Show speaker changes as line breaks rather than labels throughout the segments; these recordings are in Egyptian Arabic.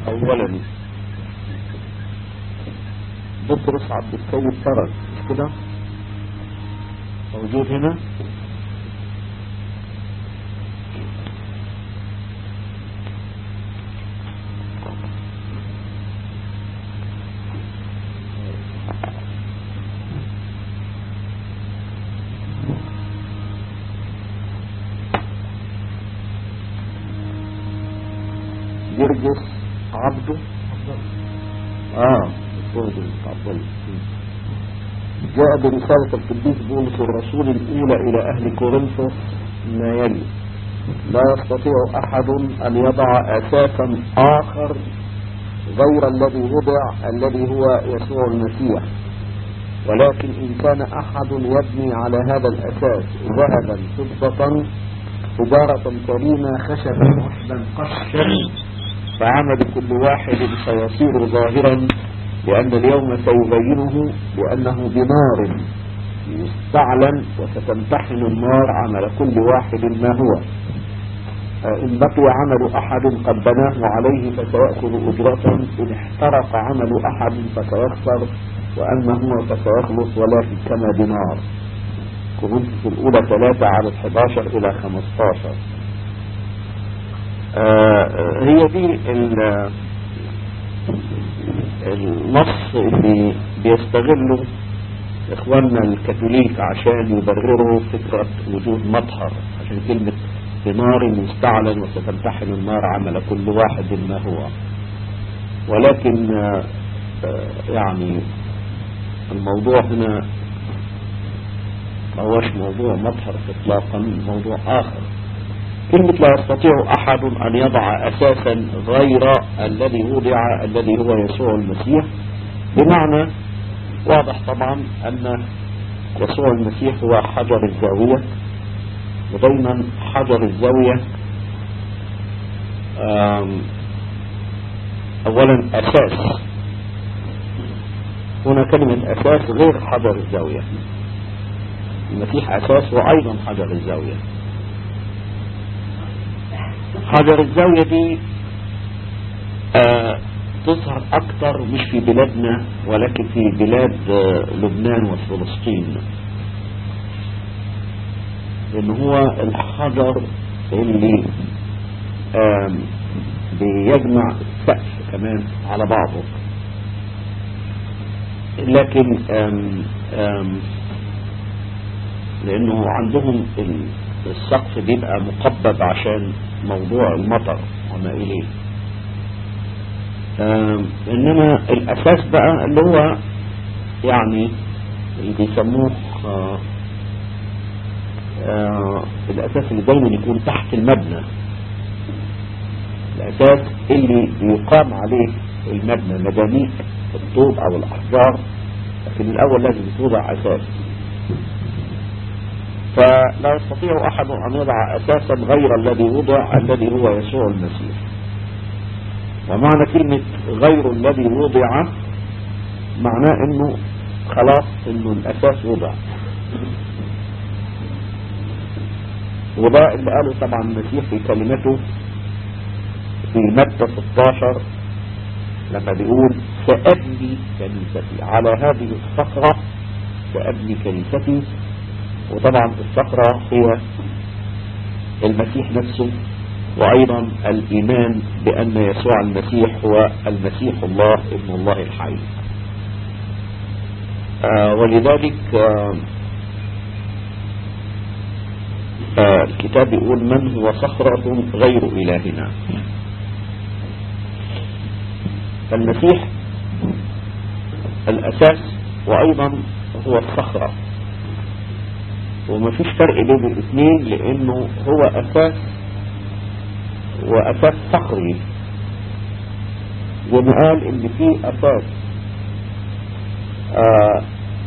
أولا بطرس عبد السيد فرج مش كده موجود هنا جرجس عبده اه جرجس عبد جاء برسالة القديس بولس الرسول الأولى إلى أهل كورنثوس ما يلي لا يستطيع أحد أن يضع أساسا آخر غير الذي وضع الذي هو يسوع المسيح ولكن إن كان أحد يبني على هذا الأساس ذهبا فضة حجارة كريمة خشبا وحدا قشا فعمل كل واحد سيصير ظاهرا لأن اليوم سيبينه لأنه بنار يستعلن وستمتحن النار عمل كل واحد ما هو إن بقي عمل أحد قد بناه عليه فسيأخذ أجرة إن احترق عمل أحد فسيخسر وأما هو فسيخلص ولكن كما بنار كورنثوس الأولى ثلاثة على 11 إلى 15 آه هي دي النص اللي بيستغله اخواننا الكاثوليك عشان يبرروا فكرة وجود مطهر عشان كلمة بنار يستعلن وستمتحن النار عمل كل واحد ما هو ولكن آه يعني الموضوع هنا ما هوش موضوع مطهر اطلاقا موضوع اخر كلمة لا يستطيع أحد أن يضع أساسا غير الذي وضع الذي هو يسوع المسيح بمعنى واضح طبعا أن يسوع المسيح هو حجر الزاوية ودايما حجر الزاوية أولا أساس هنا كلمة أساس غير حجر الزاوية المسيح أساس وأيضا حجر الزاوية حجر الزاوية دي آه تظهر أكثر مش في بلادنا ولكن في بلاد آه لبنان وفلسطين لأن هو الحجر اللي آه بيجمع السقف كمان على بعضه لكن آم آم لأنه عندهم السقف بيبقى مقبب عشان موضوع المطر وما إليه إنما الأساس بقى اللي هو يعني اللي بيسموه آآ آآ الأساس اللي دايما يكون تحت المبنى الأساس اللي يقام عليه المبنى مبانيك الطوب أو الأحجار لكن الأول لازم توضع أساس فلا يستطيع أحد أن يضع أساسا غير الذي وضع الذي هو يسوع المسيح ومعنى كلمة غير الذي وضع معناه انه خلاص انه الاساس وضع وده اللي قاله طبعا المسيح في كلمته في متى 16 لما بيقول سأبني كنيستي على هذه الصخرة سأبني كنيستي وطبعا الصخرة هي المسيح نفسه وأيضا الإيمان بأن يسوع المسيح هو المسيح الله ابن الله الحي آه ولذلك آه آه الكتاب يقول من هو صخرة غير إلهنا فالمسيح الأساس وأيضا هو الصخرة وما فيش فرق بين الاثنين لأنه هو أساس وأساس صخري زي ما قال إن في أساس آه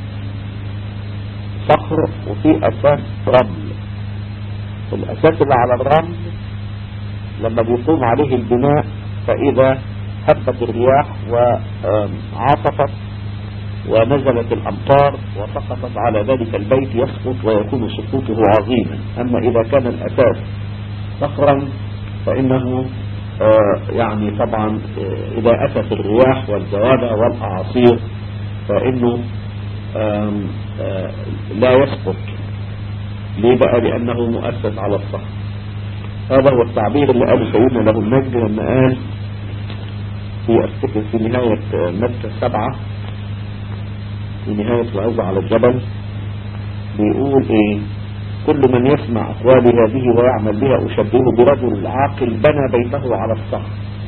صخر وفي أساس رمل الأساس اللي على الرمل لما بيقوم عليه البناء فإذا هبت الرياح وعاصفت ونزلت الأمطار وسقطت على ذلك البيت يسقط ويكون سقوطه عظيما أما إذا كان الأساس صخرا فإنه آه، يعني طبعا آه، إذا أتت الرياح والجوادة والأعاصير فإنه آم، آه، لا يسقط ليه بقى لأنه مؤسس على الصخر هذا هو التعبير اللي قاله سيدنا له المجد لما قال في أفتكر في نهاية آه، متى سبعة في نهاية العظة على الجبل بيقول ايه كل من يسمع أقوالي هذه ويعمل بها أشبهه برجل عاقل بنى بيته على الصخر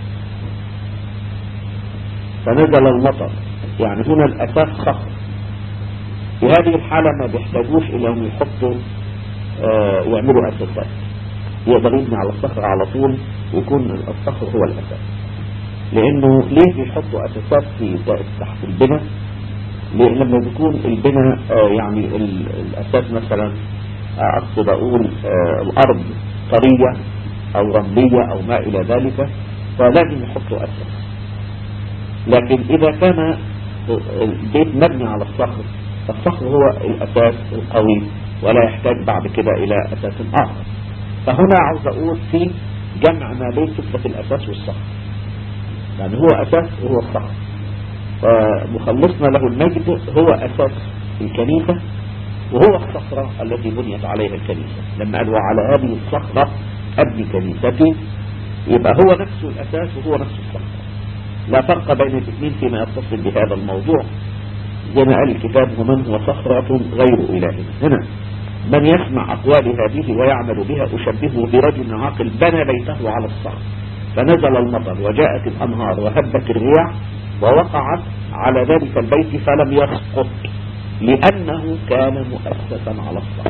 فنزل المطر يعني هنا الأساس صخر في هذه الحالة ما بيحتاجوش إلى أن يحطوا آه يعملوا أساسات يقدر يبني على الصخر على طول ويكون الصخر هو الأساس لأنه ليه بيحطوا أساسات في تحت البناء لأن لما بيكون البناء آه يعني ال- الأساس مثلا آه أقصد أقول آه الأرض طرية أو رملية أو ما إلى ذلك فلازم يحطوا أساس لكن إذا كان البيت مبني على الصخر فالصخر هو الأساس القوي ولا يحتاج بعد كده إلى أساس آخر فهنا عاوز أقول في جمع ما بين فكرة الأساس والصخر يعني هو أساس وهو الصخر فمخلصنا له المجد هو أساس الكنيسة وهو الصخرة التي بنيت عليها الكنيسة لما قال وعلى هذه الصخرة أبني كنيستي يبقى هو نفسه الأساس وهو نفسه الصخرة لا فرق بين الاثنين فيما يتصل بهذا الموضوع زي ما قال الكتاب ومن هو صخرة غير إله هنا من يسمع أقوال هذه ويعمل بها أشبهه برجل عاقل بنى بيته على الصخر فنزل المطر وجاءت الأنهار وهبت الرياح ووقعت على ذلك البيت فلم يسقط لأنه كان مؤسسا على الصخر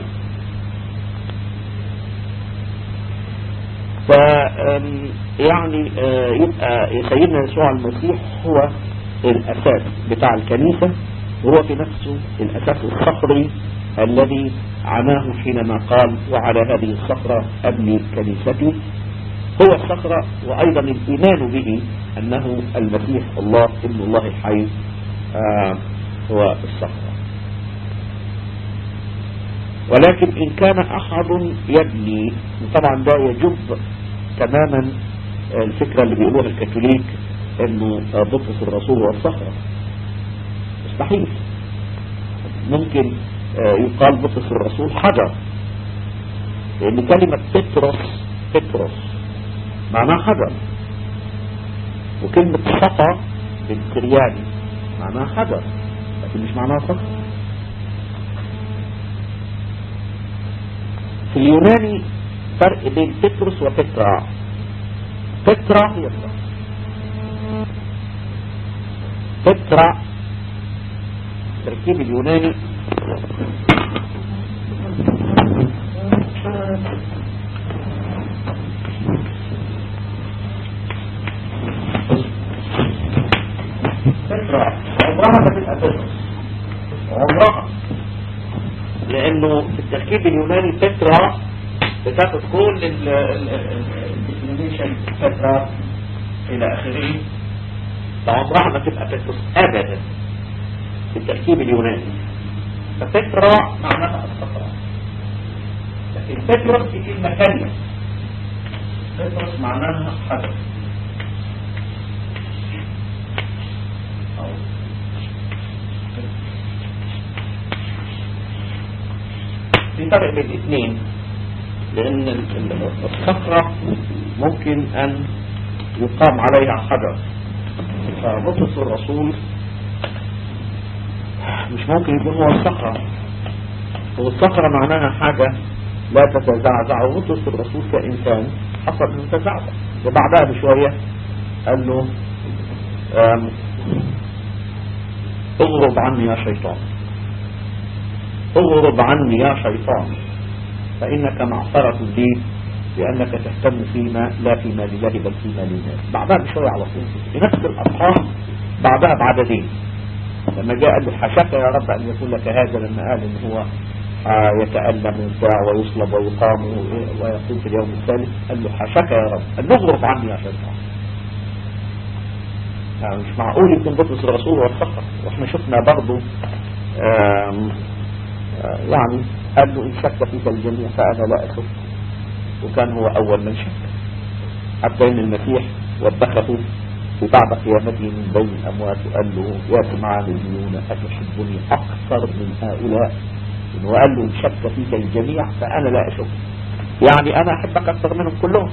ف يعني آه، يبقى سيدنا يسوع المسيح هو الأساس بتاع الكنيسة وهو في نفسه الأساس الصخري الذي عناه حينما قال وعلى هذه الصخرة أبني كنيستي هو الصخرة وأيضا الإيمان به أنه المسيح الله ابن الله الحي آه هو الصخرة ولكن إن كان أحد يبني طبعا ده يجب تماما الفكرة اللي بيقولوها الكاثوليك انه بطرس الرسول هو الصخرة مستحيل ممكن يقال بطرس الرسول حجر لان كلمة بطرس بطرس معناها حجر وكلمة صفا بالكرياني معناها حجر لكن مش معناها صخر في اليوناني فرق بين بطرس وبترا بترا هي الصخر بترا التركيب اليوناني بترا عمرها ما تبقى بترا عمرها لانه في التركيب اليوناني بترا بتاخد كل الديفينيشن بترا الى اخره فعمرها ما تبقى بترس ابدا في التركيب اليوناني فبترا معناها الصفراء لكن بترس في كلمة ثانية بترس معناها حجر أو في فرق بين الاثنين لان الصخرة ممكن ان يقام عليها حجر فبطرس الرسول مش ممكن يكون هو الصخرة والصخرة معناها حاجة لا تتزعزع وبطرس الرسول كإنسان حصل انه تزعزع وبعدها بشوية قال له اغرب عني يا شيطان اغرب عني يا شيطان فإنك معصرة لي لأنك تهتم فيما لا فيما لله بل فيما للناس بعدها بشوية على طول في نفس الأصحاح بعدها بعددين لما جاء قال له حشاك يا رب أن يكون لك هذا لما قال إن هو يتألم ويبتاع ويصلب ويقام ويقوم في اليوم الثالث قال له حشاك يا رب أن نغرف عني يا شيطان يعني مش معقول يكون بطرس الرسول هو الصخر واحنا شفنا برضه يعني قال له إن شك فيك الجميع فأنا لا أشك وكان هو أول من شك حتى ان المسيح وبخه في بعد قيامته من بين الاموات وقال له يا سمعان الديون اتحبني اكثر من هؤلاء وقال له ان شك فيك الجميع فانا لا اشك يعني انا احبك اكثر منهم كلهم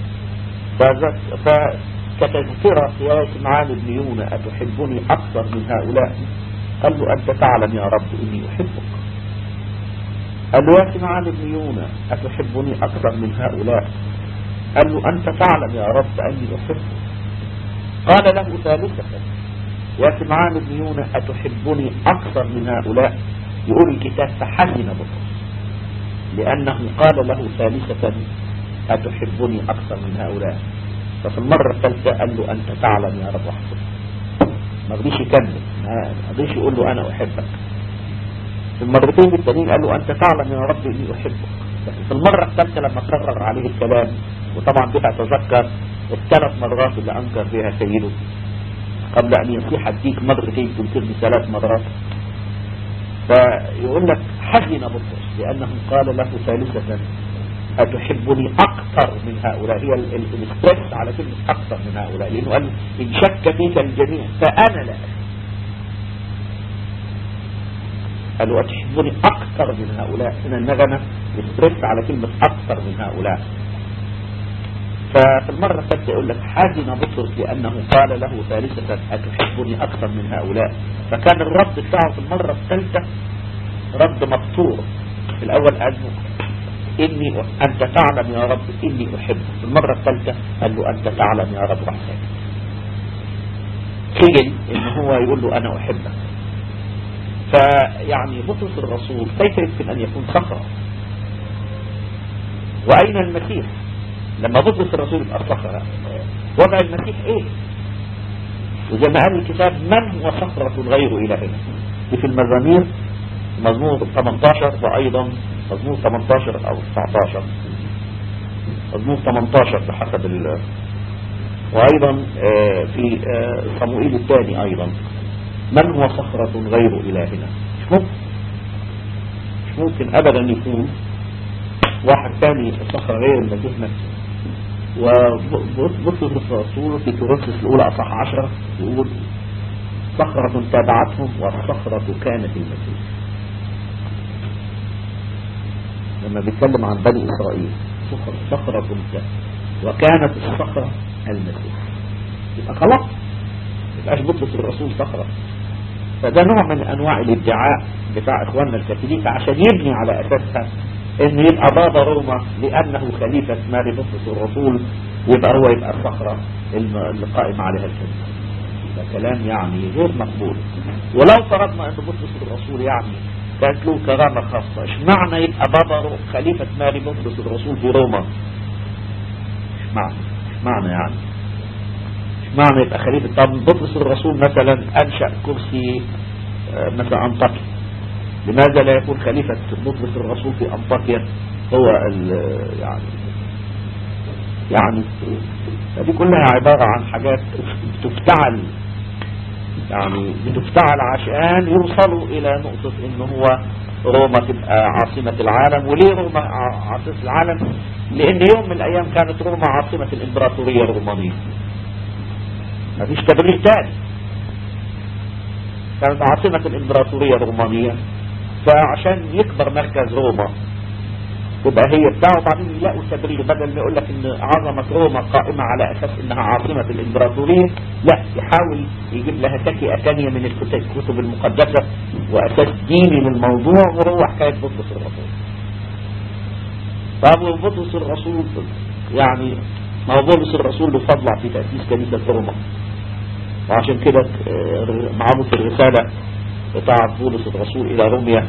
فكتذكرة يا سمعان الديون اتحبني اكثر من هؤلاء قال له انت تعلم يا رب اني احبك قال له يا سمعان الديون اتحبني اكثر من هؤلاء قال له أنت تعلم يا رب أني أحبك قال له ثالثة يا سمعان بن يونس أتحبني أكثر من هؤلاء يقول الكتاب فحزن بطرس لأنه قال له ثالثة أتحبني أكثر من هؤلاء ففي المرة الثالثة قال له أنت تعلم يا رب أحبك ما رضيش يكمل ما رضيش يقول له أنا أحبك في المرتين التانيين قال له أنت تعلم يا رب إني أحبك لكن في المرة الثالثة لما كرر عليه الكلام وطبعا بها تذكر الثلاث مرات اللي أنكر بها سيده قبل أن يصيح الديك مرتين تنكرني ثلاث مرات فيقول لك حزن بطرس لأنه قال له ثالثة أتحبني أكثر من هؤلاء هي الاسترس على كلمة أكثر من هؤلاء لأنه قال إن شك فيك الجميع فأنا لا قالوا أتحبني أكثر من هؤلاء هنا النغمة استرس على كلمة أكثر من هؤلاء ففي المرة الثالثة يقول لك حزن بطرس لأنه قال له ثالثة أتحبني أكثر من هؤلاء فكان الرد بتاعه في المرة الثالثة رد مقطوع في الأول قال له إني أنت تعلم يا رب إني أحبك في المرة الثالثة قال له أنت تعلم يا رب وحسك خجل إن هو يقول له أنا أحبك فيعني بطرس الرسول كيف يمكن أن يكون صخرة وأين المسيح لما بطرس الرسول يبقى صخرة وضع المسيح ايه وزي ما قال الكتاب من هو صخرة غير إلهنا دي في المزامير مزمور 18 وأيضا مزمور 18 أو 19 مزمور 18 بحسب ال وأيضا في صموئيل الثاني أيضا من هو صخرة غير إلهنا مش ممكن مش ممكن أبدا يكون واحد ثاني صخرة غير المسيح نفسه وبصوا الرسول في كورنثوس الأولى أصح عشرة يقول صخرة تابعتهم والصخرة كانت المسيح لما بيتكلم عن بني إسرائيل صخرة وكانت الصخرة المسيح يبقى خلاص يبقاش بطرس الرسول صخرة فده نوع من أنواع الادعاء بتاع إخواننا الكاثوليك عشان يبني على أساسها ان يبقى بابا روما لانه خليفة ماري بطرس الرسول يبقى هو يبقى الصخرة اللي قائم عليها الكنيسة ده كلام يعني غير مقبول ولو فرضنا ان بطرس الرسول يعني كانت له كرامة خاصة ايش معنى يبقى بابا خليفة ماري بطرس الرسول في روما ايش معنى ايش معنى يعني ايش معنى يبقى خليفة طب بطرس الرسول مثلا انشأ كرسي مثلا انطاكيا لماذا لا يكون خليفة بطرس الرسول في أنطاكيا هو يعني يعني دي كلها عبارة عن حاجات تفتعل يعني بتفتعل عشان يوصلوا إلى نقطة إن هو روما تبقى عاصمة العالم وليه روما عاصمة العالم لأن يوم من الأيام كانت روما عاصمة الإمبراطورية الرومانية ما فيش تبرير تاني كانت عاصمة الإمبراطورية الرومانية فعشان يكبر مركز روما تبقى هي بتاعه بعدين يلاقوا تبرير بدل ما يقول لك ان عظمة روما قائمة على اساس انها عاصمة الامبراطورية لا يحاول يجيب لها تكئة ثانية من الكتب المقدسة واساس ديني للموضوع وهو حكاية بطرس الرسول طب بطرس الرسول يعني ما هو بطرس الرسول له فضل في تأسيس كنيسة روما وعشان كده معامل في الرسالة بتاعة بولس الرسول إلى روميا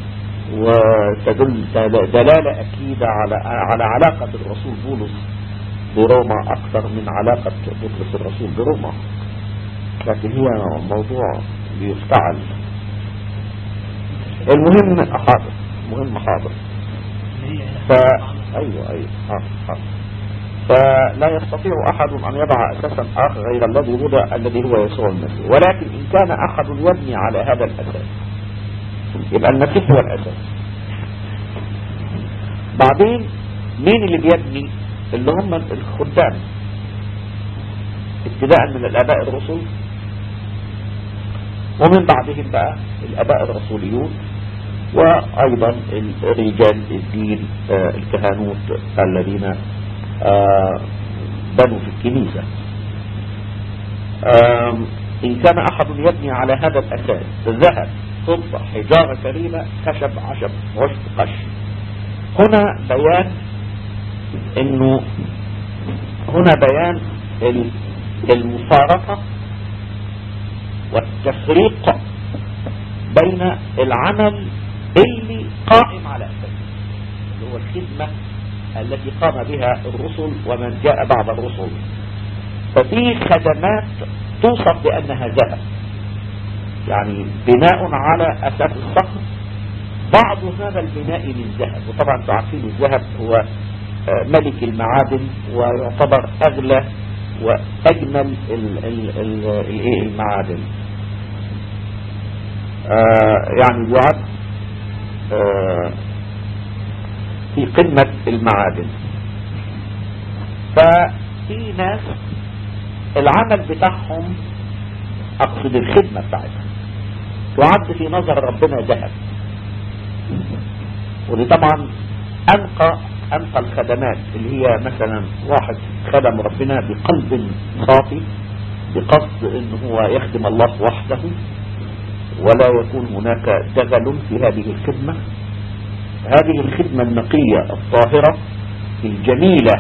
وتدل دلالة أكيدة على على علاقة الرسول بولس بروما أكثر من علاقة بطرس الرسول بروما لكن هي موضوع بيفتعل المهم حاضر مهم حاضر ف ايوه ايوه حاضر حاضر فلا يستطيع أحد أن يضع أساسا آخر غير الذي هو الذي هو يسوع المسيح ولكن إن كان أحد يبني على هذا الأساس يبقى المسيح هو الأساس بعدين مين اللي بيبني اللي هم الخدام ابتداء من الآباء الرسل ومن بعدهم بقى الآباء الرسوليون وأيضا رجال الدين آه، الكهنوت الذين آه، بنوا في الكنيسة إن كان أحد يبني على هذا الأساس ذهب فضة حجارة كريمة خشب عشب عشب قش هنا بيان انه هنا بيان المفارقة والتفريق بين العمل اللي قائم على أساسه اللي هو الخدمة التي قام بها الرسل ومن جاء بعد الرسل ففي خدمات توصف بأنها ذهب يعني بناء على أساس الصخر بعض هذا البناء من ذهب وطبعا تعرفين الذهب هو آه، ملك المعادن ويعتبر أغلى وأجمل المعادن آه، يعني يعد آه، في قمة المعادن ففي ناس العمل بتاعهم اقصد الخدمة بتاعتهم تعد في نظر ربنا ذهب ودي طبعا انقى انقى الخدمات اللي هي مثلا واحد خدم ربنا بقلب صافي بقصد ان هو يخدم الله وحده ولا يكون هناك دغل في هذه الخدمة هذه الخدمة النقية الطاهرة الجميلة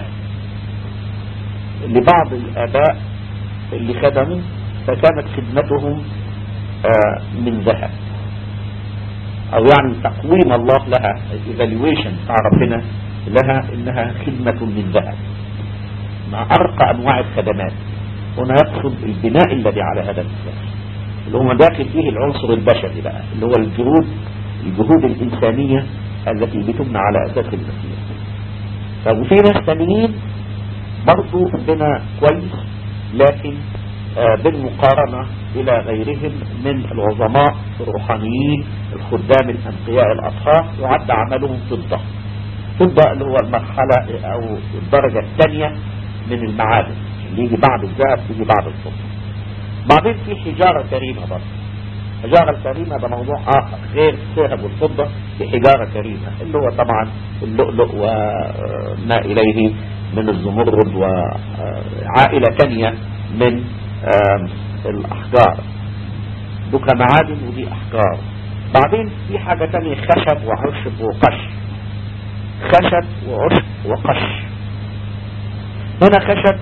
لبعض الآباء اللي خدموا فكانت خدمتهم آه، من ذهب او يعني تقويم الله لها الايفالويشن بتاع ربنا لها انها خدمة من ذهب مع ارقى انواع الخدمات هنا يقصد البناء الذي على هذا الاساس اللي هو داخل فيه العنصر البشري بقى اللي هو الجهود الجهود الانسانية التي بتبنى على اساس المسيح وفي ناس ثانيين برضو بنا كويس لكن آه، بالمقارنة إلى غيرهم من العظماء الروحانيين الخدام الأنقياء الأطهار يعد عملهم فضة فضة اللي هو المرحلة أو الدرجة الثانية من المعادن اللي يجي بعد الذهب يجي بعد الفضة بعدين في حجارة كريمة برضه الحجارة الكريمة ده موضوع آخر غير الذهب والفضة في حجارة كريمة اللي هو طبعا اللؤلؤ وما إليه من الزمرد وعائلة ثانية من الأحجار دوكا معادن ودي أحجار بعدين في حاجة تانية خشب وعشب وقش خشب وعشب وقش هنا خشب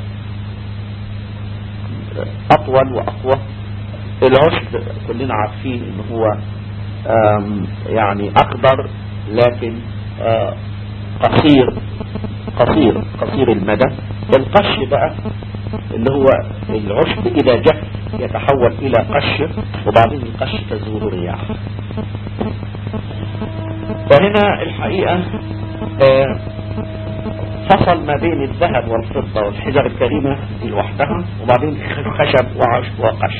أطول وأقوى العشب كلنا عارفين ان هو يعني أخضر لكن قصير قصير قصير المدى القش بقى اللي هو العشب إذا جف يتحول إلى قش وبعدين القش تزول الرياح فهنا الحقيقة آه، فصل ما بين الذهب والفضة والحجر الكريمة لوحدها وبعدين خشب وعشب وقش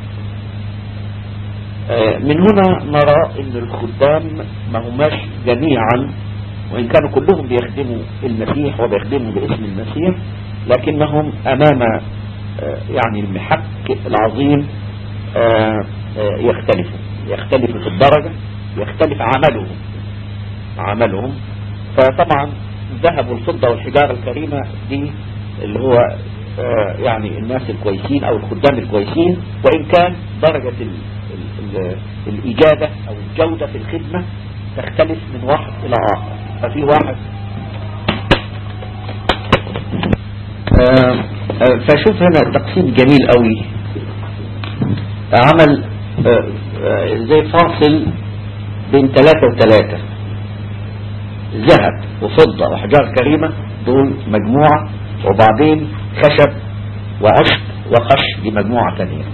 آه، من هنا نرى ان الخدام ما هماش جميعا وان كانوا كلهم بيخدموا المسيح وبيخدموا باسم المسيح لكنهم أمام آه، يعني المحك العظيم آه، آه، يختلفوا يختلف في الدرجة يختلف عملهم عملهم فطبعا الذهب والفضة والحجارة الكريمة دي اللي هو يعني الناس الكويسين او الخدام الكويسين وان كان درجة ال ال الاجابة او الجودة في الخدمة تختلف من واحد الى اخر ففي واحد آه، آه، فشوف هنا تقسيم جميل قوي عمل آه، زي فاصل بين ثلاثة وثلاثة ذهب وفضة وحجار كريمة دول مجموعة وبعدين خشب وعشب وقش دي مجموعة ثانية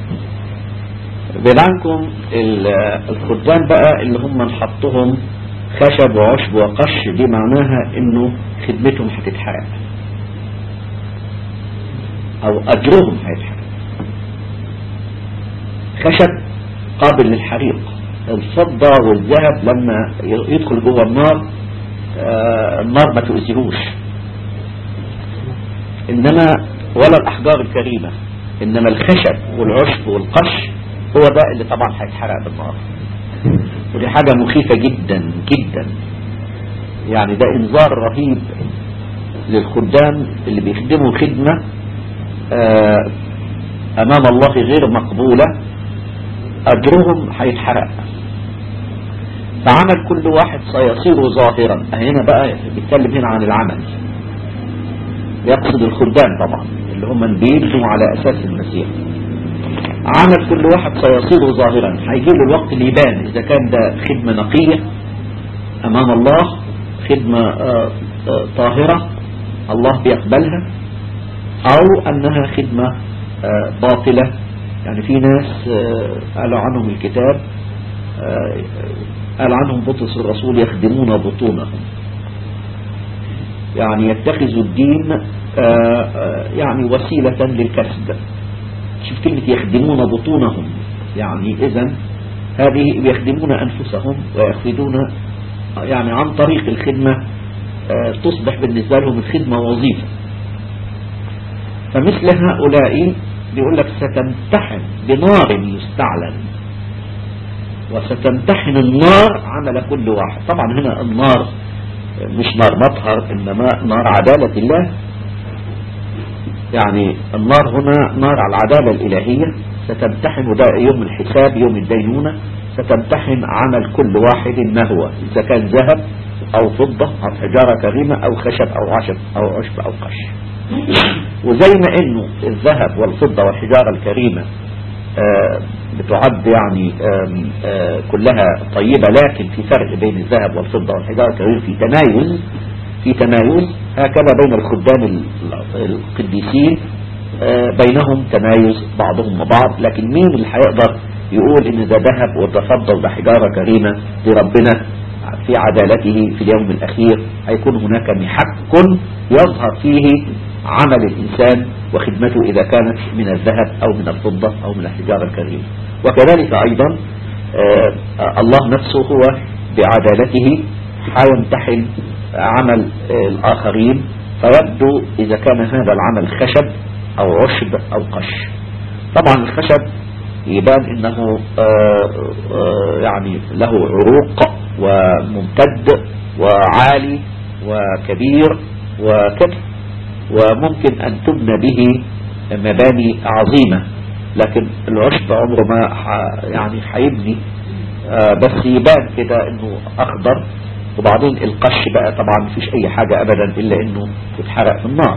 بينكم الخدام بقى اللي هم نحطهم خشب وعشب وقش دي معناها انه خدمتهم هتتحرق او اجرهم هيتحرق خشب قابل للحريق الفضة والذهب لما يدخل جوه النار آه النار ما تؤذيهوش انما ولا الاحجار الكريمة إنما الخشب والعشب والقش هو ده اللي طبعا هيتحرق بالنار ودي حاجة مخيفة جدا جدا يعني ده انذار رهيب للخدام اللي بيخدموا خدمة آه، امام الله غير مقبولة اجرهم هيتحرق فعمل كل واحد سيصير ظاهرا هنا بقى بيتكلم هنا عن العمل يقصد الخدام طبعا اللي هم بيبنوا على اساس المسيح عمل كل واحد سيصير ظاهرا هيجي له الوقت اللي يبان اذا كان ده خدمة نقية امام الله خدمة آه، آه، طاهرة الله بيقبلها او انها خدمة آه، باطلة يعني في ناس آه، قالوا عنهم الكتاب آه، قال عنهم بطرس الرسول يخدمون بطونهم يعني يتخذوا الدين آه، آه، يعني وسيلة للكسب شوف كلمة يخدمون بطونهم يعني إذا هذه يخدمون أنفسهم ويأخذون يعني عن طريق الخدمة آه، تصبح بالنسبة لهم الخدمة وظيفة فمثل هؤلاء بيقول لك ستمتحن بنار يستعلن وستمتحن النار عمل كل واحد طبعا هنا النار مش نار مطهر إنما نار عدالة الله يعني النار هنا نار على العدالة الإلهية ستمتحن ده يوم الحساب يوم الدينونة ستمتحن عمل كل واحد ما هو إذا كان ذهب أو فضة أو حجارة كريمة أو خشب أو عشب أو عشب أو قش وزي ما إنه الذهب والفضة والحجارة الكريمة آه، بتعد يعني آم، آه، كلها طيبة لكن في فرق بين الذهب والفضة والحجارة الكريمة في تمايز في تمايز هكذا بين الخدام ال- القديسين آه، بينهم تمايز بعضهم وبعض لكن مين اللي هيقدر يقول ان ده ذهب وده فضة وده حجارة كريمة لربنا في عدالته في اليوم الأخير هيكون هناك محك يظهر فيه عمل الإنسان وخدمته إذا كانت من الذهب أو من الفضة أو من الحجارة الكريمة وكذلك أيضا آه، الله نفسه هو بعدالته حيمتحن عمل آه، الآخرين فيبدو إذا كان هذا العمل خشب أو عشب أو قش طبعا الخشب يبان انه آه، آه، يعني له عروق وممتد وعالي وكبير وكبر وممكن ان تبنى به مباني عظيمة لكن العشب عمره ما ح- يعني حيبني آه، بس يبان كده انه اخضر وبعدين القش بقى طبعا مفيش اي حاجة ابدا الا انه يتحرق في النار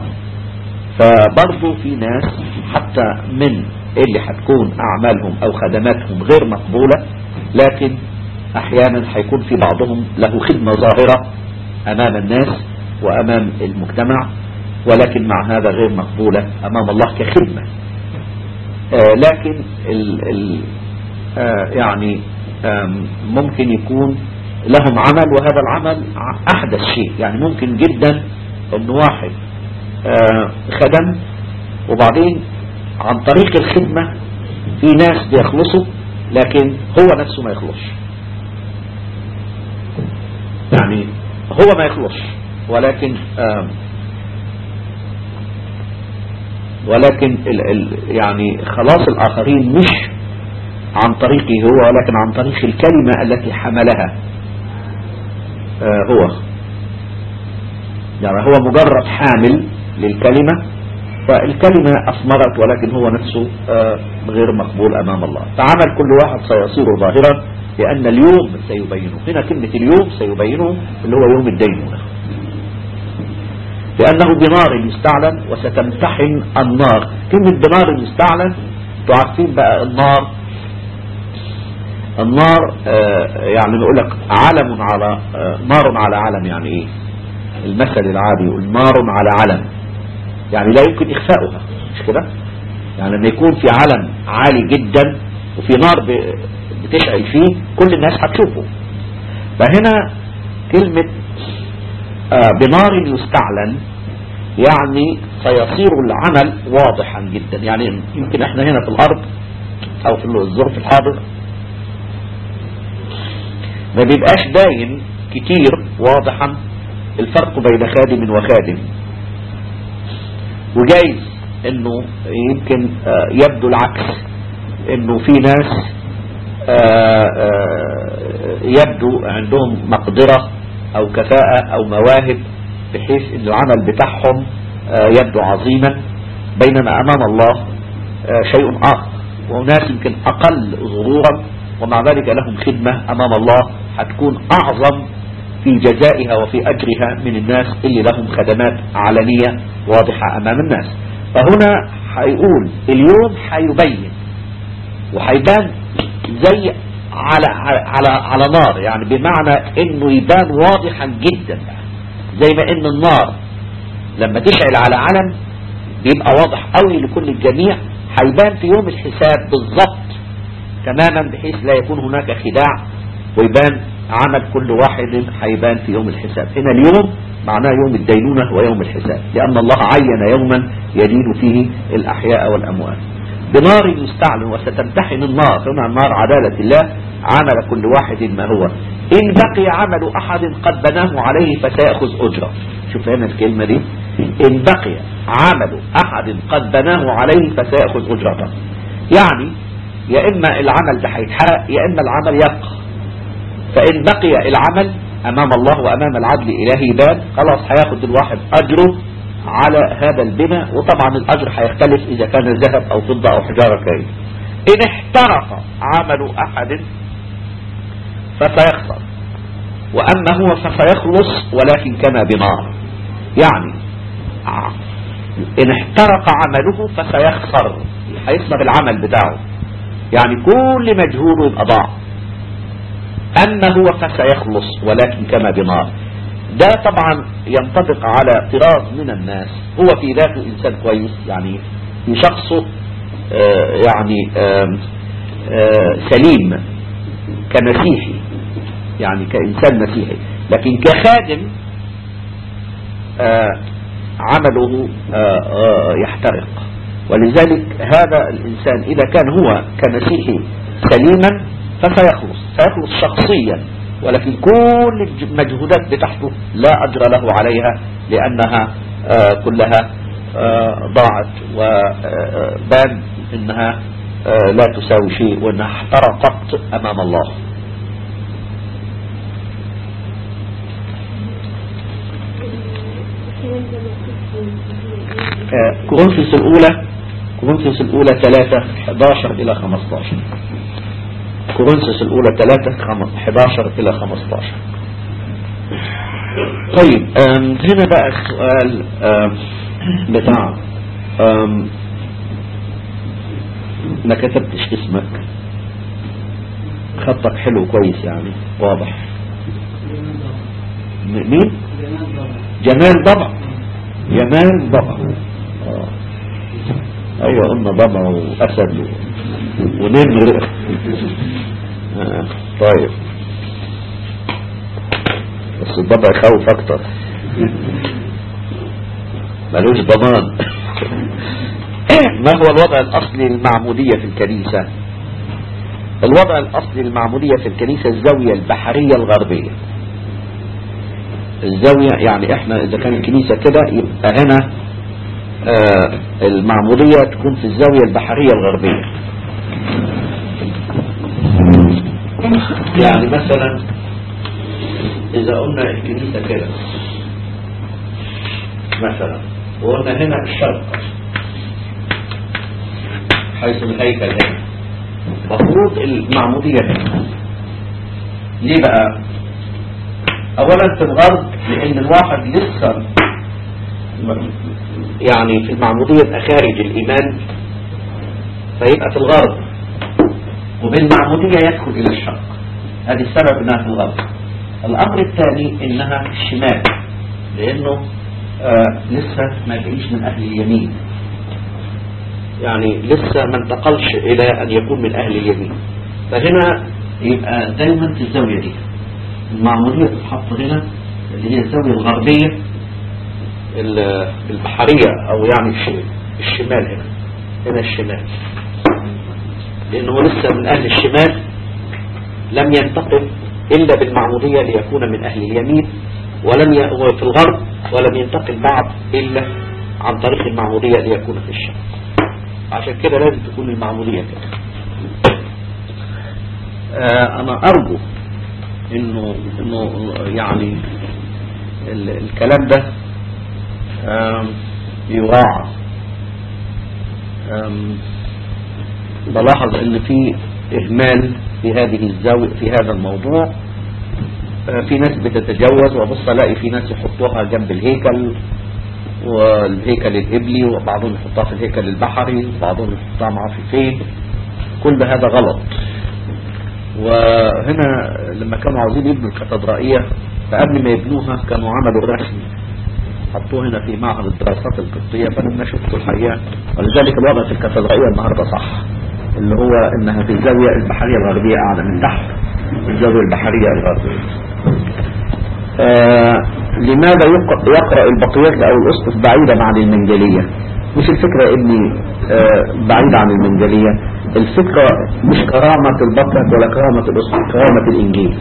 فبرضه في ناس حتى من اللي هتكون أعمالهم أو خدماتهم غير مقبولة لكن أحيانا هيكون في بعضهم له خدمة ظاهرة أمام الناس وأمام المجتمع ولكن مع هذا غير مقبولة أمام الله كخدمة آه لكن ال ال آه يعني آم، ممكن يكون لهم عمل وهذا العمل ع- أحدث شيء يعني ممكن جدا أن واحد آه، خدم وبعدين عن طريق الخدمة في ناس بيخلصوا لكن هو نفسه ما يخلصش يعني هو ما يخلصش ولكن آم، ولكن ال ال يعني خلاص الآخرين مش عن طريقه هو ولكن عن طريق الكلمة التي حملها آه، هو يعني هو مجرد حامل للكلمة فالكلمة أثمرت ولكن هو نفسه آه، غير مقبول أمام الله فعمل كل واحد سيصير ظاهرا لأن اليوم سيبينه هنا كلمة اليوم سيبينه اللي هو يوم الدينونة لأنه بنار يستعلن وستمتحن النار كلمة بنار يستعلن تعرفين بقى النار النار آه، يعني نقول لك علم على آه، نار على علم يعني ايه المثل العادي يقول نار على علم يعني لا يمكن إخفاؤها مش كده يعني لما يكون في علم عالي جدا وفي نار ب- بتشعل فيه كل الناس هتشوفه فهنا كلمة آه، بنار يستعلن يعني سيصير العمل واضحا جدا يعني يمكن احنا هنا في الأرض أو في الظروف الحاضر ما بيبقاش باين كتير واضحا الفرق بين خادم وخادم وجايز انه يمكن آه، يبدو العكس انه في ناس آه، آه، يبدو عندهم مقدرة او كفاءة او مواهب بحيث ان العمل بتاعهم يبدو عظيما بينما امام الله شيء اخر وناس يمكن اقل ظهورا ومع ذلك لهم خدمة امام الله هتكون اعظم في جزائها وفي اجرها من الناس اللي لهم خدمات علنية واضحة امام الناس فهنا هيقول اليوم هيبين وهيبان زي على على على نار يعني بمعنى انه يبان واضحا جدا زي ما ان النار لما تشعل على علم بيبقى واضح قوي لكل الجميع هيبان في يوم الحساب بالضبط تماما بحيث لا يكون هناك خداع ويبان عمل كل واحد هيبان في يوم الحساب هنا اليوم معناه يوم الدينونة ويوم الحساب لأن الله عين يوما يدين فيه الأحياء والأموات بنار يستعلن وستمتحن النار هنا النار عدالة الله عمل كل واحد ما هو إن بقي عمل أحد قد بناه عليه فسيأخذ أجرة شوف هنا الكلمة دي إن بقي عمل أحد قد بناه عليه فسيأخذ أجرة يعني يا إما العمل ده هيتحرق يا إما العمل يبقى فإن بقي العمل أمام الله وأمام العدل إلهي باب خلاص هياخد الواحد أجره على هذا البناء وطبعا الأجر هيختلف إذا كان ذهب أو فضة أو حجارة كريمة إن احترق عمل أحد فسيخسر وأما هو فسيخلص ولكن كما بنار يعني إن احترق عمله فسيخسر هيخسر العمل بتاعه يعني كل مجهوده يبقى ضاع أما هو فسيخلص ولكن كما بنار ده طبعا ينطبق على طراز من الناس هو في ذاته إنسان كويس يعني في شخصه آه يعني آه آه سليم كمسيحي يعني كإنسان مسيحي لكن كخادم عمله يحترق ولذلك هذا الإنسان إذا كان هو كمسيحي سليما فسيخلص سيخلص شخصيا ولكن كل المجهودات بتاعته لا أجر له عليها لأنها آه كلها آه ضاعت وبان إنها آه لا تساوي شيء وإنها احترقت أمام الله كورنثوس الأولى كورنثوس الأولى 3 11 إلى 15 كورنثوس الأولى 3 11 إلى 15 طيب هنا بقى السؤال بتاع ما كتبتش اسمك خطك حلو كويس يعني واضح مين جمال ضبع جمال ضبع آه. ايوه قلنا ضبع واسد ونمر آه. طيب بس الضبع يخوف اكتر ملوش ضمان ما هو الوضع الاصلي للمعمودية في الكنيسة الوضع الاصلي للمعمودية في الكنيسة الزاوية البحرية الغربية الزاوية يعني احنا اذا كان الكنيسة كده يبقى هنا آه المعمودية تكون في الزاوية البحرية الغربية يعني مثلا اذا قلنا الكنيسة كده مثلا وقلنا هنا الشرق حيث الهيكل هنا مفروض المعمودية هنا ليه بقى اولا في الغرب لان الواحد لسه يعني في المعمودية يبقى خارج الايمان فيبقى في الغرب وبالمعمودية يدخل الى الشرق هذه السبب انها في الغرب الامر الثاني انها الشمال لانه آه لسه ما جايش من اهل اليمين يعني لسه ما انتقلش الى ان يكون من اهل اليمين فهنا يبقى دايما في الزاوية دي المعمودية تتحط هنا اللي هي الزاوية الغربية البحرية او يعني الشمال هنا هنا الشمال لانه لسه من اهل الشمال لم ينتقل الا بالمعمودية ليكون من اهل اليمين ولم ي... في الغرب ولم ينتقل بعد الا عن طريق المعمودية ليكون في الشمس عشان كده لازم تكون المعمودية كده آه انا ارجو انه انه يعني ال الكلام ده يراعى بلاحظ ان في اهمال في هذه الزاوية في هذا الموضوع في ناس بتتجوز وبص الاقي في ناس يحطوها جنب الهيكل والهيكل الهبلي وبعضهم يحطها في الهيكل البحري وبعضهم يحطها معاه في فين كل هذا غلط وهنا لما كانوا عاوزين يبنوا الكاتدرائية فقبل ما يبنوها كانوا عملوا الرسم حطوه هنا في معهد الدراسات القبطية فلما شفته الحقيقة ولذلك الوضع في الكاتدرائية النهاردة صح اللي هو انها في الزاوية البحرية الغربية اعلى من تحت الزاوية البحرية الغربية آه لماذا يقرأ البقيات او الاسقف بعيدا عن المنجلية مش الفكرة يا ابني آه بعيدة عن المنجلية الفكرة مش كرامة البطرك ولا كرامة الاسقف كرامة الانجيل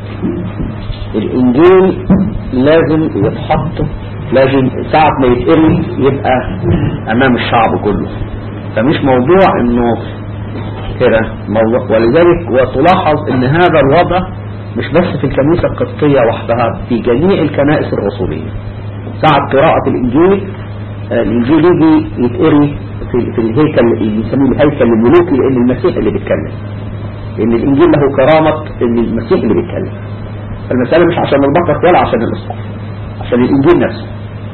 الانجيل لازم يتحط لازم ساعة ما يتقري يبقى امام الشعب كله فمش موضوع انه كده موضوع ولذلك وتلاحظ ان هذا الوضع مش بس في الكنيسة القبطية وحدها في جميع الكنائس الرسولية ساعة قراءة الانجيل الانجيل يجي يتقري في, في الهيكل اللي بيسموه الهيكل الملوكي لان المسيح اللي بيتكلم لان الانجيل له كرامة ان المسيح اللي بيتكلم المسألة مش عشان البقر ولا عشان الاسقف عشان الانجيل نفسه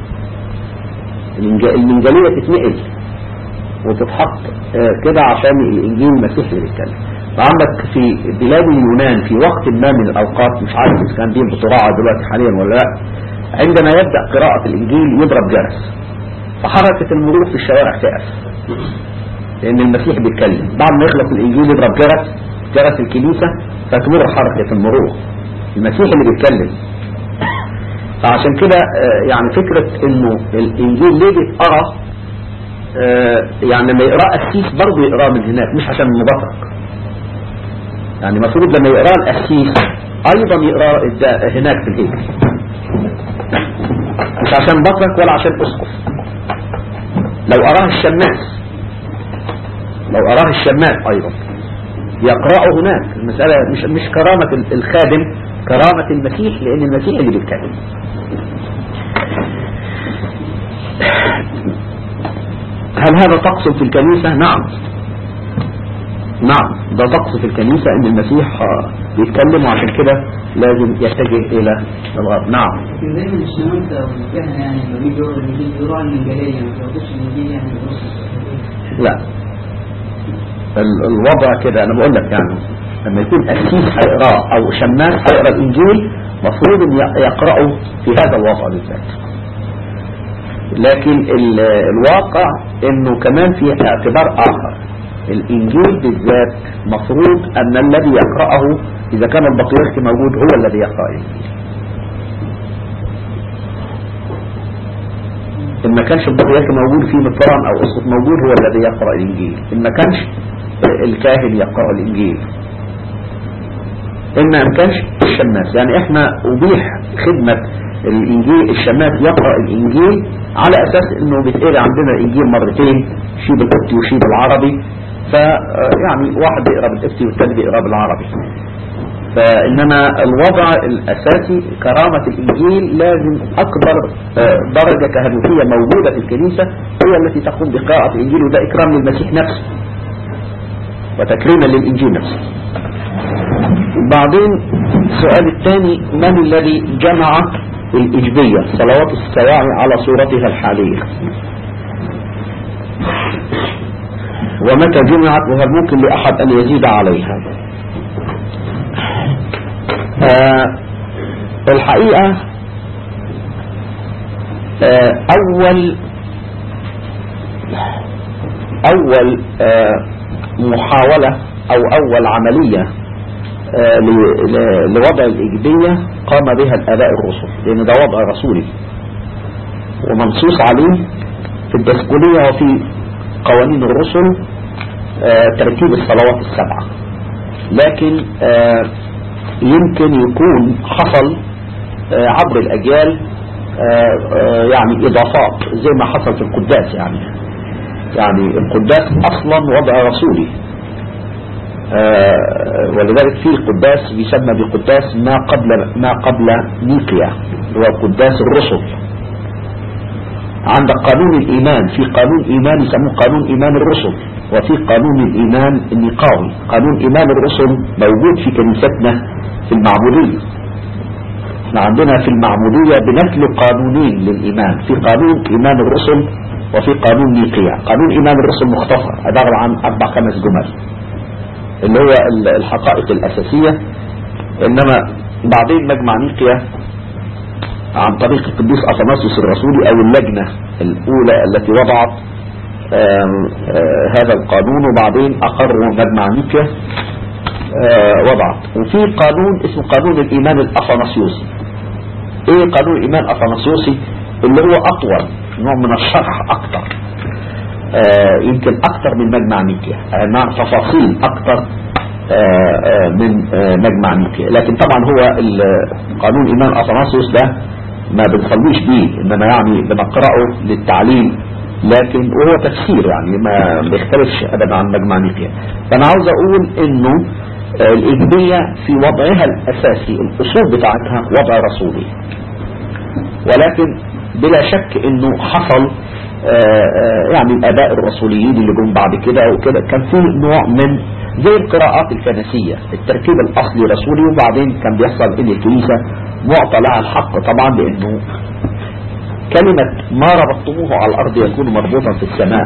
المنجلية تتنقل وتتحط كده عشان الانجيل المسيح اللي بيتكلم فعندك في بلاد اليونان في وقت ما من الاوقات مش عارف اذا كان دي بتراعى دلوقتي حاليا ولا لا عندما يبدأ قراءة الانجيل يضرب جرس فحركة المرور في الشوارع تقف لان المسيح بيتكلم بعد ما يخلص الانجيل يضرب جرس جرس الكنيسة فتمر حركة المرور المسيح اللي بيتكلم فعشان كده يعني فكرة انه الانجيل ليه بيتقرا يعني لما يقرأ السيس برضه يقرأ من هناك مش عشان المبطرك يعني المفروض لما يقرأ الأسيس أيضا يقرأ هناك في الهيكل مش عشان بطرك ولا عشان أسقف لو أراه الشماس لو أراه الشماس أيضا يقرأه هناك المسألة مش, مش كرامة الخادم كرامة المسيح لأن المسيح اللي بيتكلم هل هذا طقس في الكنيسة نعم نعم ده طقس في الكنيسة ان المسيح بيتكلم وعشان كده لازم يتجه الى الغرب نعم
لكن دايما الشمامسة والكهنة يعني لما بيجي يقرا الانجيل بيقرا الانجيلية ما بيقراش الانجيل يعني
لا ال- الوضع كده انا بقول لك يعني لما يكون قسيس هيقراه او شماس هيقرا الانجيل مفروض ان ي- يقراه في هذا الوضع بالذات لكن ال- الواقع انه كمان في اعتبار اخر الانجيل بالذات مفروض ان الذي يقرأه اذا كان البطريرك موجود هو الذي يقرأ الانجيل ان ما كانش البطريرك موجود في مطران او اسقف موجود هو الذي يقرأ الانجيل ان ما كانش الكاهن يقرأ الانجيل ان ما كانش الشماس يعني احنا ابيح خدمة الانجيل الشماس يقرأ الانجيل على اساس انه بيتقري عندنا الانجيل مرتين شيء بالقبطي وشيء بالعربي ف يعني واحد بيقرا بالقبطي والثاني بيقرا بالعربي فانما الوضع الاساسي كرامة الانجيل لازم اكبر آه، درجة كهنوتية موجودة في الكنيسة هي التي تقوم بقراءة الانجيل وده اكرام للمسيح نفسه وتكريما للانجيل نفسه بعدين السؤال الثاني من الذي جمع الإجبية صلوات السواعي على صورتها الحالية ومتى جمعت وهل ممكن لأحد أن يزيد عليها آه الحقيقة آه أول أول آه محاولة أو أول عملية آه ل- ل- لوضع الإجبية قام بها الآباء الرسل لأن ده وضع رسولي ومنصوص عليه في الدسكولية وفي قوانين الرسل آه ترتيب الصلوات السبعة لكن آه يمكن يكون حصل آه عبر الأجيال آه، آه، يعني إضافات زي ما حصل في القداس يعني يعني القداس أصلا وضع رسولي آه، ولذلك في قداس يسمى بقداس ما قبل ما قبل نيقيا هو قداس الرسل عندك قانون الإيمان في قانون إيمان يسموه قانون إيمان الرسل وفي قانون الإيمان النقاوي قانون إيمان الرسل موجود في كنيستنا في المعمودية احنا عندنا في المعمودية بنتل قانونين للإيمان في قانون إيمان الرسل وفي قانون نيقيا قانون إيمان الرسل مختصر عبارة عن أربع خمس جمل اللي هو ال- الحقائق الأساسية إنما بعدين مجمع نيقيا عن طريق القديس أثناسيوس الرسولي أو اللجنة الأولى التي وضعت آم، آه، هذا القانون وبعدين أقروا مجمع نيقيا آه، وضعت وفي قانون اسمه قانون الإيمان الأثناسيوسي ايه قانون الايمان الاثناسيوسي اللي هو اطول نوع من الشرح اكتر آه يمكن اكتر من مجمع نيكيا آه مع تفاصيل اكتر آه آه من آه مجمع نيكيا لكن طبعا هو ال- قانون الايمان اثناسيوس ده ما بنصليش بيه انما يعني بنقرأه للتعليم لكن وهو تفسير يعني ما بيختلفش ابدا عن مجمع نيكيا فانا عاوز اقول انه آه، الإجبية في وضعها الأساسي الأصول بتاعتها وضع رسولي ولكن بلا شك انه حصل آه، آه، يعني الآباء الرسوليين اللي جم بعد كده أو كده كان في نوع من زي القراءات الكنسية التركيب الأصلي رسولي وبعدين كان بيحصل إن الكنيسة معطى لها الحق طبعا لأنه كلمة ما ربطتموه على الأرض يكون مربوطا في السماء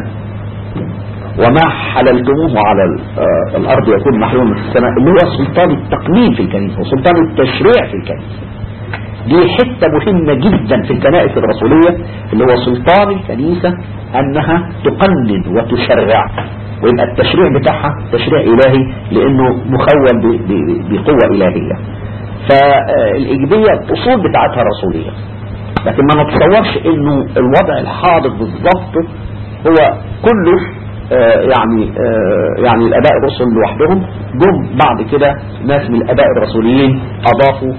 وما حللتموه على ال- آه، الأرض يكون محلولا في السماء اللي هو سلطان التقنين في الكنيسة وسلطان التشريع في الكنيسة دي حتة مهمة جدا في الكنائس الرسولية اللي هو سلطان الكنيسة أنها تقنن وتشرع ويبقى التشريع بتاعها تشريع إلهي لأنه مخول ب- ب- بقوة إلهية فالإيجابية الأصول بتاعتها رسولية لكن ما نتصورش انه الوضع الحاضر بالظبط هو كله آه، يعني آه، يعني الاباء الرسل لوحدهم جم بعد كده ناس من الاباء الرسوليين اضافوا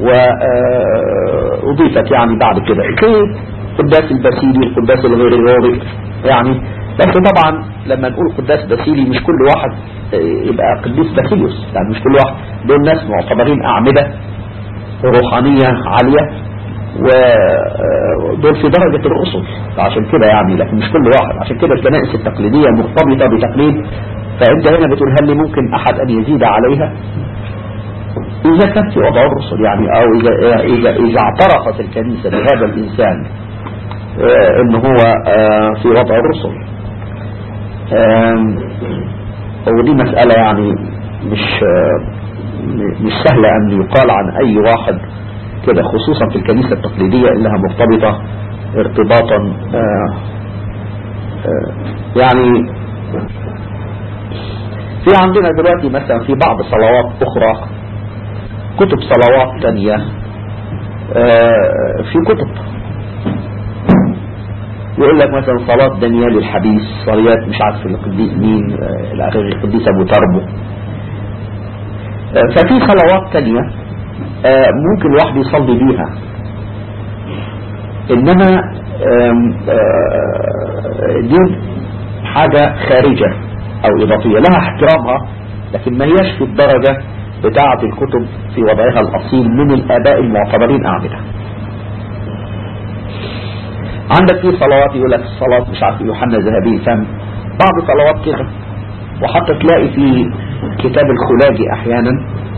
واضيفت يعني بعد كده في قداس الباسيلي القداس الغير الراضي يعني بس طبعا لما نقول قداس باسيلي مش كل واحد آه، يبقى قديس باسيليوس يعني مش كل واحد دول ناس معتبرين اعمده روحانيه عاليه ودول في درجة الرسل عشان كده يعني لكن مش كل واحد عشان كده الكنائس التقليدية مرتبطة بتقليد فانت هنا بتقول هل لممكن احد ان يزيد عليها اذا كان في وضع الرسل يعني او اذا, إذا, إذا اعترفت الكنيسة بهذا الانسان آه، ان هو آه، في وضع الرسل آم، ودي مسألة يعني مش آه، م- مش سهلة ان يقال عن اي واحد كده خصوصا في الكنيسة التقليدية انها مرتبطة ارتباطا آه، آه، يعني في عندنا دلوقتي مثلا في بعض صلوات اخرى كتب صلوات تانية آه، في كتب يقول لك مثلا صلاة دانيال الحديث صليات مش عارف القديس مين آه، الى اخره القديس ابو تربو آه، ففي صلوات تانية آه، ممكن الواحد يصلي بيها انما آم، آه، دي حاجة خارجة او اضافية لها احترامها لكن ما هياش في الدرجة بتاعة الكتب في وضعها الاصيل من الاباء المعتبرين اعمدة عندك في صلوات يقول لك صلاة مش عارف يوحنا ذهبي الفم بعض صلوات كده وحتى تلاقي في كتاب الخلاجي احيانا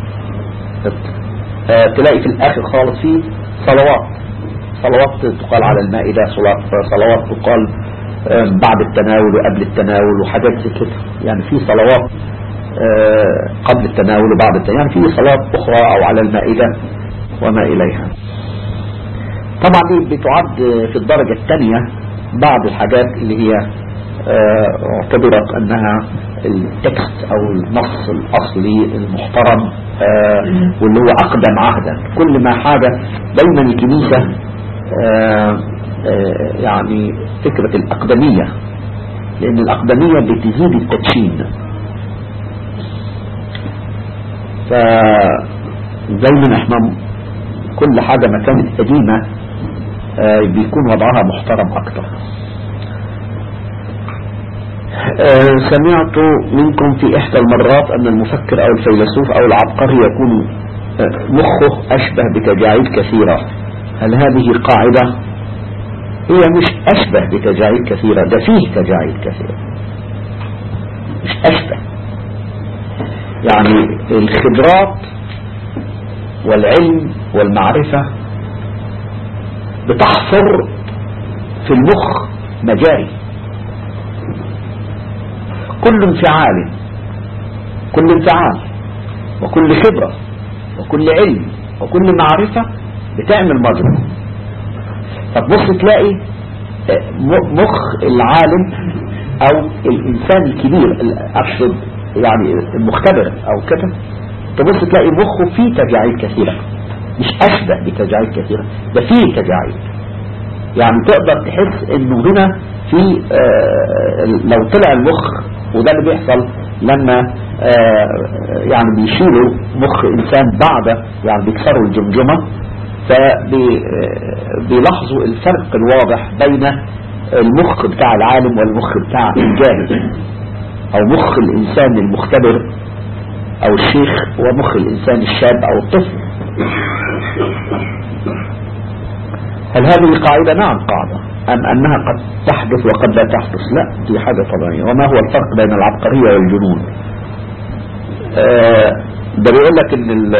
آه، تلاقي في الاخر خالص في صلوات صلوات تقال على المائدة صلوات صلوات تقال آه، بعد التناول وقبل التناول وحاجات زي كده يعني في صلوات آه، قبل التناول وبعد التناول يعني في صلوات أخرى أو على المائدة وما إليها طبعا دي بتعد في الدرجة الثانية بعض الحاجات اللي هي آه، اعتبرت أنها التكست أو النص الأصلي المحترم آه، واللي هو أقدم عهدا كل ما حاجة دايما الكنيسة آه، آه، يعني فكرة الأقدمية لأن الأقدمية بتزيد التدشين فدايما احنا كل حاجة ما كانت قديمة آه، بيكون وضعها محترم أكتر آه، سمعت منكم في إحدى المرات أن المفكر أو الفيلسوف أو العبقري يكون آه، مخه أشبه بتجاعيد كثيرة هل هذه قاعدة هي مش أشبه بتجاعيد كثيرة ده فيه تجاعيد كثيرة مش أشبه يعني الخبرات والعلم والمعرفة بتحفر في المخ مجاري كل انفعال كل انفعال وكل خبرة وكل علم وكل معرفة بتعمل مجرى فتبص تلاقي آه، م- مخ العالم او الانسان الكبير اقصد يعني المختبر او كده تبص تلاقي مخه فيه تجاعيد كثيرة مش اشبه بتجاعيد كثيرة ده فيه تجاعيد يعني تقدر تحس انه هنا في آه، لو طلع المخ وده اللي بيحصل لما آه، يعني بيشيلوا مخ انسان بعد يعني بيكسروا الجمجمة فبيلاحظوا الفرق الواضح بين المخ بتاع العالم والمخ بتاع الجاهل او مخ الانسان المختبر او الشيخ ومخ الانسان الشاب او الطفل هل هذه قاعدة نعم قاعدة أم أنها قد تحدث وقد لا تحدث لا دي حاجة طبيعية وما هو الفرق بين العبقرية والجنون آه، ده بيقول لك ان ال-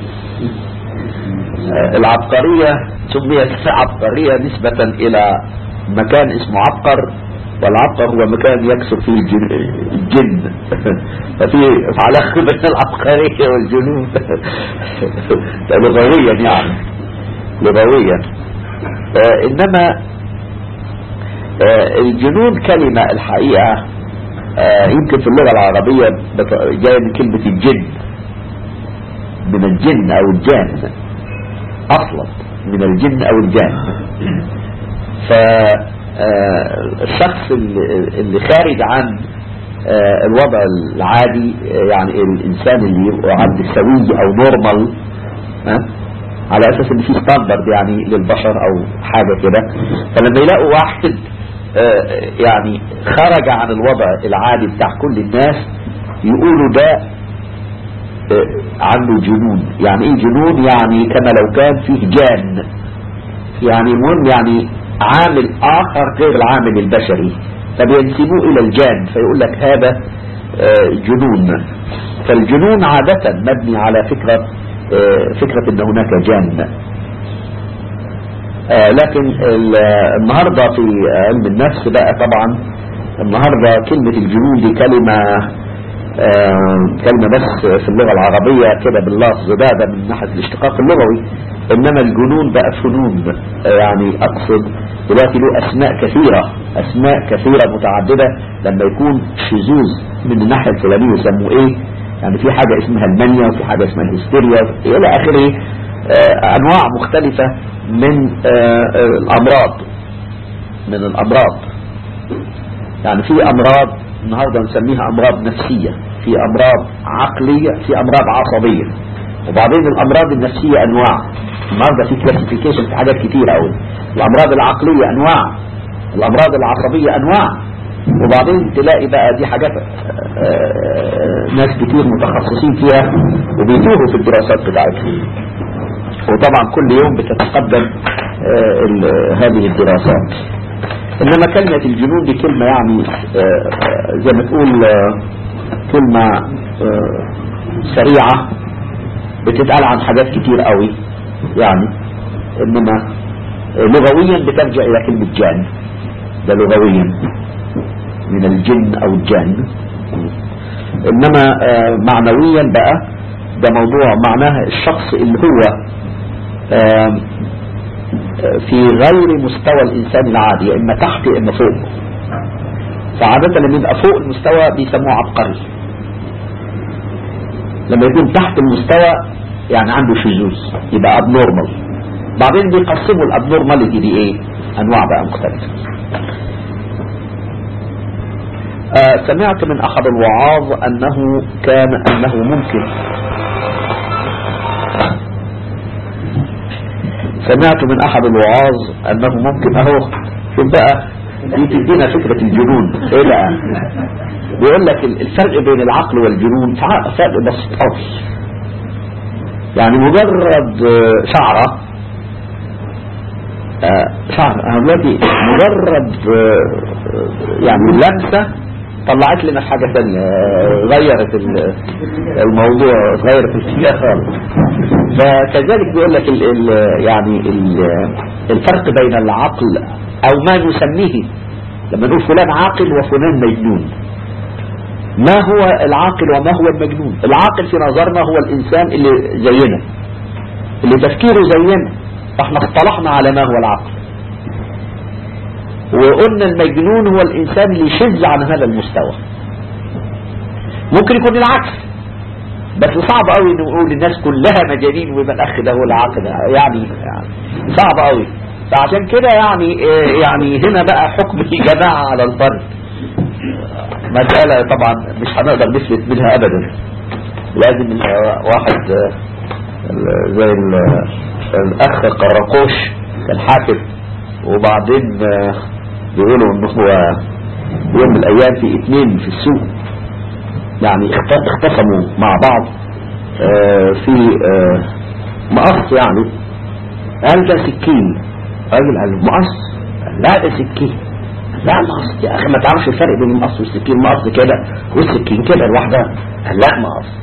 آه، العبقرية سميت عبقرية نسبة الى مكان اسمه عبقر والعبقر هو مكان يكسر فيه الجن, الجن. ففي علاقة بين العبقرية والجنون ده لغويا يعني لغويا آه، انما آه، الجنون كلمة الحقيقة آه، يمكن في اللغة العربية بت- جاية من كلمة الجن من الجن او الجان اصلا من الجن او الجان فالشخص اللي خارج عن آه، الوضع العادي آه، يعني الانسان اللي يبقى عبد سوي او نورمال ها على اساس ان في ستاندرد يعني للبشر او حاجة كده فلما يلاقوا واحد آه، يعني خرج عن الوضع العادي بتاع كل الناس يقولوا ده آه، عنده جنون يعني ايه جنون يعني كما لو كان فيه جان يعني المهم يعني عامل اخر غير العامل البشري فبينسبوه الى الجان فيقول لك هذا آه، جنون فالجنون عادة مبني على فكرة آه، فكرة ان هناك جان آه، لكن ال- النهاردة في علم النفس بقى طبعا النهاردة كلمة الجنون دي كلمة آه، كلمة بس في اللغة العربية كده باللفظ ده ده من ناحية الاشتقاق اللغوي انما الجنون بقى فنون آه، يعني اقصد دلوقتي له اسماء كثيرة اسماء كثيرة متعددة لما يكون شذوذ من الناحية الفلانية يسموه ايه يعني في حاجة اسمها المانيا وفي حاجة اسمها الهستيريا الى اخره آه، انواع مختلفة من آه، آه، الامراض من الامراض يعني في امراض النهاردة نسميها امراض نفسية في امراض عقلية في امراض عصبية وبعدين الامراض النفسية انواع النهاردة في كلاسيفيكيشن في حاجات كتير قوي الامراض العقلية انواع الامراض العصبية انواع وبعدين تلاقي بقى دي حاجات آه، ناس كتير متخصصين فيها وبيتوهوا في الدراسات بتاعتهم وطبعا كل يوم بتتقدم آه، ال- هذه الدراسات انما كلمة الجنون دي كلمة يعني آه، آه، زي ما تقول آه، كلمة آه، سريعة بتتقال عن حاجات كتير قوي يعني انما آه، لغويا بترجع الى كلمة جان ده لغويا من الجن او الجان انما آه، معنويا بقى ده موضوع معناه الشخص اللي هو آم، آه، في غير مستوى الإنسان العادي يا إما تحت يا إما فوق فعادة لما يبقى فوق المستوى بيسموه عبقري لما يكون تحت المستوى يعني عنده شذوذ يبقى abnormal بعدين بيقسموا الابنورماليتي دي ايه انواع بقى مختلفة آه سمعت من احد الوعاظ انه كان انه ممكن سمعت من احد الوعاظ انه ممكن اهو شوف بقى دي تدينا فكرة الجنون ايه بقى بيقول لك الفرق بين العقل والجنون فرق بسيط قوي يعني مجرد آه، شعرة آه، شعر انا دلوقتي مجرد آه، يعني لمسة طلعت لنا في حاجة ثانية آه، غيرت ال- الموضوع غيرت الاتجاه خالص فكذلك بيقول لك ال ال يعني ال الفرق بين العقل او ما نسميه لما نقول فلان عاقل وفلان مجنون ما هو العاقل وما هو المجنون العاقل في نظرنا هو الانسان اللي زينا اللي تفكيره زينا فاحنا اصطلحنا على ما هو العقل وقلنا المجنون هو الانسان اللي يشذ عن هذا المستوى ممكن يكون العكس بس صعب قوي نقول الناس كلها مجانين ويبقى الاخ ده هو العاقل يعني, يعني صعب قوي فعشان كده يعني آه، يعني هنا بقى حكم الجماعة على الفرد مسألة طبعا مش هنقدر نفلت منها ابدا لازم آه، واحد آه، ال- زي ال- الاخ قراقوش الحاكم وبعدين آه، بيقولوا ان هو يوم من الايام في اتنين في السوق يعني اخت- اختصموا مع بعض آه، في آه، مقص يعني قال ده سكين راجل قال له مقص قال لا ده سكين لا مقص يا اخي ما تعرفش الفرق بين المقص والسكين مقص كده والسكين كده لوحدها قال لا مقص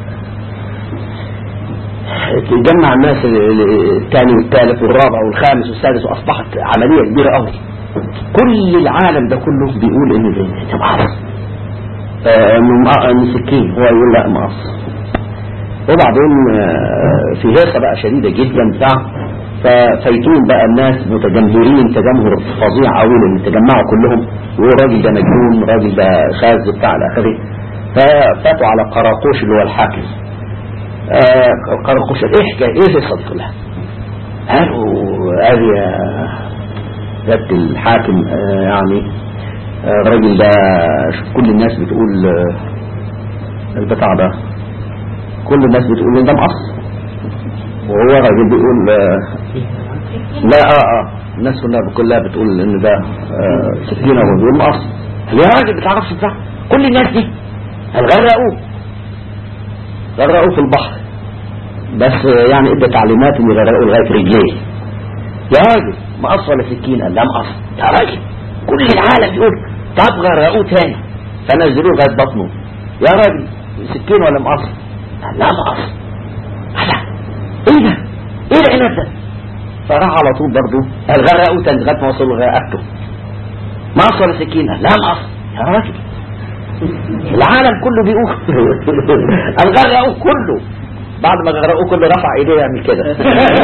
تجمع الناس ال- ال- الثاني والثالث والرابع والخامس والسادس واصبحت عمليه كبيره قوي كل العالم ده كله بيقول ان ده ده مقص آه، انه مق- انه سكين هو يقول لا مقص وبعدين آه، في هيصه بقى شديده جدا بتاع ففيتون بقى الناس متجمهرين تجمهر فظيع قوي لان تجمعوا كلهم والراجل ده مجنون الراجل ده شاذ بتاع الى اخره ففاتوا على قراقوش اللي هو الحاكم آه، قراقوش قال ايه حكايه ايه الهيصه دي كلها قالوا قال يا سياده الحاكم آه، يعني آه، الراجل ده شوف كل الناس بتقول آه، البتاع ده كل الناس بتقول ان ده مقص وهو راجل بيقول آه، لا اه اه الناس كلها كلها بتقول ان ده آه، سكينه وهو بيقول مقص قال يا راجل بتعرفش بتاع كل الناس دي قال غرقوه غرقوه في البحر بس آه، يعني ادى تعليمات ان يغرقوا لغايه رجليه يا راجل مقص ولا سكين قال لا مقص يا راجل كل العالم يقول طب غرقوه تاني فنزلوه لغايه بطنه يا راجل سكين ولا مقص قال لا مقص قال لا ايه ده ايه العناد ده فراح على طول برضه قال غرقوه تاني لغايه ما وصل لغايته مقص ولا سكين قال لا مقص يا راجل العالم كله بيقول قال غرقوه كله بعد ما غرقوه كله رفع ايديه يعمل كده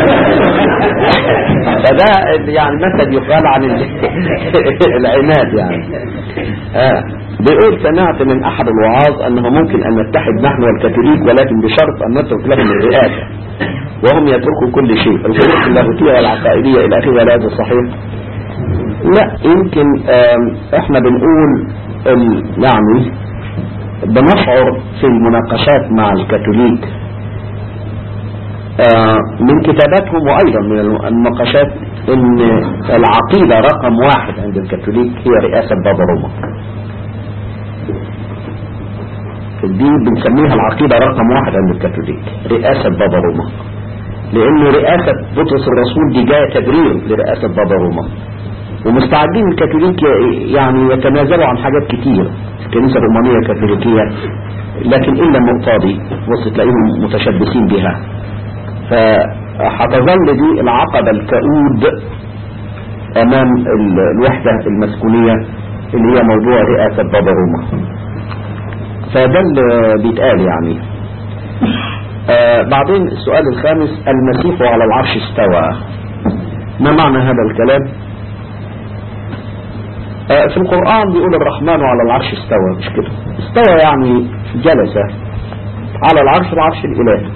فده يعني مثل يقال عن ال- العناد يعني آه. بيقول سمعت من احد الوعاظ انه ممكن ان نتحد نحن والكاثوليك ولكن بشرط ان نترك لهم الرئاسة وهم يتركوا كل شيء الفروق اللاهوتية والعقائدية الى اخره ولا هذا صحيح لا يمكن آم، احنا بنقول ال- يعني بنشعر في المناقشات مع الكاثوليك آه، من كتاباتهم وأيضا من المناقشات أن العقيدة رقم واحد عند الكاثوليك هي رئاسة بابا روما دي بنسميها العقيدة رقم واحد عند الكاثوليك رئاسة بابا روما لأن رئاسة بطرس الرسول دي جاية تبرير لرئاسة بابا روما ومستعدين الكاثوليك ي- يعني يتنازلوا عن حاجات كتير الكنيسة الرومانية الكاثوليكية لكن إلا النقطة دي بص تلاقيهم متشبثين بها فهتظل دي العقبة الكؤود أمام ال- الوحدة المسكونية اللي هي موضوع رئاسة بابا روما فده اللي بيتقال يعني آه بعدين السؤال الخامس المسيح على العرش استوى ما معنى هذا الكلام آه في القرآن بيقول الرحمن على العرش استوى مش كده استوى يعني جلس على العرش العرش الإلهي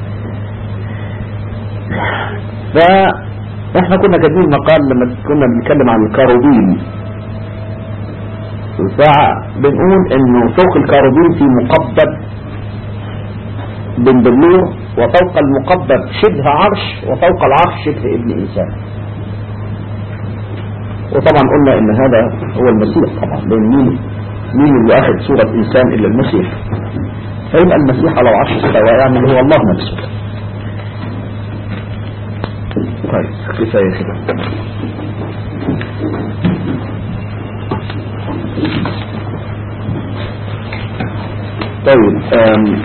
فاحنا كنا كاتبين مقال لما كنا بنتكلم عن الكاروبين فبنقول انه فوق الكاروبين في مقبب بن بلور وفوق المقبب شبه عرش وفوق العرش شبه ابن إنسان وطبعا قلنا ان هذا هو المسيح طبعا لان مين مين اللي اخذ صورة انسان الا المسيح فيبقى المسيح على العرش استوى يعني هو الله نفسه طيب كفاية كده طيب آم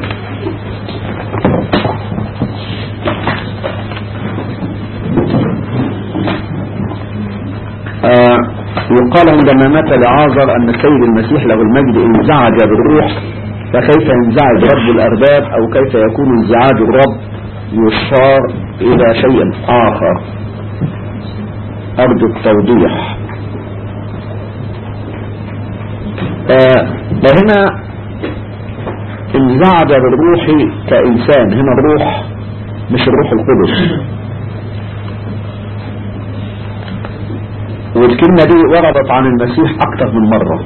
آه يقال عندما مات لعازر أن السيد المسيح له المجد انزعج بالروح فكيف ينزعج رب الأرباب أو كيف يكون انزعاج الرب يشار إلى شيء آخر أرجو التوضيح آه هنا انزعج بالروح كإنسان هنا الروح مش الروح القدس والكلمة دي وردت عن المسيح أكثر من مرة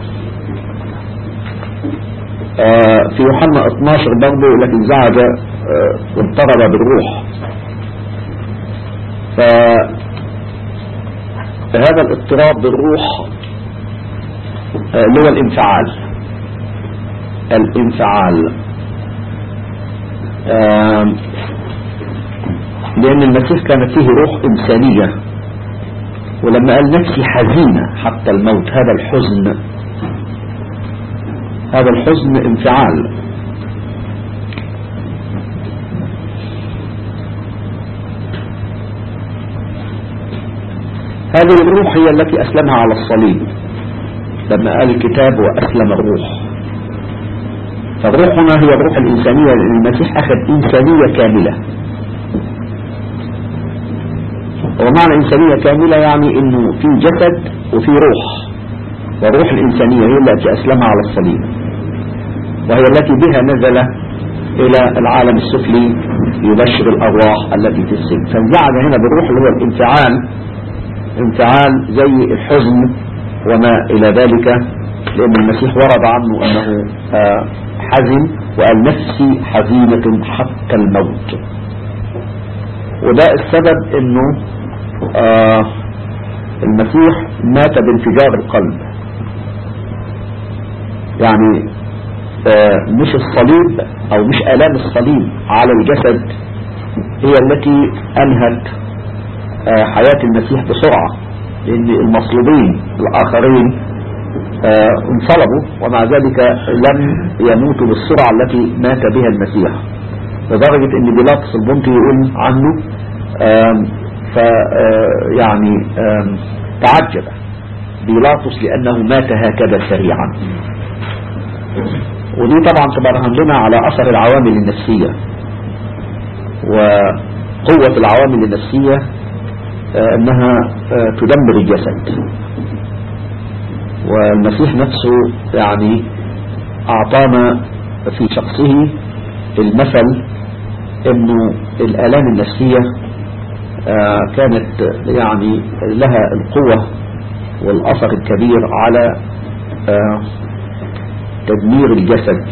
آه في يوحنا 12 برضه لكن انزعج آه واضطرب بالروح فهذا الاضطراب بالروح اللي هو الانفعال الانفعال لأن المسيح كانت فيه روح إنسانية ولما قال نفسي حزينة حتى الموت هذا الحزن هذا الحزن انفعال هذه الروح هي التي أسلمها على الصليب لما قال الكتاب وأسلم الروح فالروح هنا هي الروح الإنسانية لأن المسيح أخذ إنسانية كاملة ومعنى إنسانية كاملة يعني إنه في جسد وفي روح والروح الإنسانية هي التي أسلمها على الصليب وهي التي بها نزل إلى العالم السفلي يبشر الأرواح التي في السجن فانزعج هنا بالروح اللي هو الانفعال انفعال زي الحزن وما إلى ذلك لأن المسيح ورد عنه أنه حزن وقال نفسي حزينة حتى الموت وده السبب أنه المسيح مات بانفجار القلب يعني مش الصليب أو مش آلام الصليب على الجسد هي التي أنهت حياة المسيح بسرعة لأن المصلوبين الآخرين انصلبوا ومع ذلك لم يموتوا بالسرعة التي مات بها المسيح لدرجة أن بيلاطس البنطي يقول عنه ف يعني تعجب بيلاطس لأنه مات هكذا سريعا ودي طبعا تبرهن لنا على أثر العوامل النفسية وقوة العوامل النفسية أنها تدمر الجسد والمسيح نفسه يعني أعطانا في شخصه المثل أنه الآلام النفسية كانت يعني لها القوة والأثر الكبير على تدمير الجسد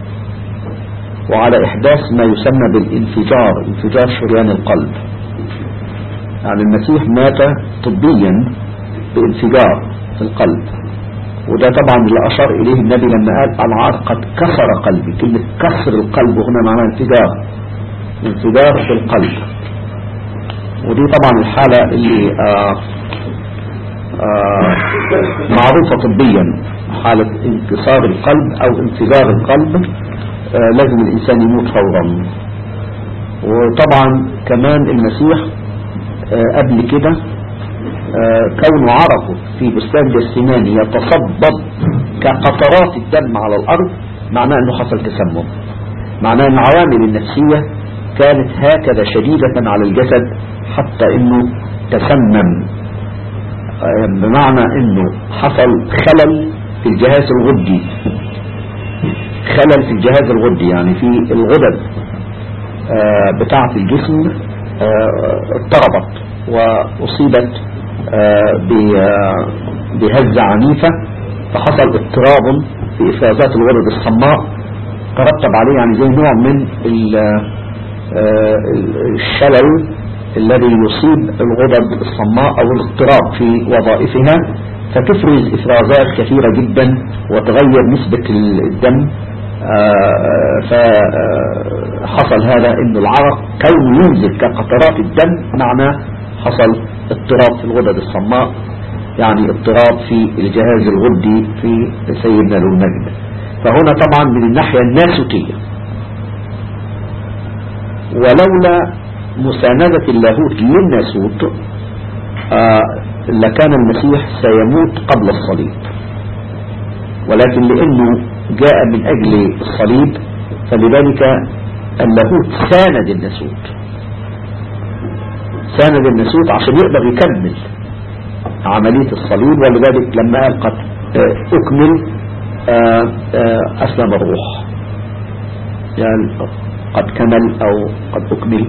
وعلى إحداث ما يسمى بالانفجار انفجار شريان القلب يعني المسيح مات طبيا بانفجار في القلب وده طبعا اللي أشار إليه النبي لما قال العار قد كسر قلبي كلمة كسر القلب هنا معناها انفجار انفجار في القلب ودي طبعا الحالة اللي آآ آآ معروفة طبيا حالة انكسار القلب او انفجار القلب لازم الانسان يموت فورا وطبعا كمان المسيح قبل كده كونه عرفه في بستان جسيماني يتصبب كقطرات الدم على الارض معناه انه حصل تسمم معناه ان العوامل النفسية كانت هكذا شديدة على الجسد حتى انه تسمم بمعنى انه حصل خلل في الجهاز الغدي خلل في الجهاز الغدي يعني في الغدد بتاعة الجسم اضطربت واصيبت بهزة عنيفة فحصل اضطراب في افرازات الغدد الصماء ترتب عليه يعني زي نوع من آه، الشلل الذي يصيب الغدد الصماء أو الاضطراب في وظائفها فتفرز إفرازات كثيرة جدا وتغير نسبة الدم آه، فحصل هذا ان العرق كونه ينزل كقطرات الدم معناه حصل اضطراب في الغدد الصماء يعني اضطراب في الجهاز الغدي في سيدنا ذو المجد فهنا طبعا من الناحية الناسوتية ولولا مساندة اللاهوت للناسوت آه لكان المسيح سيموت قبل الصليب ولكن لأنه جاء من أجل الصليب فلذلك اللاهوت ساند الناسوت ساند الناسوت عشان يقدر يكمل عملية الصليب ولذلك لما قال قد آه، أكمل آه، آه، أسلم الروح يعني قد كمل أو قد أكمل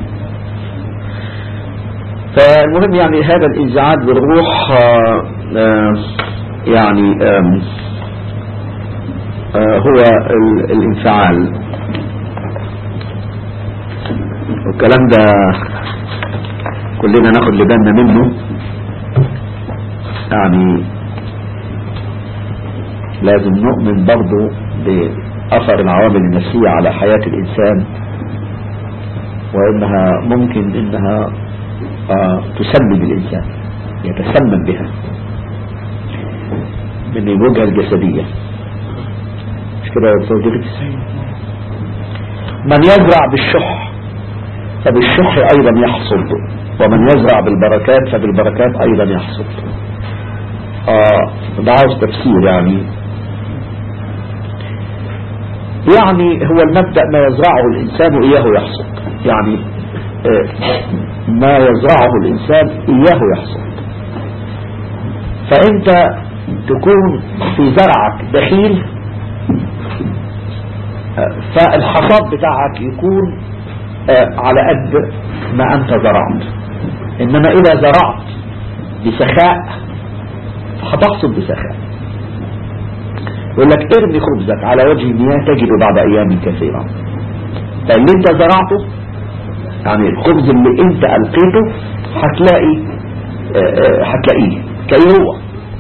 فالمهم يعني هذا الانزعاج بالروح يعني هو الانفعال والكلام ده كلنا ناخد لبالنا منه يعني لازم نؤمن برضو بأثر العوامل النفسية على حياة الإنسان وإنها ممكن إنها آه تسمم الإنسان يتسمم بها من الوجهة الجسدية مش كده يا دكتور من يزرع بالشح فبالشح أيضا يحصد ومن يزرع بالبركات فبالبركات أيضا يحصد آه ده عاوز تفسير يعني يعني هو المبدأ ما يزرعه الإنسان إياه يحصد يعني آه ما يزرعه الإنسان إياه يحصد فأنت تكون في زرعك دخيل آه فالحصاد بتاعك يكون آه على قد ما أنت زرعت إنما إذا زرعت بسخاء هتحصد بسخاء يقول لك ارمي خبزك على وجه المياه تجد بعد أيام كثيرة فاللي انت زرعته يعني الخبز اللي انت ألقيته هتلاقي هتلاقيه كأي هو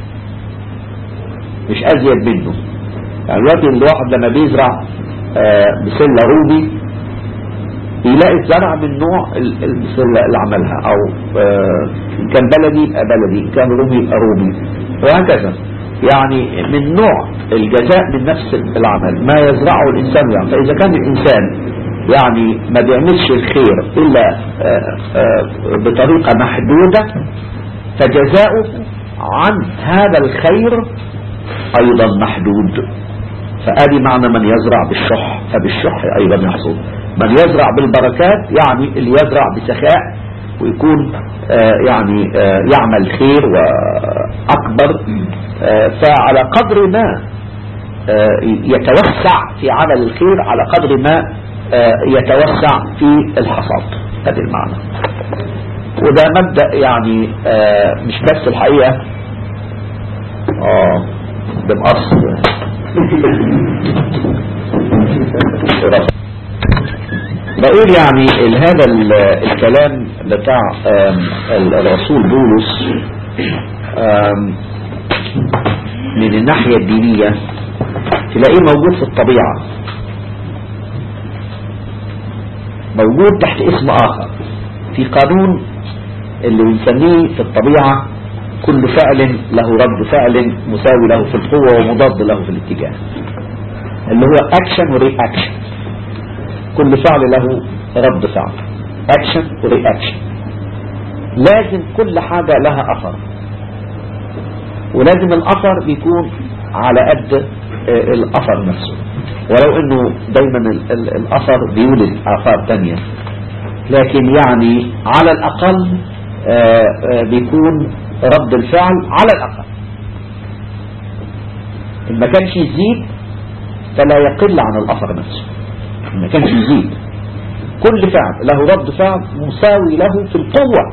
مش أزيد منه يعني دلوقتي الواحد لما بيزرع بسلة روبي يلاقي الزرع من نوع البسلة اللي عملها او ان كان بلدي يبقى بلدي ان كان رومي يبقى رومي وهكذا يعني من نوع الجزاء من نفس العمل ما يزرعه الانسان يعني فاذا كان الانسان يعني ما بيعملش الخير الا بطريقة محدودة فجزاؤه عن هذا الخير ايضا محدود فادي معنى من يزرع بالشح فبالشح ايضا يحصد من يزرع بالبركات يعني اللي يزرع بسخاء ويكون آه يعني آه يعمل خير وأكبر آه فعلى قدر ما يتوسع في عمل الخير على قدر ما يتوسع في الحصاد هذا المعنى وده مبدأ يعني مش بس الحقيقة اه ده مقص بقول يعني هذا الكلام بتاع الرسول بولس من الناحية الدينية تلاقيه موجود في الطبيعة موجود تحت اسم آخر في قانون اللي بنسميه في الطبيعة كل فعل له رد فعل مساوي له في القوة ومضاد له في الاتجاه اللي هو اكشن ورياكشن كل فعل له رد فعل اكشن ورياكشن لازم كل حاجة لها اثر ولازم الاثر بيكون على قد الاثر نفسه ولو انه دايما الاثر بيولد اثار تانية لكن يعني على الاقل بيكون رد الفعل على الاقل ان ما كانش يزيد فلا يقل عن الاثر نفسه ما كانش يزيد كل فعل له رد فعل مساوي له في القوة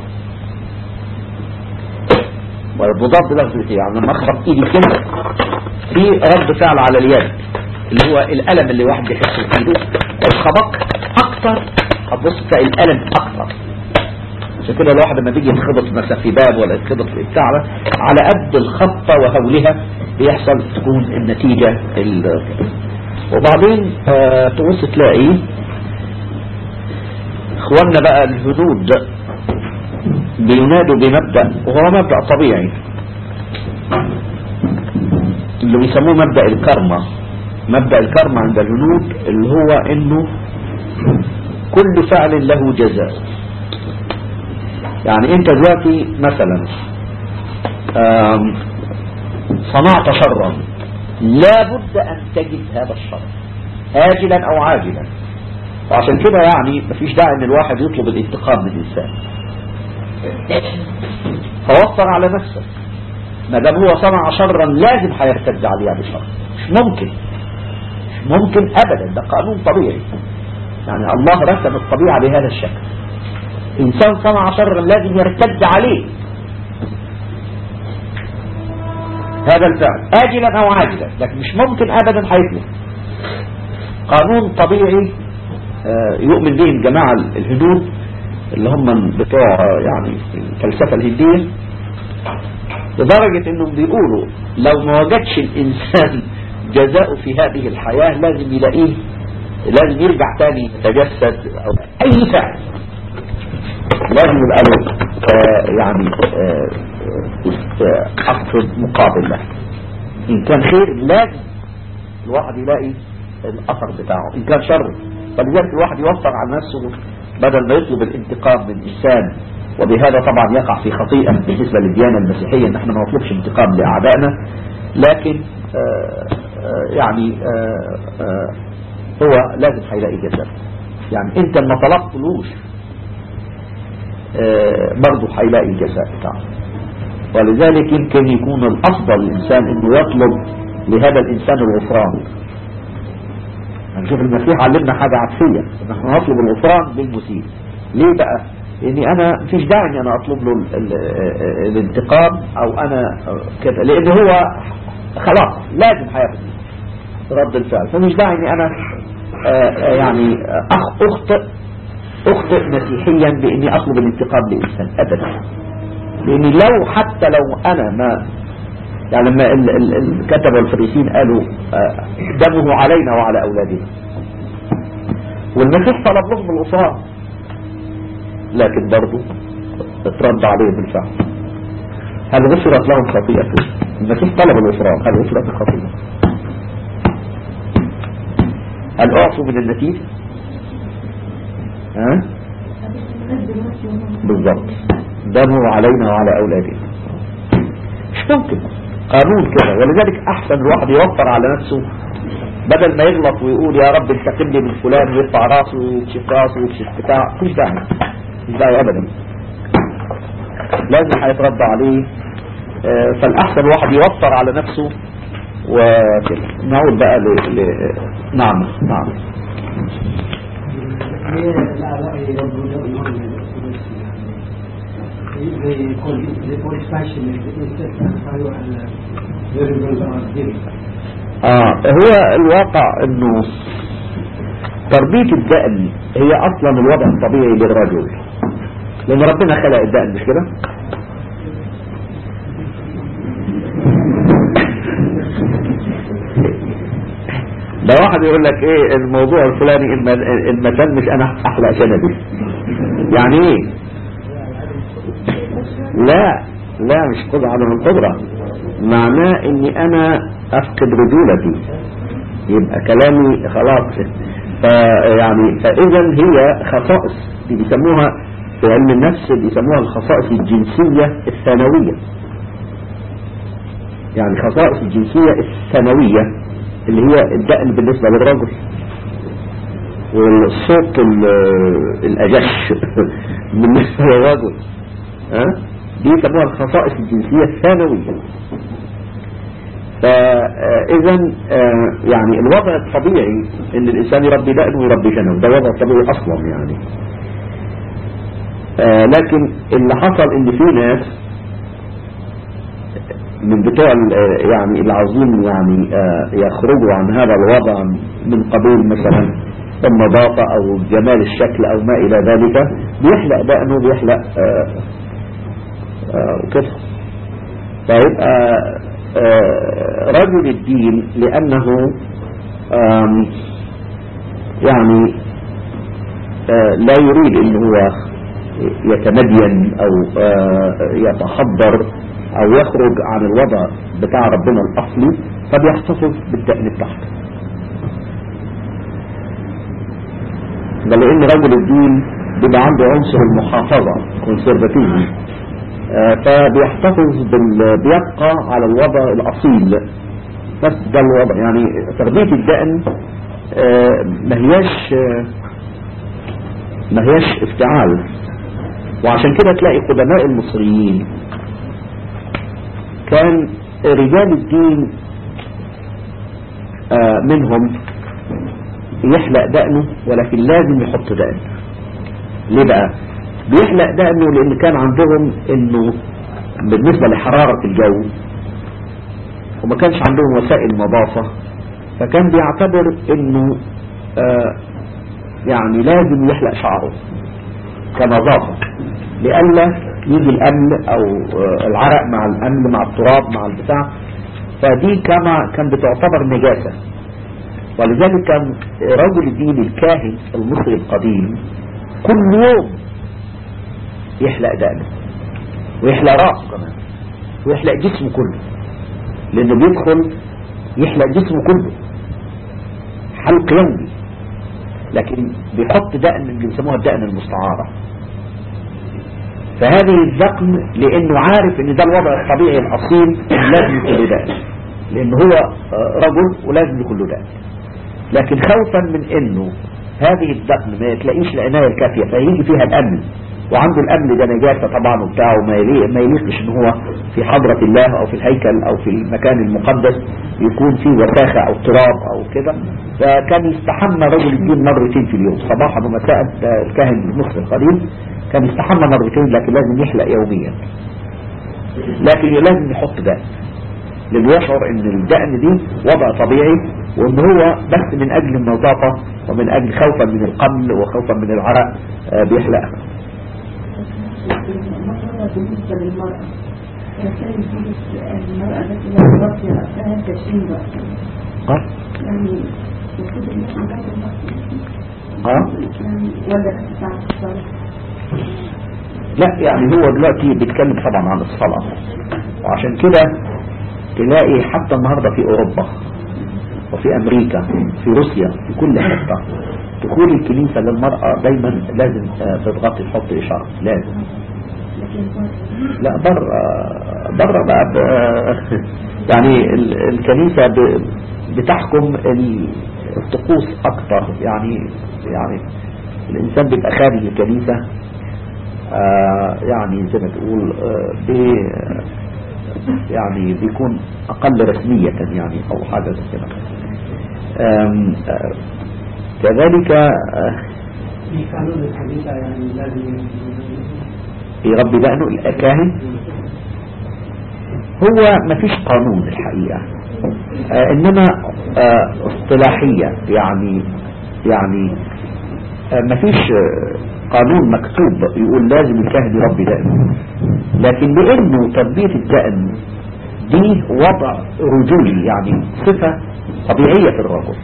والمضاد له في الاتجاه يعني لما اخبط ايدي كده في رد فعل على اليد اللي هو الألم اللي واحد بيحسه في ايده الخبط اكتر هتبص تلاقي الالم اكثر عشان كده الواحد لما بيجي يتخبط مثلا في باب ولا يتخبط في بتاع ده، على قد الخبطه وهولها بيحصل تكون النتيجه ال- وبعدين آه تبص تلاقي اخواننا بقى الهدود بينادوا بمبدأ وهو مبدأ طبيعي اللي بيسموه مبدأ الكرمة مبدأ الكرمة عند الهنود اللي هو انه كل فعل له جزاء يعني انت دلوقتي مثلا آم، صنعت شرا لابد ان تجد هذا الشر آجلا او عاجلا وعشان كده يعني مفيش داعي ان الواحد يطلب الانتقام من الانسان فوفر على نفسك ما دام هو صنع شرا لازم هيرتد عليه بشر مش ممكن مش ممكن ابدا ده قانون طبيعي يعني الله رسم الطبيعة بهذا الشكل انسان صنع شرا لازم يرتد عليه هذا الفعل آجلا او عاجلا لكن مش ممكن ابدا هيطلع قانون طبيعي آه، يؤمن به الجماعة الهنود اللي هم بتوع آه، يعني الفلسفة الهندية لدرجة انهم بيقولوا لو ما وجدش الانسان جزاء في هذه الحياة لازم يلاقيه لازم يرجع تاني يتجسد او اي فعل لازم يبقى له آه، يعني آه، آه، اقصد مقابل له ان كان خير لازم الواحد يلاقي الاثر بتاعه ان كان شر فلذلك الواحد يوفر على نفسه بدل ما يطلب الانتقام من انسان وبهذا طبعا يقع في خطيئة بالنسبة للديانة المسيحية ان احنا ما نطلبش انتقام لأعدائنا لكن آه آه يعني آه آه هو لازم هيلاقي جزاء يعني انت ما طلبتلوش آه برضه هيلاقي جزاء بتاعه ولذلك يمكن يكون الافضل للانسان انه يطلب لهذا الانسان الغفران هنشوف المسيح علمنا حاجة عكسية نحن نطلب الغفران للمسيء ليه بقى لاني انا مفيش داعي ان انا اطلب له ال ال الانتقام او انا كده لان هو خلاص لازم هياخد رد الفعل فمش داعي اني انا آآ يعني أخ اخطئ اخطئ مسيحيا باني اطلب الانتقام لانسان ابدا لاني لو حتى لو انا ما يعني لما ال- ال- الكتبة الفريسين قالوا آه، دمه علينا وعلى أولادنا والمسيح طلب لهم الغفران لكن برضه اترد عليه بالفعل هل غفرت لهم خطيئته المسيح طلب الغفران هل غفرت الخطيئة هل أعفوا من النتيجة ها بالضبط دمه علينا وعلى أولادنا مش ممكن قانون كده ولذلك احسن الواحد يوفر على نفسه بدل ما يغلط ويقول يا رب انتقم لي من فلان ويرفع راسه ويكشف راسه ويكشف بتاع مش داعي مش داعي ابدا لازم هيترد عليه آه، فالاحسن الواحد يوفر على نفسه وكده نعود بقى ل... ل... نعم نعم
They call it, they call it fashion, variables are given.
آه هو الواقع انه تربية الدقن هي اصلا الوضع الطبيعي للرجل لان ربنا خلق الدقن مش كده ده واحد يقول لك ايه الموضوع الفلاني الم- المثل مش انا احلى شنبي يعني ايه لا لا مش قدرة عدم القدرة معناه اني انا افقد رجولتي يبقى كلامي خلاص فيعني فاذا هي خصائص دي بيسموها في علم النفس بيسموها الخصائص الجنسية الثانوية يعني خصائص الجنسية الثانوية اللي هي الدقن بالنسبة للرجل والصوت ال- الأجش بالنسبة للرجل ها دي يسموها الخصائص الجنسية الثانوية فإذا يعني الوضع الطبيعي ان الإنسان يربي دقن ويربي شنب ده وضع طبيعي أصلا يعني آه، لكن اللي حصل ان في ناس من بتوع ال- آه، يعني اللي عاوزين يعني آه، يخرجوا عن هذا الوضع من قبيل مثلا النظافة او جمال الشكل او ما الى ذلك بيحلق دقنه بيحلق آه، آه، وكده فيبقى آه، رجل الدين لانه آم، يعني آه، لا يريد ان هو يتمدين او آه، يتحضر او يخرج عن الوضع بتاع ربنا الاصلي فبيحتفظ بالدقن بتاعته ده لان رجل الدين بيبقى عنده عنصر المحافظة كونسرفاتيزم فبيحتفظ بال... بيبقى على الوضع الاصيل بس ده الوضع يعني تربية الدقن آه، ما هياش آه، ما هياش افتعال وعشان كده تلاقي قدماء المصريين كان رجال الدين آه، منهم يحلق دقنه ولكن لازم يحط دقن ليه بقى بيحلق دقنه لان كان عندهم انه بالنسبة لحرارة الجو وما كانش عندهم وسائل نظافة فكان بيعتبر انه آه يعني لازم يحلق شعره كنظافة لئلا يجي الأمل أو آه العرق مع الأمل مع التراب مع البتاع فدي كما كان بتعتبر نجاسة ولذلك كان رجل الدين الكاهن المصري القديم كل يوم يحلق دقنه ويحلق راسه كمان ويحلق جسمه كله لأنه بيدخل يحلق جسمه كله حلق يومي لكن بيحط دقن بيسموها الدقن المستعارة فهذه الذقن لانه عارف ان ده الوضع الطبيعي الاصيل لازم يكون له دقن لان هو رجل ولازم يكون له دقن لكن خوفا من انه هذه الدقن ما تلاقيش العناية الكافية فيجي فيها الامن وعنده الامن ده نجاسة طبعا وبتاعه ما يليق ما يليقش ان هو في حضرة الله او في الهيكل او في المكان المقدس يكون فيه وساخة او تراب او كده فكان يستحمى رجل الدين مرتين في اليوم صباحا ومساء الكاهن المصري القديم كان يستحمى مرتين لكن لازم يحلق يوميا لكن لازم يحط دقن لانه يشعر ان الدقن دي وضع طبيعي وان هو بس من اجل النظافة ومن اجل خوفا من القمل وخوفا من العرق آه بيحلقها
بالنسبة للمرأة كان يجوز المرأة التي لا تغطي رأسها تشريب
اه
يعني المفروض ان احنا نغطي
اه
يعني ولا تسعة الصلاة
لا يعني هو دلوقتي بيتكلم طبعا عن الصلاة وعشان كده تلاقي حتى النهاردة في اوروبا وفي امريكا في روسيا في كل حتة دخول الكنيسة للمرأة دايما لازم آه، تضغطي تحط اشارة لازم لا بره بره بقى ب- يعني ال- الكنيسة ب- بتحكم ال- الطقوس اكتر يعني يعني الانسان بيبقى خارج الكنيسة آه، يعني زي ما تقول آه، بي يعني بيكون اقل رسمية يعني او حاجة زي كده آم، آه، كذلك آه،
في قانون الكنيسة يعني لازم
يربي دقنه الكاهن هو مفيش قانون الحقيقة آه انما آه اصطلاحية يعني يعني آه مفيش آه قانون مكتوب يقول لازم الكاهن يربي دقنه لكن لانه تربية الدقن دي وضع رجولي يعني صفة طبيعية في الرجل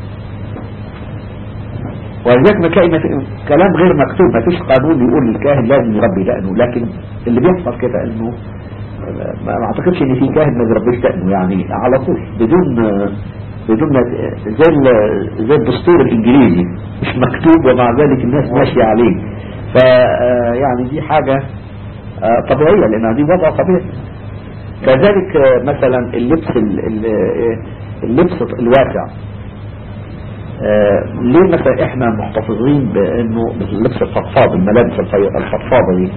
ولذلك ما تلاقي ما في- كلام غير مكتوب ما فيش قانون يقول الكاهن لازم يربي دقنه لكن اللي بيحصل كده انه ما ما اعتقدش ان في كاهن ما بيربيش دقنه يعني على طول بدون بدون ما- زي ال- زي الدستور الانجليزي مش مكتوب ومع ذلك الناس ماشيه عليه ف آه، يعني دي حاجه آه، طبيعيه لان دي وضع طبيعي كذلك آه، مثلا اللبس ال- ال- آه، اللبس الواسع آه، ليه مثلا احنا محتفظين بانه اللبس الفضفاض الملابس الفي- الفضفاضة دي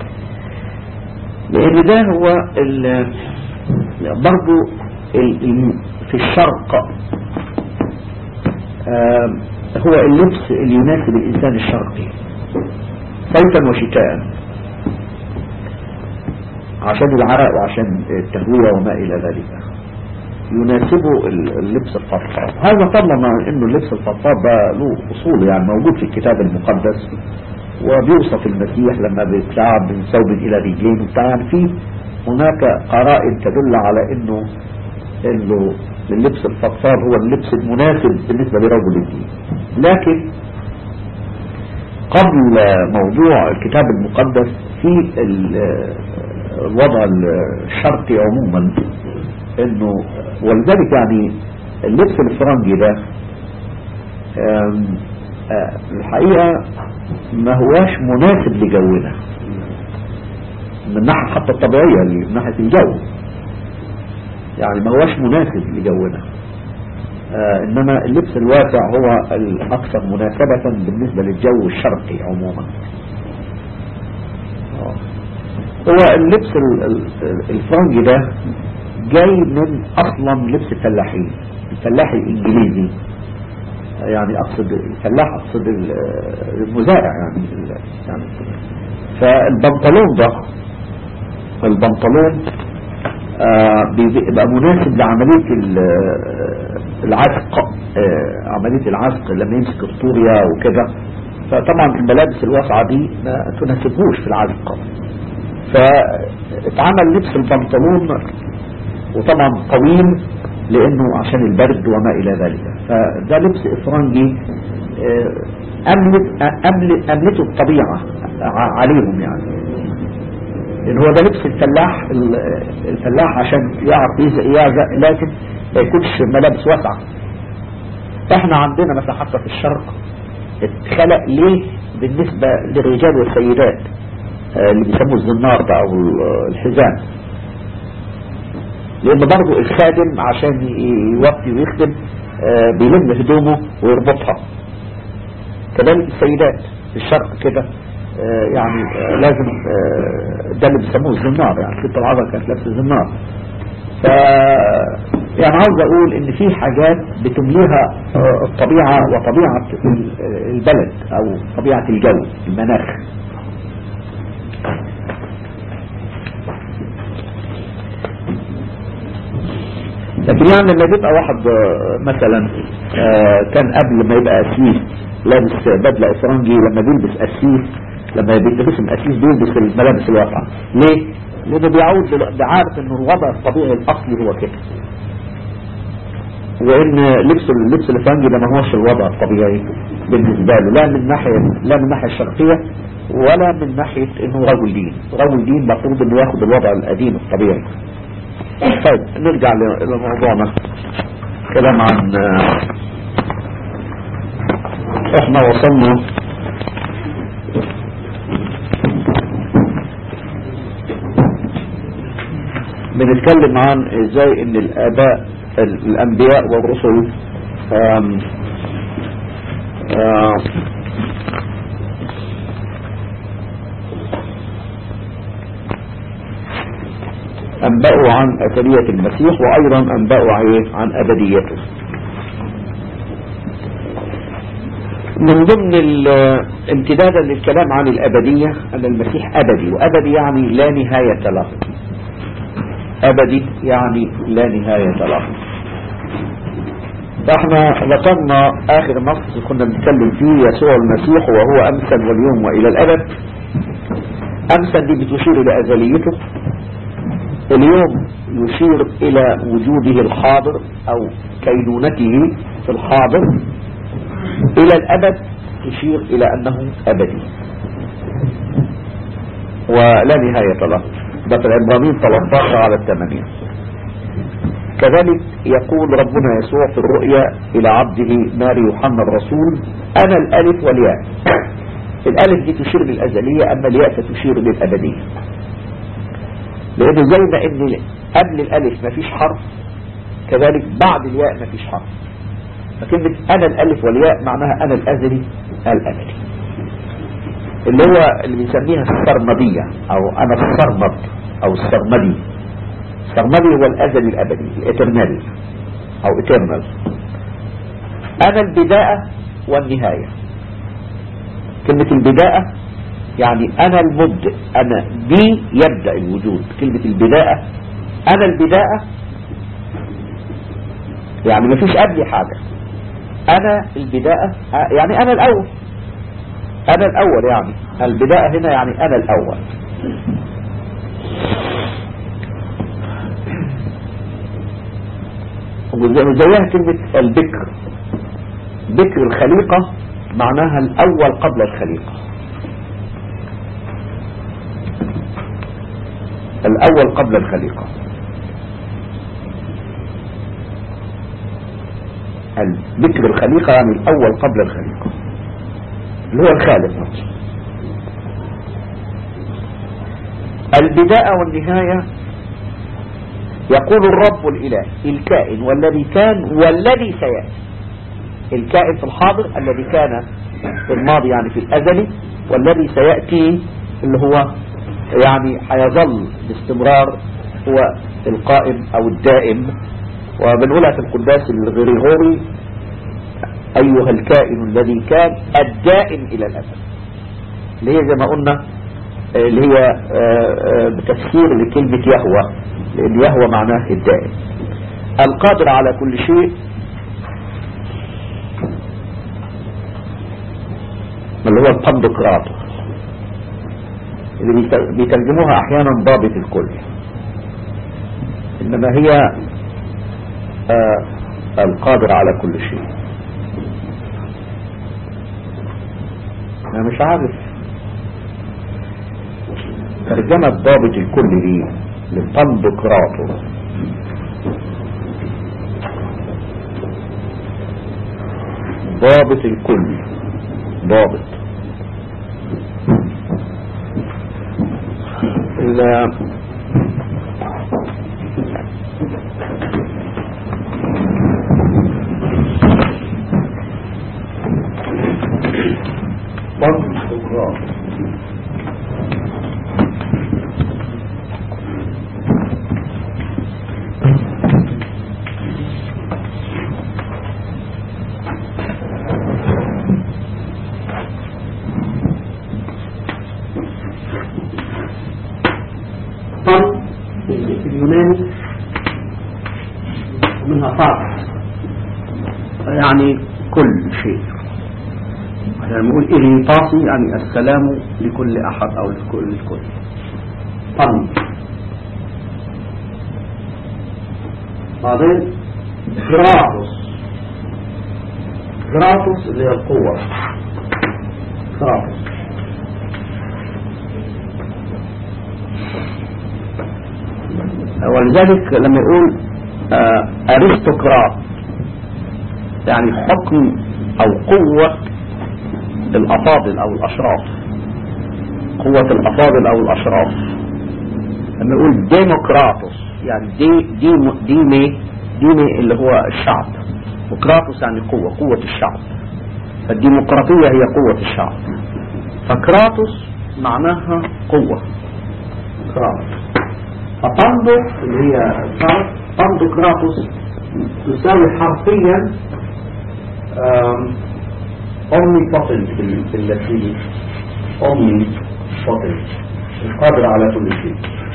لان ده هو ال- برضو ال- ال- في الشرق آه، هو اللبس اللي يناسب الانسان الشرقي صيفا وشتاء عشان العرق وعشان التهوية وما الى ذلك يناسبه ال- اللبس الفضفاض هذا طالما انه اللبس الفضفاض ده له اصول يعني موجود في الكتاب المقدس وبيوصف المسيح لما بيتلعب من ثوب الى رجلين وبتاع يعني في هناك قرائن تدل على انه انه اللبس الفضفاض هو اللبس المناسب بالنسبة لرجل الدين لكن قبل موضوع الكتاب المقدس في ال- الوضع الشرقي عموما انه ولذلك يعني اللبس الفرنجي ده آم، آه، الحقيقة ما هواش مناسب لجونا من ناحية حتى الطبيعية من ناحية الجو يعني ما هواش مناسب لجونا آه انما اللبس الواسع هو الاكثر مناسبة بالنسبة للجو الشرقي عموما آه. هو اللبس ال- ال- الفرنجي ده جاي من اصلا لبس الفلاحين الفلاحي الانجليزي يعني اقصد الفلاح اقصد ال- المزارع يعني ال- يعني فالبنطلون ده البنطلون آه، بيبقى مناسب لعملية ال- العزق آه، عملية العزق لما يمسك الطورية وكده فطبعا الملابس الواسعة دي ما تناسبهوش في العزق فاتعمل لبس البنطلون وطبعا طويل لانه عشان البرد وما الى ذلك فده لبس افرنجي آه، أملت أملت أملته الطبيعة ع- عليهم يعني لان هو ده لبس الفلاح ال- الفلاح عشان يعرف يزق يعزق لكن ما يكونش ملابس واسعة احنا عندنا مثلا حتى في الشرق اتخلق ليه بالنسبة للرجال والسيدات آه، اللي بيسموه الزنار ده او ال- الحزام لان برضه الخادم عشان ي- يوفي ويخدم آه، بيلم هدومه ويربطها كذلك السيدات في الشرق كده آه، يعني آه، لازم آه، ده اللي بيسموه الزنار يعني ست العذراء كانت لابسه زنار ف يعني عاوز اقول ان في حاجات بتمليها آه، الطبيعة وطبيعة ال- البلد او طبيعة الجو المناخ لكن يعني لما يبقى واحد آه، مثلا آه، كان قبل ما يبقى أسيس لابس بدلة إفرنجي لما بيلبس أسيس لما بيلبس أسيس بيلبس الملابس الواسعة ليه؟ لأنه بيعود لل- بيعرف إنه الوضع الطبيعي الأصلي هو كده وإن لبس اللبس الإفرنجي ده ما هوش الوضع الطبيعي بالنسبة له لا من ناحية لا من الناحية الشرقية ولا من ناحية إنه رجل دين رجل دين المفروض إنه ياخد الوضع القديم الطبيعي طيب نرجع ل- لموضوعنا كلام عن آه، احنا وصلنا بنتكلم عن ازاي ان الاباء ال- الانبياء والرسل آم، آه، أنبأوا عن أثرية المسيح وأيضا أنبأوا عن- عن أبديته من ضمن ال- امتدادا للكلام عن الأبدية أن المسيح أبدي وأبدي يعني لا نهاية له أبدي يعني لا نهاية له فاحنا ذكرنا آخر نص كنا بنتكلم فيه يسوع المسيح وهو أمثل واليوم وإلى الأبد أمثل دي بتشير إلى أزليته اليوم يشير إلى وجوده الحاضر أو كينونته في الحاضر إلى الأبد تشير إلى أنه أبدي ولا نهاية له ده في العبرانيين 13 على الثمانية كذلك يقول ربنا يسوع في الرؤيا إلى عبده ماري يوحنا الرسول أنا الألف والياء الألف دي تشير للأزلية أما الياء فتشير للأبدية لأنه زي ما إن قبل الألف مفيش حرف كذلك بعد الياء مفيش حرف فكلمة أنا الألف والياء معناها أنا الأزلي الأبدي اللي هو اللي بنسميها السرمدية أو أنا السرمد أو السرمدي السرمدي هو الأزلي الأبدي الإترنال أو إترنال أنا البداية والنهاية كلمة البداية يعني أنا المبدئ أنا بي يبدأ الوجود كلمة البداية أنا البداية يعني ما فيش قبلي حاجة انا البداية يعني انا الاول انا الاول يعني البداية هنا يعني انا الاول وزيها كلمة البكر بكر الخليقة معناها الأول قبل الخليقة الأول قبل الخليقة البكر الخليقة يعني الأول قبل الخليقة اللي هو الخالق نفسه البداية والنهاية يقول الرب الإله الكائن والذي كان والذي سيأتي الكائن في الحاضر الذي كان في الماضي يعني في الأزلي والذي سيأتي اللي هو يعني حيظل باستمرار هو القائم أو الدائم وبنقولها في القداس الغريغوري أيها الكائن الذي كان الدائم إلى الأبد اللي هي زي ما قلنا اللي هي بتفسير لكلمة يهوى لأن يهوى معناه الدائم القادر على كل شيء اللي هو البندقراطوس اللي بيترجموها احيانا ضابط الكل انما هي آه القادر على كل شيء انا مش عارف ترجمة ضابط الكل دي للبندقراطوس ضابط الكل ضابط ال
اليوناني منها طاقة يعني كل شيء يعني نقول إريطاسي يعني السلام لكل أحد أو لكل الكل طن بعدين غراطس غراطس اللي هي القوة غراطس ولذلك لما يقول آه أرستقراط يعني حكم أو قوة الأفاضل أو الأشراف قوة الأفاضل أو الأشراف لما يقول ديمقراطوس يعني دي دي ديمي ديمي اللي هو الشعب وكراتوس يعني قوة قوة الشعب فالديمقراطية هي قوة الشعب فكراتوس معناها قوة كراتوس فطندو اللي هي طندو كراتوس تساوي حرفيا أمي بطل في اللاتيني أمي بطل القادر على كل شيء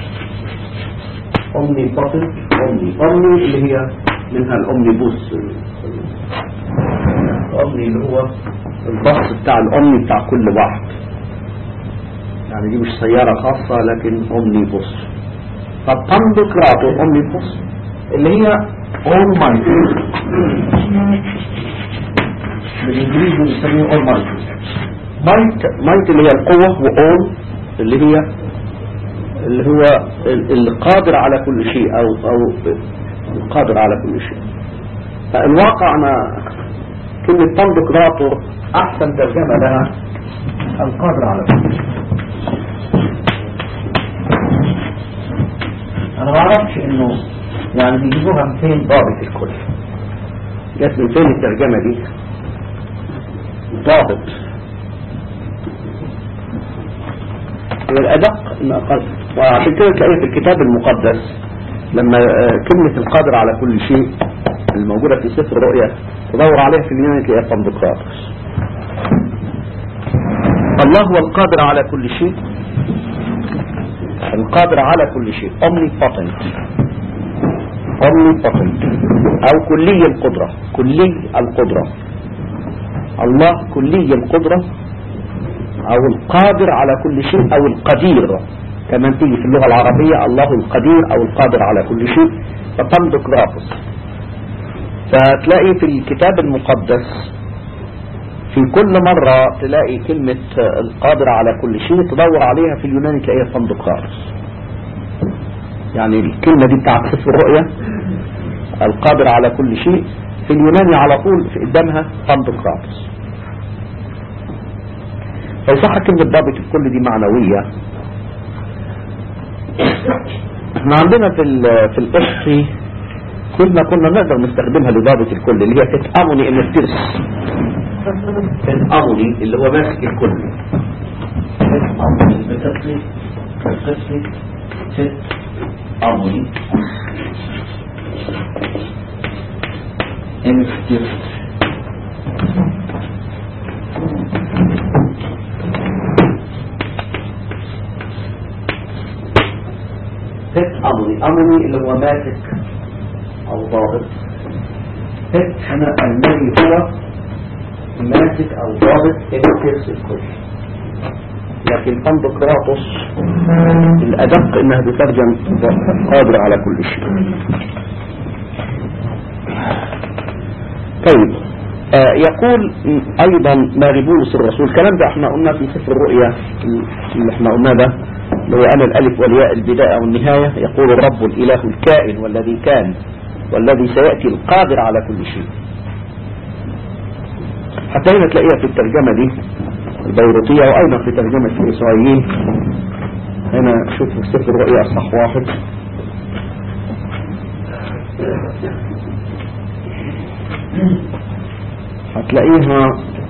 أمي بطل أمي أمي اللي هي منها الأمي بوس أمي اللي هو البص بتاع الأمي بتاع كل واحد يعني دي مش سيارة خاصة لكن أمي بوس فالبندقراطو أومنيبوس اللي هي all mighty بالإنجليزي بنسميه all mighty might might اللي هي القوة وall اللي هي اللي هو القادر على كل شيء أو أو القادر على كل شيء فالواقع أنا كلمة بندقراطو أحسن ترجمة لها القادر على كل شيء انا ما اعرفش انه يعني بيجيبوها من فين ضابط الكل جت من فين الترجمة دي ضابط هي الأدق إن أقل وعشان كده تلاقيه في الكتاب المقدس لما كلمة القادر على كل شيء الموجودة في سفر الرؤيا تدور عليها في اليونان تلاقيها بندقراطس الله هو القادر على كل شيء القادر على كل شيء omnipotent omnipotent او كلي القدرة كلي القدرة الله كلي القدرة او القادر على كل شيء او القدير كمان تيجي في اللغة العربية الله القدير او القادر على كل شيء فبندقراطس فتلاقي في الكتاب المقدس في كل مرة تلاقي كلمة القادر على كل شيء تدور عليها في اليوناني تلاقيها بندقراطس يعني الكلمة دي بتاعت سفر الرؤيا القادر على كل شيء في اليوناني على طول في قدامها بندقراطس فيصح كلمة ضابط الكل دي معنوية احنا عندنا في ال في القصة كلمة كنا نقدر نستخدمها لضابط الكل اللي هي تتأمني ان الترس تتأمني اللي هو ماسك الكل تتأمني بتصلي بتصلي تتأمني ان الترس فت أمري أمري اللي هو ماسك أو ضابط فت أنا الذي هو ماسك أو ضابط الكرس الكل لكن بندقراطس الأدق إنها بترجم قادر على كل شيء طيب آه يقول أيضا ماربولس الرسول الكلام ده احنا قلنا في سفر الرؤيا اللي احنا قلنا ده اللي هو أنا الألف والياء البداية والنهاية يقول الرب الإله الكائن والذي كان والذي سيأتي القادر على كل شيء حتى هنا تلاقيها في الترجمة دي البيروتية وأيضا في ترجمة الإسرائيليين هنا شوف في سفر الرؤيا أصح واحد هتلاقيها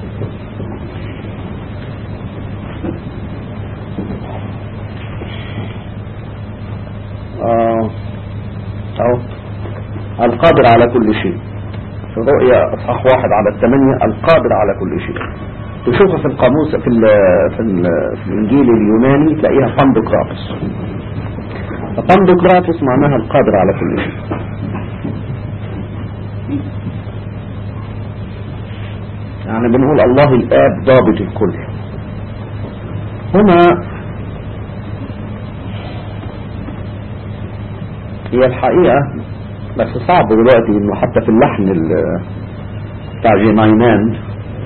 آه أو القادر على كل شيء في رؤيا أصحاح واحد على الثمانية القادر على كل شيء تشوفها في القاموس في ال في, ال في الإنجيل اليوناني تلاقيها بندقراطس فبندقراطس معناها القادر على كل شيء يعني بنقول الله الآب ضابط الكل هنا هي الحقيقة بس صعب دلوقتي انه حتى في اللحن بتاع جيناينان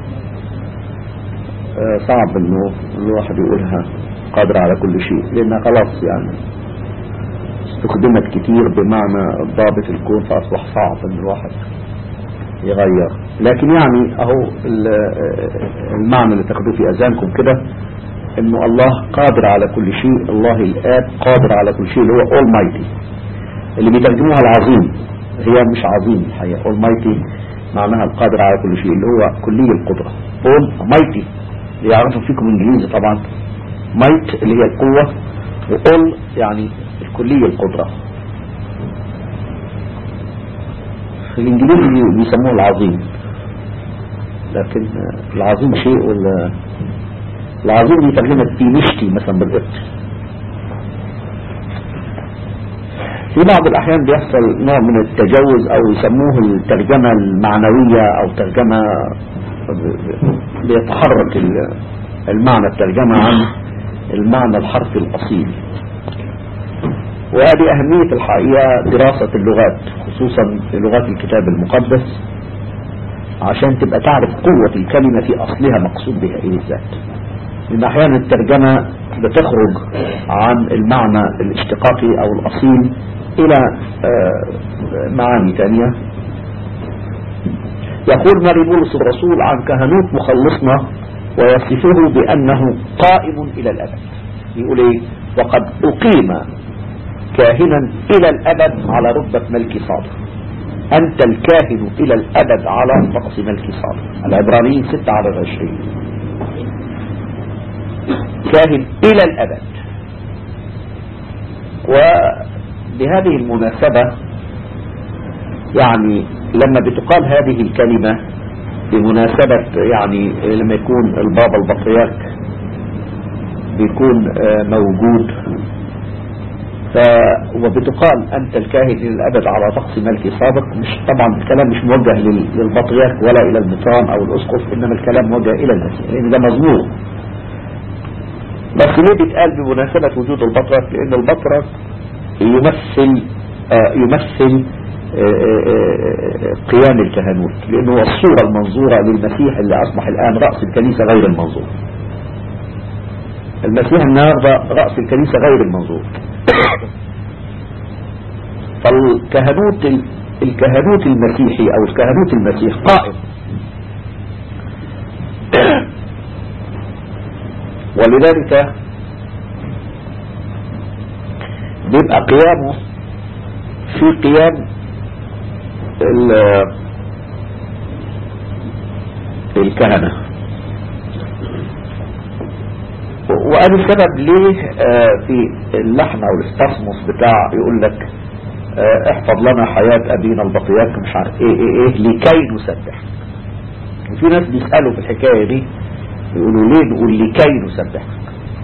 صعب انه الواحد يقولها قادر على كل شيء لانها خلاص يعني استخدمت كتير بمعنى ضابط الكون فاصبح صعب ان الواحد يغير لكن يعني اهو المعنى اللي تاخدوه في اذانكم كده انه الله قادر على كل شيء الله الاب قادر على كل شيء اللي هو almighty اللي بيترجموها العظيم هي مش عظيم الحقيقة almighty معناها القادر على كل شيء اللي هو كلي القدرة almighty اللي يعرفوا فيكم انجليزي طبعا might اللي هي القوة وall يعني الكلية القدرة في الانجليزي بيسموه العظيم لكن العظيم شيء ولا العظيم دي ترجمة بينشتي مثلا بالقبط في بعض الأحيان بيحصل نوع من التجوز أو يسموه الترجمة المعنوية أو ترجمة بيتحرك المعنى الترجمة عن المعنى الحرفي الأصيل وهذه أهمية الحقيقة دراسة اللغات خصوصا في لغات الكتاب المقدس عشان تبقى تعرف قوة الكلمة في أصلها مقصود بها إيه بالذات لأن أحيانا الترجمة بتخرج عن المعنى الاشتقاقي أو الأصيل إلى معاني تانية يقول ماري بولس الرسول عن كهنوت مخلصنا ويصفه بأنه قائم إلى الأبد يقول إيه وقد أقيم كاهنا إلى الأبد على رتبة ملك صادق أنت الكاهن إلى الأبد على رأس ملك صادق العبرانيين 6 على 20 كاهن إلى الأبد وبهذه المناسبة يعني لما بتقال هذه الكلمة بمناسبة يعني لما يكون البابا البطريرك بيكون موجود ف... وبتقال أنت الكاهن إلى الأبد على طقس ملكي سابق مش طبعا الكلام مش موجه لل... للبطريرك ولا إلى المطران أو الأسقف إنما الكلام موجه إلى المسيح لأن ده مظلوم بس ليه بيتقال بمناسبة وجود البطرك لأن البطرك يمثل آه يمثل آه آه قيام الكهنوت لأنه هو الصورة المنظورة للمسيح اللي أصبح الآن رأس الكنيسة غير المنظور المسيح النهاردة رأس الكنيسة غير المنظور فالكهنوت الكهنوت المسيحي أو الكهنوت المسيح قائم ولذلك بيبقى قيامه في قيام الكهنة وأنا السبب ليه في اللحن أو الاستاسموس بتاع يقول لك احفظ لنا حياة أبينا البطياك مش عارف ايه ايه ايه لكي نسبح وفي ناس بيسألوا في الحكاية دي يقولوا ليه نقول لكي نسبحك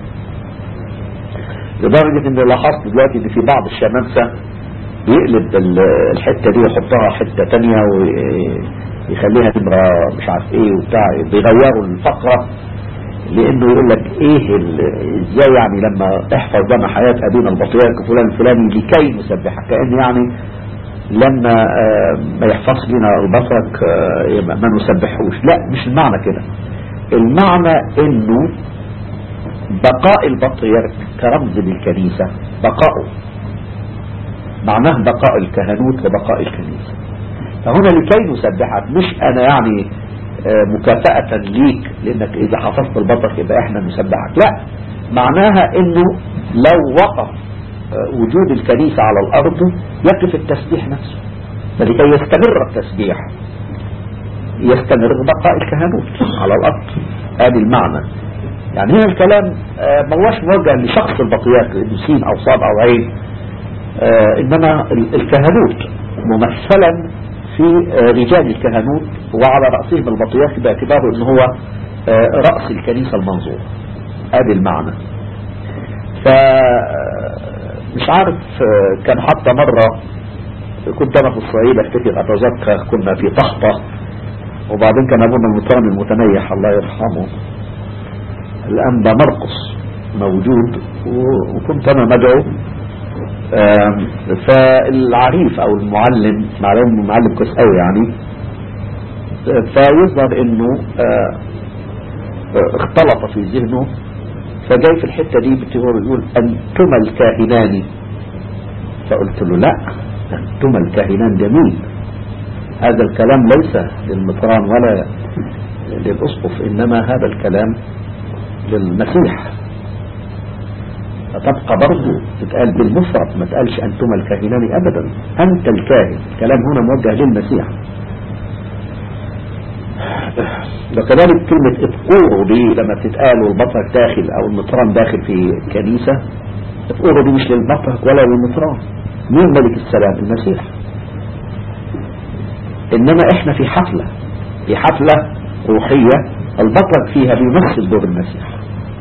لدرجة ان لاحظت دلوقتي ان في بعض الشمامسة بيقلب الحتة دي ويحطها حتة تانية ويخليها نمرة مش عارف ايه وبتاع بيغيروا الفقرة لانه يقول لك ايه ازاي يعني لما احفظ لنا حياة ابينا البطريرك فلان الفلاني لكي نسبحك كأن يعني لما ما يحفظ لنا البطرك ما نسبحوش لا مش المعنى كده المعنى انه بقاء البطريرك كرمز للكنيسة بقاؤه معناه بقاء الكهنوت وبقاء الكنيسة فهنا لكي نسبحك مش انا يعني مكافأة ليك لانك اذا حفظت البطرك يبقى احنا نسبحك لا معناها انه لو وقف وجود الكنيسة على الارض يقف التسبيح نفسه فلكي يستمر التسبيح يستمر بقاء الكهنوت على الأرض هذا المعنى يعني هنا الكلام ما هوش موجه لشخص البطياك انه سين او صاد او عين انما الكهنوت ممثلا في رجال الكهنوت وعلى رأسهم البطياك باعتباره انه هو رأس الكنيسة المنظور هذا المعنى ف مش عارف كان حتى مرة كنت انا في الصعيد افتكر اتذكر كنا في طحطة وبعدين كان ابونا المطران المتنيح الله يرحمه الانبا مرقص موجود وكنت انا مدعو فالعريف او المعلم معلم معلم كويس قوي يعني فيظهر انه اختلط في ذهنه فجاي في الحتة دي بتقول يقول انتما الكاهنان فقلت له لا انتما الكاهنان جميل هذا الكلام ليس للمطران ولا للأسقف إنما هذا الكلام للمسيح فتبقى برضه تتقال بالمفرد ما تقالش أنتما الكاهنان أبدا أنت الكاهن الكلام هنا موجه للمسيح وكذلك كلمة اتقوروا دي لما تتقال والبطرك داخل أو المطران داخل في كنيسة اتقوروا دي مش للبطرك ولا للمطران مين ملك السلام المسيح إنما إحنا في حفلة في حفلة روحية البطل فيها بيمثل دور المسيح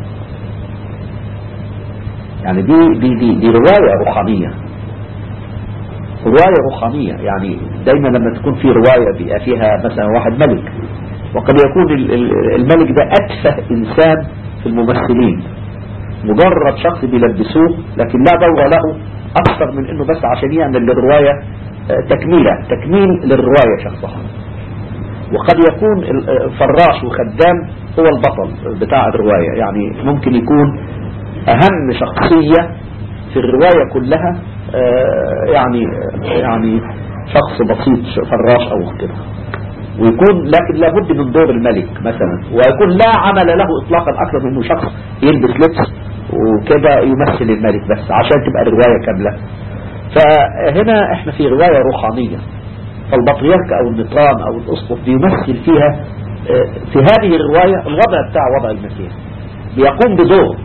يعني دي, دي, دي, دي رواية روحانية رواية روحانية يعني دايما لما تكون في رواية بيبقى فيها مثلا واحد ملك وقد يكون الملك ده أتفه إنسان في الممثلين مجرد شخص بيلبسوه لكن لا دور له أكثر من أنه بس عشان يعمل للرواية تكميلة تكميل للرواية شخصها وقد يكون فراش وخدام هو البطل بتاع الرواية يعني ممكن يكون أهم شخصية في الرواية كلها يعني يعني شخص بسيط فراش أو كده ويكون لكن لابد من دور الملك مثلا ويكون لا عمل له إطلاقا أكثر من أنه شخص يلبس لبس وكده يمثل الملك بس عشان تبقى الرواية كاملة فهنا احنا في رواية روحانية فالبطريرك او النطران او الاسقف بيمثل فيها في هذه الرواية الوضع بتاع وضع المسيح بيقوم بدور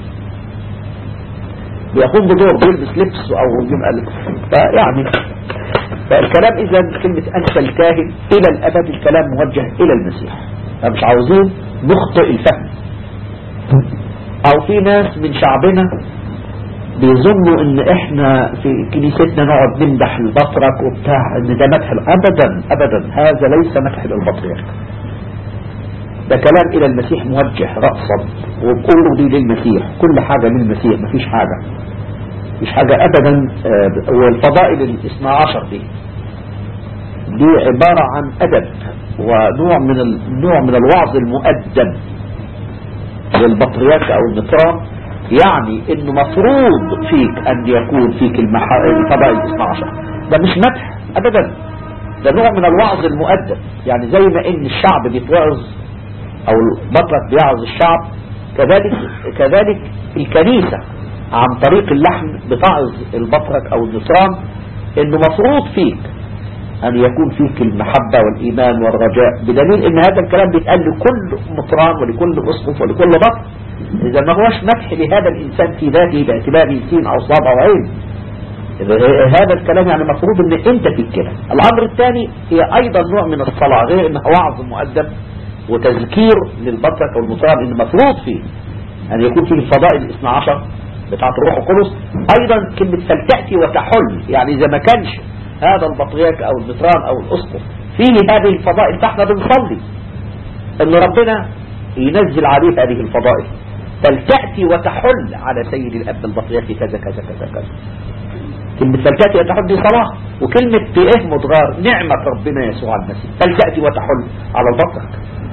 بيقوم بدور بيلبس لبس او يبقى يعني فالكلام اذا كلمة انت الكاهن الى الابد الكلام موجه الى المسيح فمش عاوزين نخطئ الفهم او في ناس من شعبنا بيظنوا ان احنا في كنيستنا نقعد نمدح البطرك وبتاع ان ده مدح ابدا ابدا هذا ليس مدح للبطريرك ده كلام الى المسيح موجه رأسا وكله دي للمسيح كل حاجة للمسيح مفيش حاجة مفيش حاجة ابدا آه، والفضائل الاثنى عشر دي دي عبارة عن ادب ونوع من ال... نوع من الوعظ المؤدب للبطريرك او النطران يعني انه مفروض فيك ان يكون فيك المح... الفضائل الاثنى عشر ده مش مدح ابدا ده نوع من الوعظ المؤدب يعني زي ما ان الشعب بيتوعظ او البطرك بيعظ الشعب كذلك كذلك الكنيسة عن طريق اللحن بتعظ البطرك او النصران انه مفروض فيك ان يكون فيك المحبة والايمان والرجاء بدليل ان هذا الكلام بيتقال لكل مطران ولكل اسقف ولكل بطر اذا ما هوش مدح لهذا الانسان في ذاته باعتباره سين او صاد او عين هذا الكلام يعني مفروض ان انت فيك كده الامر الثاني هي ايضا نوع من الصلاة غير انها وعظ مؤدب وتذكير للبطرك والمطران ان مفروض فيه ان يكون فيه الفضائل الاثنى عشر بتاعت الروح القدس ايضا كلمة فلتأتي وتحل يعني اذا ما كانش هذا البطريرك او المطران او الاسقف فيه هذه الفضائل فاحنا بنصلي ان ربنا ينزل عليه هذه الفضائل فلتأتي وتحل على سيد الاب البطريرك كذا كذا كذا كذا كلمة فلتأتي وتحل دي صلاة وكلمة بإيه مضغار نعمة ربنا يسوع المسيح فلتأتي وتحل على البطرك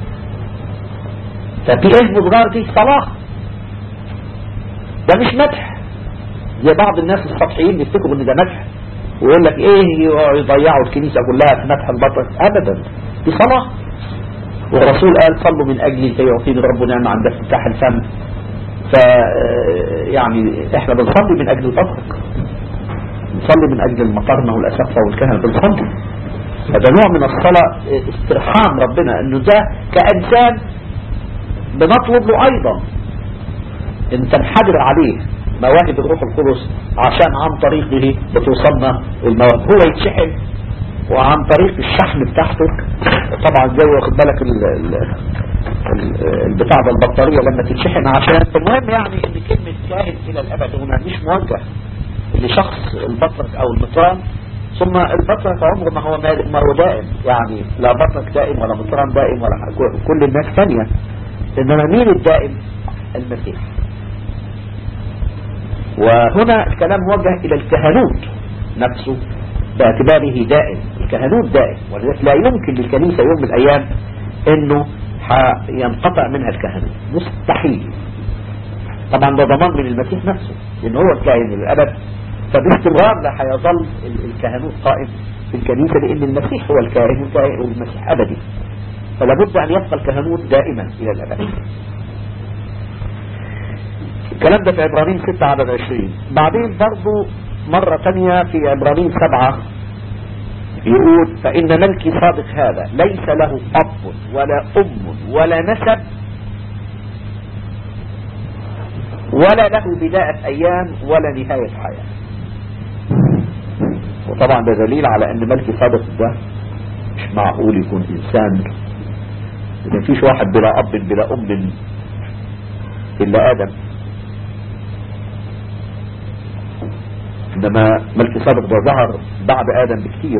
فبإيه مضغار دي صلاة ده مش مدح زي بعض الناس السطحيين بيفتكروا ان ده مدح ويقول لك ايه يضيعوا الكنيسة كلها في مدح البطرك ابدا دي صلاة والرسول قال صلوا من اجلي فيعطيني رب نعمة عند افتتاح الفم ف يعني احنا بنصلي من اجل البطرك نصلي من أجل المطرنة والأسقفة والكهنة بنصلي هذا نوع من الصلاة استرحام ربنا أنه ده كإنسان بنطلب له أيضا أن تنحدر عليه مواهب الروح القدس عشان عن طريقه بتوصلنا المواهب هو يتشحن وعن طريق الشحن بتاعتك طبعا زي واخد بالك ال- ال- ال- البتاع ده البطارية لما تتشحن عشان المهم يعني ان كلمة كاهن الى الابد هنا مش موجه لشخص البطرك او المطران ثم البطرك عمره ما هو مال- ما هو دائم يعني لا بطرك دائم ولا مطران دائم ولا حاجة. كل الناس ثانية انما مين الدائم المسيح وهنا الكلام موجه الى الكهنوت نفسه باعتباره دائم الكهنوت دائم ولذلك لا يمكن للكنيسة يوم من الايام انه ح- ينقطع منها الكهنوت مستحيل طبعا ده ضمان من المسيح نفسه لان هو الكاهن للابد فباستمرار لا هيظل ال- الكهنوت قائم في الكنيسة لان المسيح هو الكاهن والكاهن- والمسيح ابدي فلا بد ان يبقى الكهنوت دائما الى الابد الكلام ده في عبرانيين 6 عدد 20 بعدين برضو مرة تانية في عبرانيين 7 يقول فإن ملكي صادق هذا ليس له أب ولا أم ولا نسب ولا له بداية أيام ولا نهاية حياة وطبعا ده دليل على أن ملكي صادق ده مش معقول يكون إنسان إذا فيش واحد بلا أب بلا أم إلا آدم إنما ملك صادق ده ظهر بعد آدم بكثير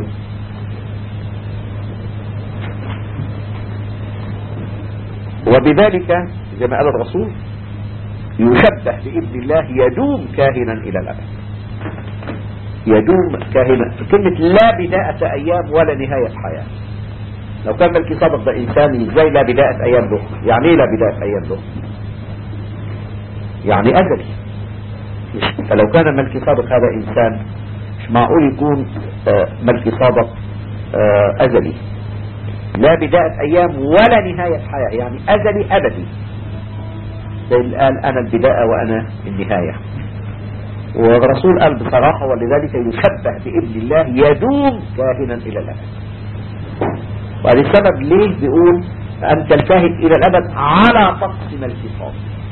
وبذلك زي ما قال الرسول يشبه بإذن الله يدوم كاهنا إلى الأبد يدوم كاهنا كلمة لا بداية أيام ولا نهاية حياة لو كان ملكي صادق ده إنساني ازاي لا بداية أيام له يعني ايه لا بداية أيام له يعني أزلي مش- فلو كان ملكي صادق هذا إنسان مش معقول يكون آه، ملكي صادق آه، أزلي لا بداية أيام ولا نهاية حياة يعني أزلي أبدي زي اللي قال أنا البداية وأنا النهاية والرسول قال بصراحة ولذلك يشبه بإذن الله يدوم كاهنا إلى الأبد وهذا السبب ليه بيقول أنت الكاهن إلى الأبد على طقس ملك صادق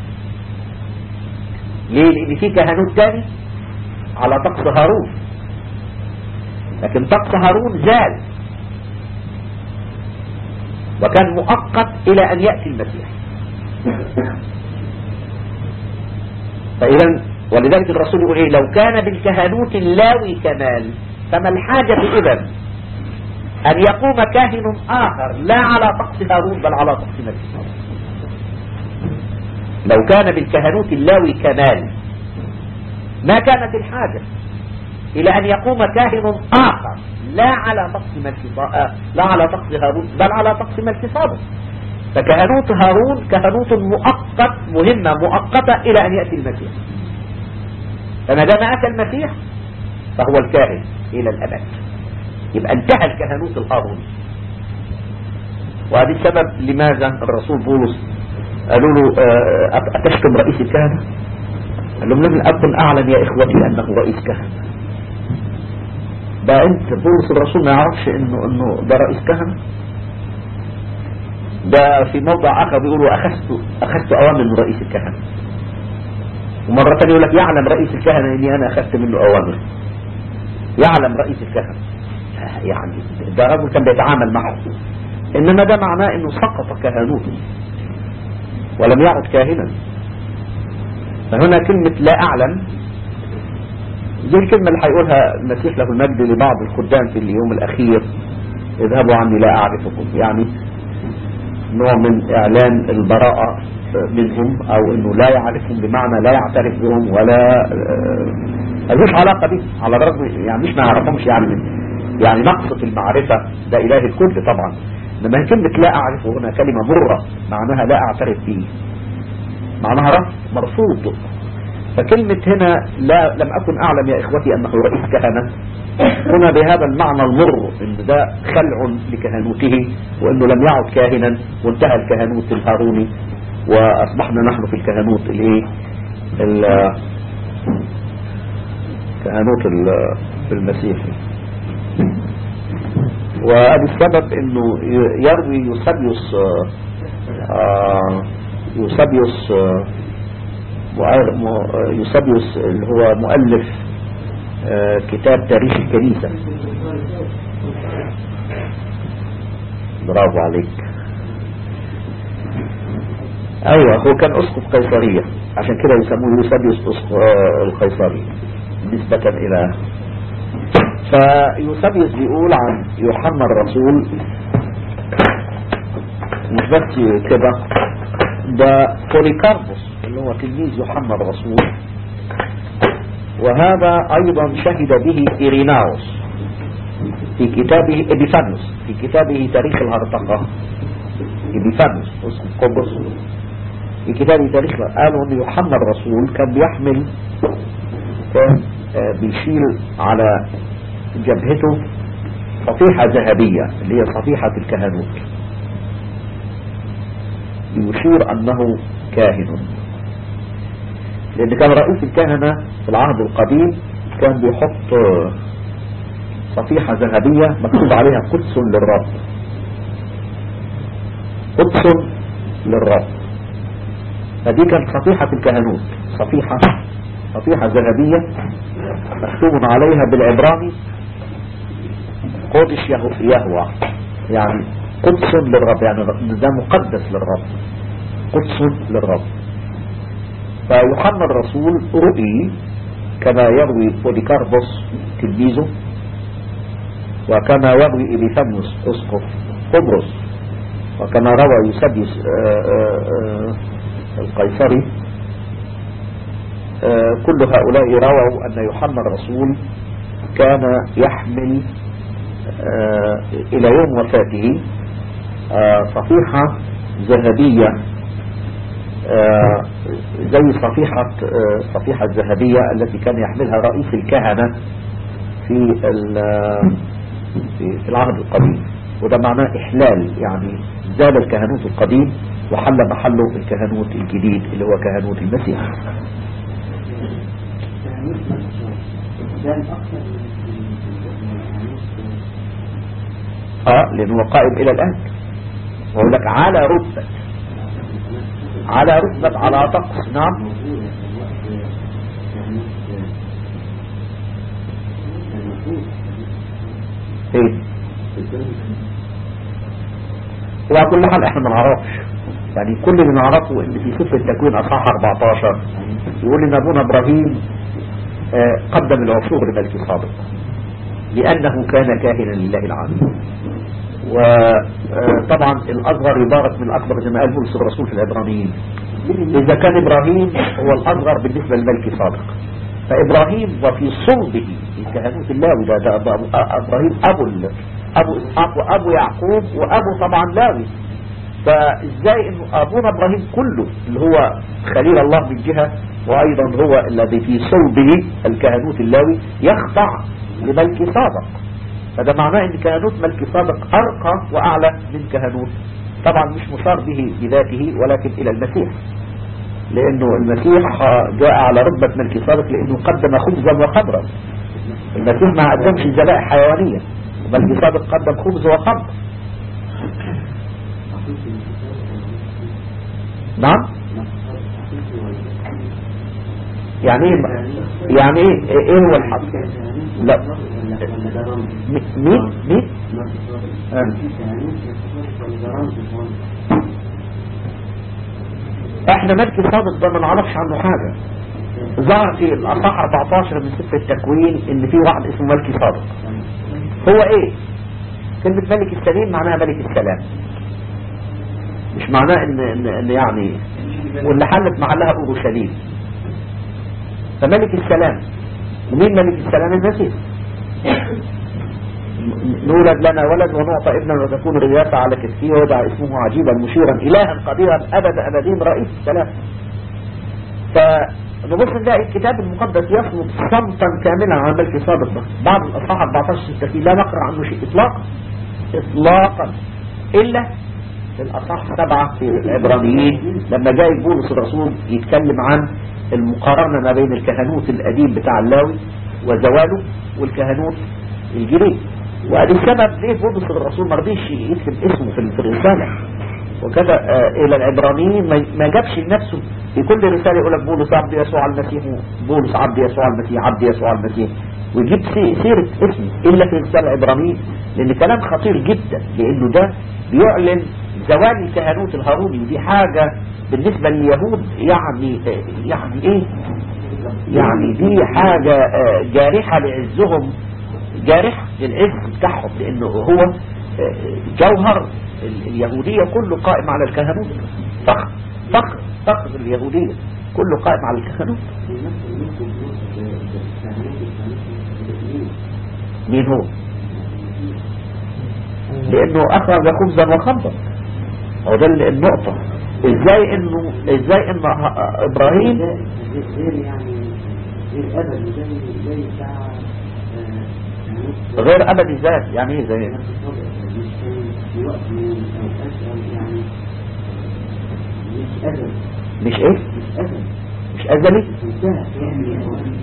ليه لأن في كهنوت تاني على طقس هارون لكن طقس هارون زال وكان مؤقت إلى أن يأتي المسيح فإذا ولذلك الرسول يقول ايه لو كان بالكهنوت اللاوي كمال فما الحاجة إذا أن يقوم كاهن آخر لا على طقس هارون بل على طقس ملك لو كان بالكهنوت اللاوي كمال ما كانت الحاجة إلى أن يقوم كاهن آخر لا على طقس ملك لا على طقس هارون بل على طقس ملك صادق فكهنوت هارون كهنوت مؤقت مهمة مؤقتة إلى أن يأتي المسيح فما دام أتى المسيح فهو الكاهن إلى الأبد يبقى انتهى الكهنوت الهاروني وهذا السبب لماذا الرسول بولس قالوا له آه، أتشتم رئيس الكهنة قال لهم لم أكن أعلم يا إخوتي أنه رئيس كهنة ده أنت بولس الرسول ما يعرفش إنه, إنه ده رئيس كهنة ده في موضع آخر بيقولوا أخذت, أخذت أوامر من رئيس الكهنة ومرة ثانية يقول لك يعلم رئيس الكهنة إني أنا أخذت منه أوامر يعلم رئيس الكهنة يعني ده رجل كان بيتعامل معه إنما ده معناه إنه سقط كهنوته ولم يعد كاهنا فهنا كلمة لا أعلم دي الكلمة اللي هيقولها المسيح له المجد لبعض الخدام في اليوم الأخير اذهبوا عني لا أعرفكم يعني نوع من إعلان البراءة منهم أو أنه لا يعرفهم بمعنى لا يعترف بهم ولا ملوش علاقة به على الرغم يعني مش ما يعرفهمش يعني من يعني نقصة المعرفة ده إله الكل طبعا لما كلمة لا أعرفه هنا كلمة مرة معناها لا أعترف به معناها رفض مرفوض فكلمة هنا لا لم أكن أعلم يا إخوتي أنه رئيس كهنة هنا بهذا المعنى المر إن ده خلع لكهنوته وإنه لم يعد كاهنا وانتهى الكهنوت الهاروني وأصبحنا نحن في الكهنوت الايه كهنوت المسيحي وهذا السبب انه يروي يوسبيوس آه، يوسبيوس آه، يوسبيوس اللي هو مؤلف آه، كتاب تاريخ الكنيسة برافو عليك ايوه هو كان اسقف قيصرية عشان كده يسموه يوسبيوس القيصري نسبة الى فيوسبيوس بيقول عن يوحنا الرسول مش بس كده ده بوليكاربوس اللي هو تلميذ يوحنا الرسول وهذا أيضا شهد به إيريناوس في كتابه إبيفانوس في كتابه تاريخ الهرطقة إبيفانوس اسم قبرص في كتابه تاريخ قالوا أن يوحنا الرسول كان بيحمل كان آه، بيشيل على جبهته صفيحة ذهبية اللي هي صفيحة الكهنوت يشير أنه كاهن لأن كان رئيس الكهنة في العهد القديم كان بيحط صفيحة ذهبية مكتوب عليها قدس للرب قدس للرب فدي كانت صفيحة الكهنوت صفيحة صفيحة ذهبية مكتوب عليها بالعبراني قدس يهوى يعني قدس للرب يعني ده مقدس للرب قدس للرب فيوحنا الرسول رؤي كما يروي بوليكاربوس تلميذه وكما يروي إليفانوس اسقف قبرص وكما روى يوسبيوس آه، آه، آه، القيصري كل هؤلاء رووا أن يوحنا الرسول كان يحمل آه، إلى يوم وفاته آه، صفيحة ذهبية آه، زي صفيحة الصفيحة الذهبية التي كان يحملها رئيس الكهنة في في العهد القديم وده معناه إحلال يعني زال الكهنوت القديم وحل محله الكهنوت الجديد اللي هو كهنوت المسيح اه لانه قائم الى الان ويقول لك على رتبة على رتبة على طقس نعم ايه وعلى كل حال احنا ما نعرفش يعني كل اللي نعرفه ان في سفر التكوين اصحاح 14 يقول ان ابونا ابراهيم آه، قدم العشور لملك صادق لانه كان كاهنا لله العالم وطبعا الاصغر يبارك من الاكبر زي ما قال بولس الرسول في العبرانيين اذا كان ابراهيم هو الاصغر بالنسبه للملك صادق فابراهيم وفي صلبه الكهنوت اللاوي ده, ده أبو ابراهيم ابو ال- ابو اسحاق وابو يعقوب وابو طبعا لاوي فازاي انه ابونا ابراهيم كله اللي هو خليل الله من جهة وايضا هو الذي في صلبه الكهنوت اللاوي يخضع لملك صادق فده معناه ان كهنوت ملك صادق ارقى واعلى من كهنوت طبعا مش مشار به بذاته ولكن الى المسيح لانه المسيح جاء على رتبة ملك صادق لانه قدم خبزا وخمرا المسيح ما قدمش ذبائح حيوانية وملك صادق قدم خبز وخمر نعم يعني ايه يعني ايه ايه هو الحق لا م- مين مين آه. احنا ملك صادق ده ما نعرفش عنه حاجة ظهر في الاصحاح 14 من سفر التكوين ان في واحد اسمه ملك صادق هو ايه كلمة ملك السليم معناها ملك السلام مش معناه ان, إن, إن يعني واللي حلت محلها اورشليم فملك السلام ومين ملك السلام المسيح نولد لنا ولد ونعطى ابنا وتكون الرياسة على كتفه ويدعى اسمه عجيبا مشيرا إلها قديرا أبد أبدين رئيس السلام فنبص نلاقي الكتاب المقدس يصمت صمتا كاملا عن ملك صادق ده بعد الأصحاح 14 التكفير لا نقرأ عنه شيء إطلاقا إطلاقا إلا في الأصحاح سبعة في العبرانيين لما جاء بولس الرسول يتكلم عن المقارنة ما بين الكهنوت القديم بتاع اللاوي وزواله والكهنوت الجديد وهذا السبب ليه بولس الرسول ما رضيش يكتب اسمه في في الرسالة وكذا آه إلى العبرانيين ما- ما جابش لنفسه في كل رسالة يقول لك بولس عبد يسوع المسيح بولس عبد يسوع المسيح عبد يسوع المسيح ويجيب سي- سيرة اسمه إلا في رسالة العبرانيين لأن كلام خطير جدا لأنه ده بيعلن زوال الكهنوت الهاروني ودي حاجة بالنسبة لليهود يعني آه، يعني إيه يعني دي حاجة آه، جارحة لعزهم جارحة للعز بتاعهم لأنه هو آه، جوهر ال- اليهودية كله قائم على الكهنوت فخر فخر فخر اليهودية كله قائم على الكهنوت مين هو لأنه أخرج خبزا وخمرا هو ده ال- النقطة ازاي انه ازاي ان ه- ابراهيم
غير يعني غير ابد زي زي بتاع
غير ابدي ذات يعني ايه زي
نفس الوضع مش في وقت من الاشهر يعني مش ابد
مش ايه
مش ابد
مش ازلي
انتهى يعني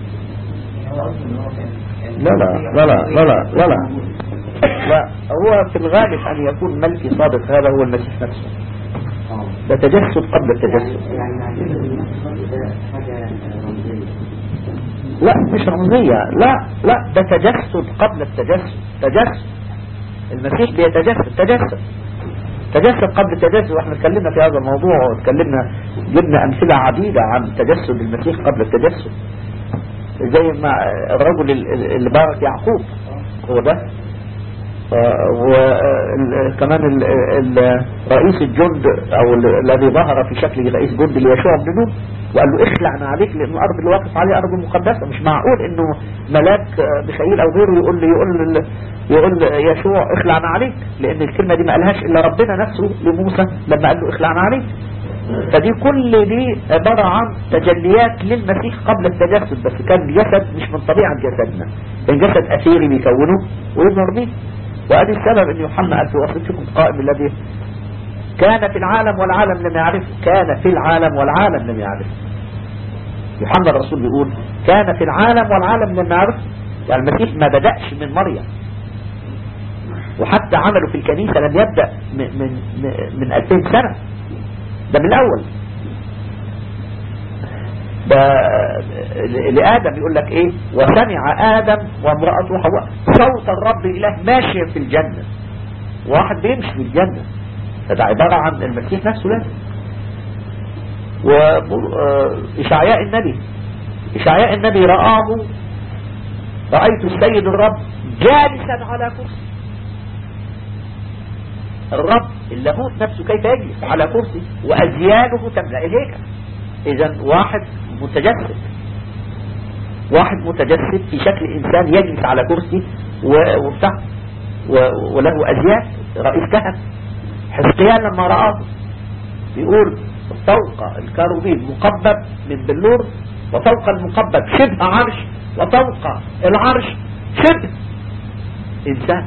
لا لا لا لا لا لا لا لا لا هو في الغالب ان يكون ملكي صادق هذا هو المسيح نفسه
اه
ده تجسد قبل التجسد
يعني نعتبر ان الصلاه ده حاجه رمزيه
لا مش رمزية لا لا ده تجسد قبل التجسد تجسد المسيح بيتجسد تجسد تجسد قبل التجسد واحنا اتكلمنا في هذا الموضوع واتكلمنا جبنا امثلة عديدة عن تجسد المسيح قبل التجسد زي ما الرجل ال- اللي بارك يعقوب هو ده وكمان رئيس الجند او ال- الذي ظهر في شكل رئيس جند ليشوع بن نون وقال له اخلعنا عليك لان الارض اللي واقف عليها ارض مقدسه مش معقول انه ملاك ميخائيل او غيره يقول لي يقول ل- يقول يشوع اخلعنا عليك لان الكلمه دي ما قالهاش الا ربنا نفسه لموسى لما قال له اخلعنا عليك فدي كل دي عبارة عن تجليات للمسيح قبل التجسد بس كان جسد مش من طبيعة جسدنا كان جسد أثيري بيكونه ويظهر به وأدي السبب أن يوحنا قال في وصفتكم قائم الذي كان في العالم والعالم لم يعرفه كان في العالم والعالم لم يعرفه يوحنا الرسول بيقول كان في العالم والعالم لم يعرفه يعني المسيح ما بدأش من مريم وحتى عمله في الكنيسة لم يبدأ من, من, من 2000 سنة ده من الأول ده لآدم يقول لك ايه وسمع آدم وامرأته حواء صوت الرب إله ماشي في الجنة واحد بيمشي في الجنة فده عبارة عن المسيح نفسه لا وإشعياء النبي إشعياء النبي رآه رأيت السيد الرب جالسا على كرسي الرب اللاهوت نفسه كيف يجلس على كرسي وأزيانه تملأ الهيكل إذا واحد متجسد واحد متجسد في شكل إنسان يجلس على كرسي و- وبتاع و- وله أزيان رئيس كهنة حزقيال لما رآه بيقول فوق الكاروبين مقبب من بلور وفوق المقبب شبه عرش وفوق العرش شبه إنسان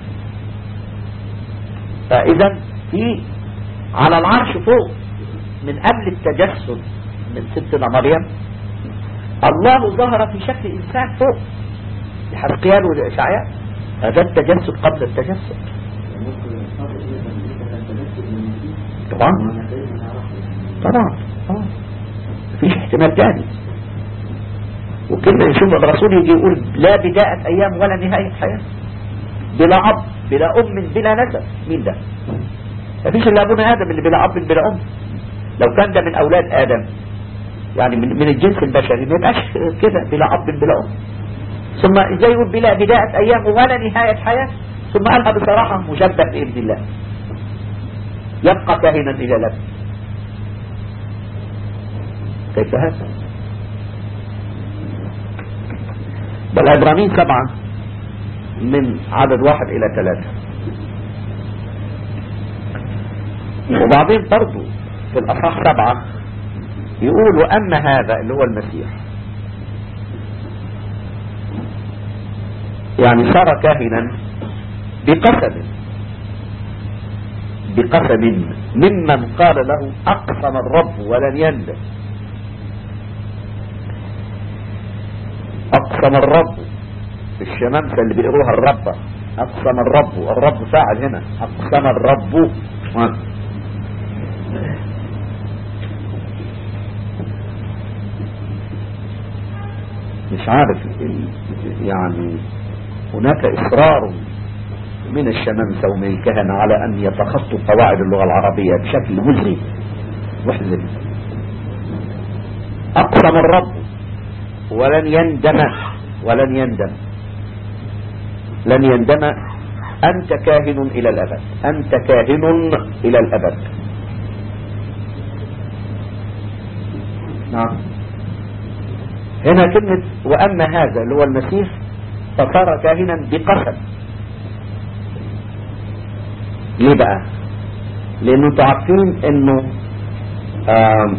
فإذا في على العرش فوق من قبل التجسد من ستنا مريم الله ظهر في شكل إنسان فوق لحزقيال والإشعياء هذا التجسد قبل التجسد
ممكن الفرق إذا كان تنسب من المسيح
طبعا
وأنا كيف نعرفه
طبعا طبعا مفيش احتمال تاني وكده نشوف الرسول يجي يقول لا بداية أيام ولا نهاية حياة بلا أب بلا أم بلا نسب مين ده مفيش إلا أبونا آدم اللي بلا أب بلا أم لو كان ده من أولاد آدم يعني من, من الجنس البشري ما يبقاش كده بلا أب بلا أم ثم ازاي يقول بلا بداية أيام ولا نهاية حياة ثم قالها بصراحة مشبه بابن الله يبقى كاهنا إلى الأبد كيف هذا بل عبرانيين سبعة من عدد واحد إلى ثلاثة وبعدين برضو في الأصح سبعة يقول وأن هذا اللي هو المسيح يعني صار كاهنا بقسم بقسم ممن قال له أقسم الرب ولن يندم أقسم الرب الشمامسة اللي بيقروها الرب أقسم الرب الرب فاعل هنا أقسم الرب ها. مش عارف ال- يعني هناك إصرار من الشمامسة ومن الكهنة على أن يتخطوا قواعد اللغة العربية بشكل مزري محزن أقسم الرب ولن يندم ولن يندم لن يندم أنت كاهن إلى الأبد أنت كاهن إلى الأبد نعم هنا كلمة وأن هذا اللي هو المسيح فصار كاهنا بقسم ليه بقى لأنه انتوا عارفين انه آم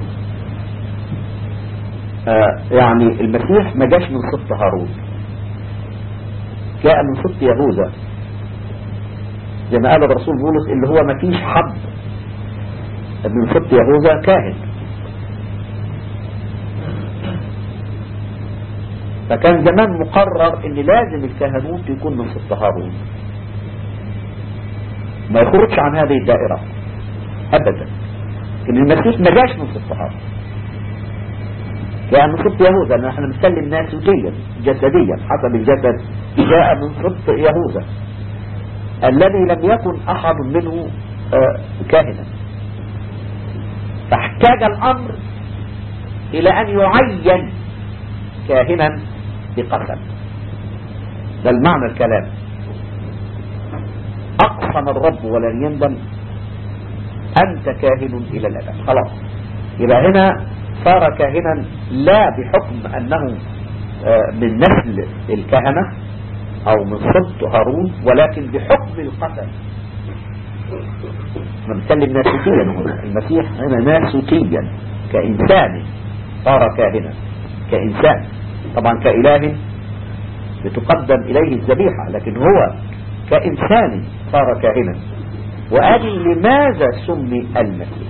آه يعني المسيح ما جاش من سبط هارون جاء من سبط يهوذا زي ما قال الرسول بولس اللي هو ما فيش حد من سبط يهوذا كاهن فكان زمان مقرر ان لازم الكهنوت يكون من سبط هارون ما يخرجش عن هذه الدائرة ابدا ان المسيح ما جاش من سبط هارون جاء من سبط يهوذا لان احنا بنتكلم ناسوتيا جسديا حسب الجسد جاء من سبط يهوذا الذي لم يكن احد منه آه، كاهنا فاحتاج الامر الى ان يعين كاهنا بقسم ده المعنى الكلام اقسم الرب ولن يندم انت كاهن الى الابد خلاص يبقى هنا صار كاهنا لا بحكم انه آه، من نسل الكهنة او من سبط هارون ولكن بحكم القسم نتكلم ناسوتيا هنا المسيح هنا ناسوتيا كإنسان صار كاهنا كإنسان طبعا كإله بتقدم إليه الذبيحة لكن هو كإنسان صار كاهنا وأدي لماذا سمي المسيح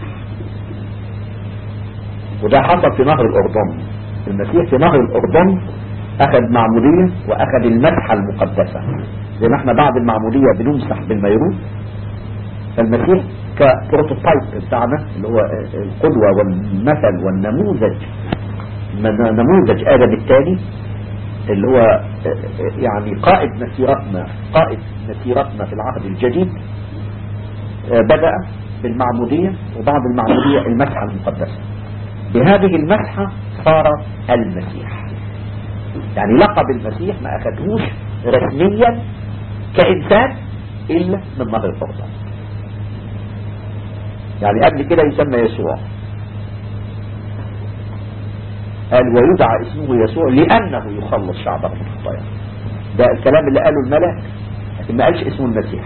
وده حصل في نهر الأردن المسيح في نهر الأردن أخذ معمودية وأخذ المسحة المقدسة زي ما احنا بعد المعمودية بنمسح بالميرون فالمسيح كبروتوتايب بتاعنا اللي هو القدوة والمثل والنموذج من- نموذج آدم الثاني اللي هو يعني قائد مسيرتنا قائد مسيرتنا في العهد الجديد بدأ بالمعمودية وبعد المعمودية المسحة المقدسة بهذه المسحة صار المسيح يعني لقب المسيح ما أخذوش رسميا كإنسان إلا من نهر الأردن يعني قبل كده يسمى يسوع قال ويدعى اسمه يسوع لأنه يخلص شعبه من خطاياه ده الكلام اللي قاله الملك لكن ما قالش اسمه المسيح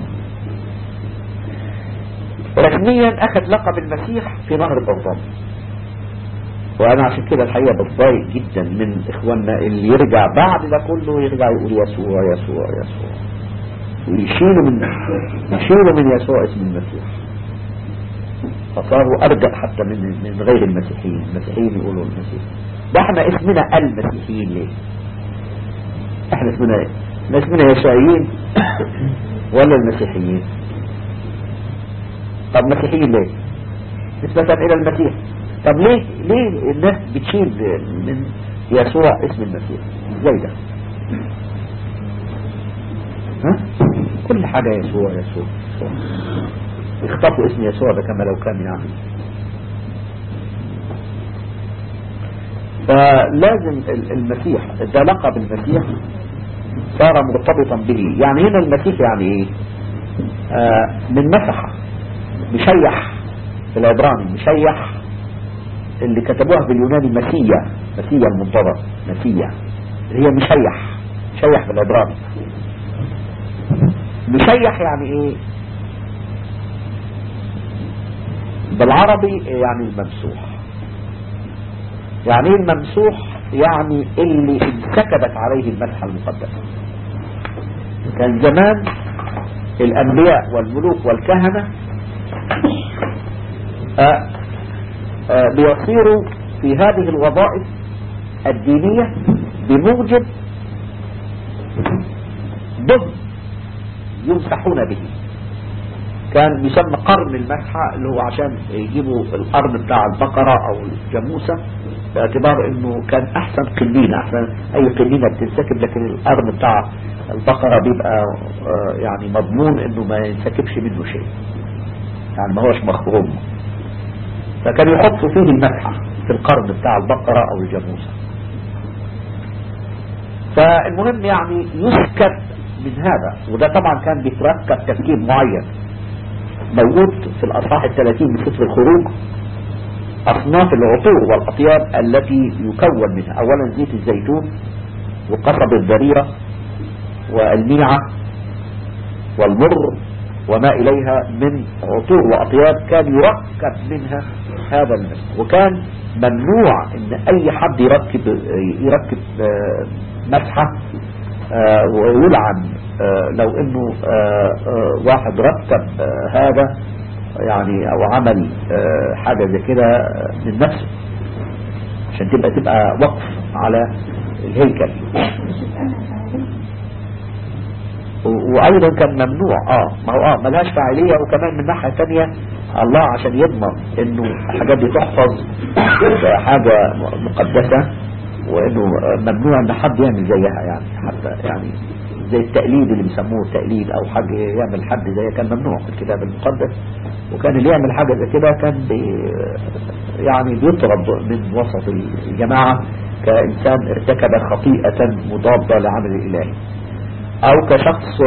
رسميا أخذ لقب المسيح في نهر الأردن وأنا عشان كده الحقيقة بتضايق جدا من إخواننا اللي يرجع بعد ده كله يرجع يقول يسوع يسوع يسوع ويشيلوا من يشيلوا من يسوع اسم المسيح فصاروا أرجع حتى من من غير المسيحيين المسيحيين يقولوا المسيح ده احنا اسمنا المسيحيين ليه احنا اسمنا ايه احنا اسمنا يسوعيين ولا المسيحيين طب مسيحيين ليه نسبة إلى المسيح طب ليه ليه الناس بتشيل من يسوع اسم المسيح ازاي ده ها كل حاجة يسوع يسوع يسوع اخطفوا اسم يسوع ده كما لو كان يعني فلازم المسيح ده لقب المسيح صار مرتبطا به يعني هنا المسيح يعني ايه آه من مسحة مشيح في العبراني مشيح اللي كتبوها باليوناني مسيا مسيا المنتظر مسيا اللي هي مشيح مشيح بالعبراني مشيح يعني ايه بالعربي يعني الممسوح يعني ايه الممسوح يعني اللي انسكبت عليه المسحة المقدسة كان زمان الأنبياء والملوك والكهنة آه آه بيصيروا في هذه الوظائف الدينية بموجب دم يمسحون به كان يسمى قرن المسحة اللي هو عشان يجيبوا القرن بتاع البقرة او الجاموسة باعتبار انه كان احسن قنينة احسن اي قنينة بتنسكب لكن القرن بتاع البقرة بيبقى آه يعني مضمون انه ما ينسكبش منه شيء يعني ما هوش مخروم فكانوا يحطوا فيه المسحة في القرن بتاع البقرة او الجاموسة فالمهم يعني يسكب من هذا وده طبعا كان بيتركب تركيب معين موجود في الأصحاح الثلاثين من سفر الخروج أصناف العطور والأطياب التي يكون منها أولا زيت الزيتون وقصب الذريرة والميعة والمر وما إليها من عطور وأطياب كان يركب منها هذا المسح وكان ممنوع ان اي حد يركب يركب مسحة ويلعن لو انه واحد ركب هذا يعني او عمل حاجة زي كده من نفسه عشان تبقى تبقى وقف على الهيكل وايضا كان ممنوع اه ما هو اه ملهاش فاعلية وكمان من ناحية تانية الله عشان يضمن انه الحاجات دي تحفظ حاجة مقدسة وانه ممنوع ان حد يعمل زيها يعني حتى يعني زي التقليد اللي بيسموه التقليد او حاجة يعمل حد زيها كان ممنوع في الكتاب المقدس وكان اللي يعمل حاجة زي كده كان بي يعني بيطرد من وسط الجماعة كإنسان ارتكب خطيئة مضادة لعمل الإلهي او كشخص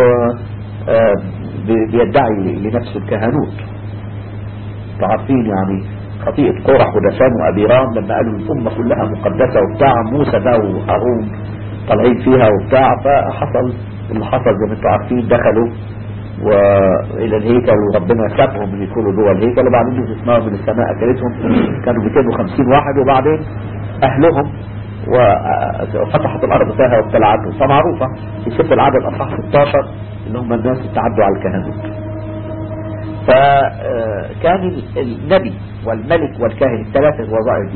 بيدعي لنفسه الكهنوت عارفين يعني خطيئة قرح ودسان وأبيرام لما قالوا الأمة كلها مقدسة وبتاع موسى ده وهارون طالعين فيها وبتاع فحصل اللي حصل زي ما انتم عارفين دخلوا والى الهيكل وربنا سابهم من يدخلوا جوه الهيكل وبعدين نزلت نار من السماء اكلتهم كانوا 250 واحد وبعدين اهلهم وفتحت الارض فيها وابتلعتهم فمعروفه في سفر العدد اصحاح 16 اللي هم الناس تعدوا على الكهنوت فكان النبي والملك والكاهن الثلاثة وظائف دي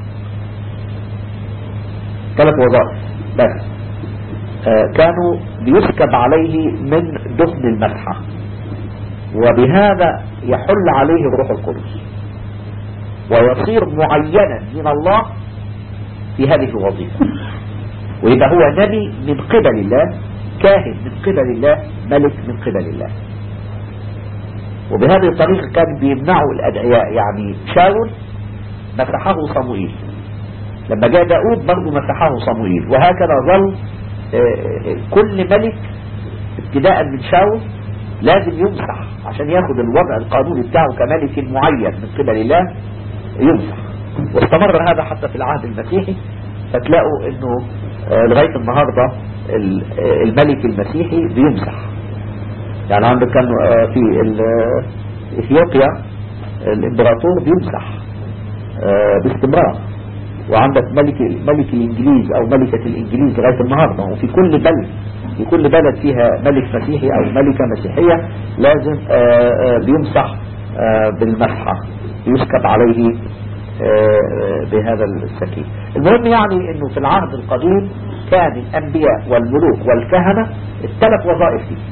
ثلاث وظائف بس كانوا بيسكب عليه من دهن المسحة وبهذا يحل عليه الروح القدس ويصير معينا من الله في هذه الوظيفة ويبقى هو نبي من قبل الله كاهن من قبل الله ملك من قبل الله وبهذه الطريقة كان بيمنعوا الأدعياء يعني شاول مسحه صموئيل لما جاء داود برضه مسحه صموئيل وهكذا ظل آه، كل ملك ابتداء من شاول لازم يمسح عشان ياخد الوضع القانوني بتاعه كملك معين من قبل الله يمسح واستمر هذا حتى في العهد المسيحي فتلاقوا انه آه، لغاية النهاردة ال- آه، الملك المسيحي بيمسح يعني عندك كان آه، في ال- آه، اثيوبيا الامبراطور بيمسح آه، باستمرار وعندك ملك ملك الانجليز او ملكة الانجليز لغاية النهاردة وفي كل بلد في كل بلد فيها ملك مسيحي او ملكة مسيحية لازم آه، آه، بيمسح آه، بالمسحة يسكب عليه آه، بهذا السكين المهم يعني انه في العهد القديم كان الانبياء والملوك والكهنة الثلاث وظائف دي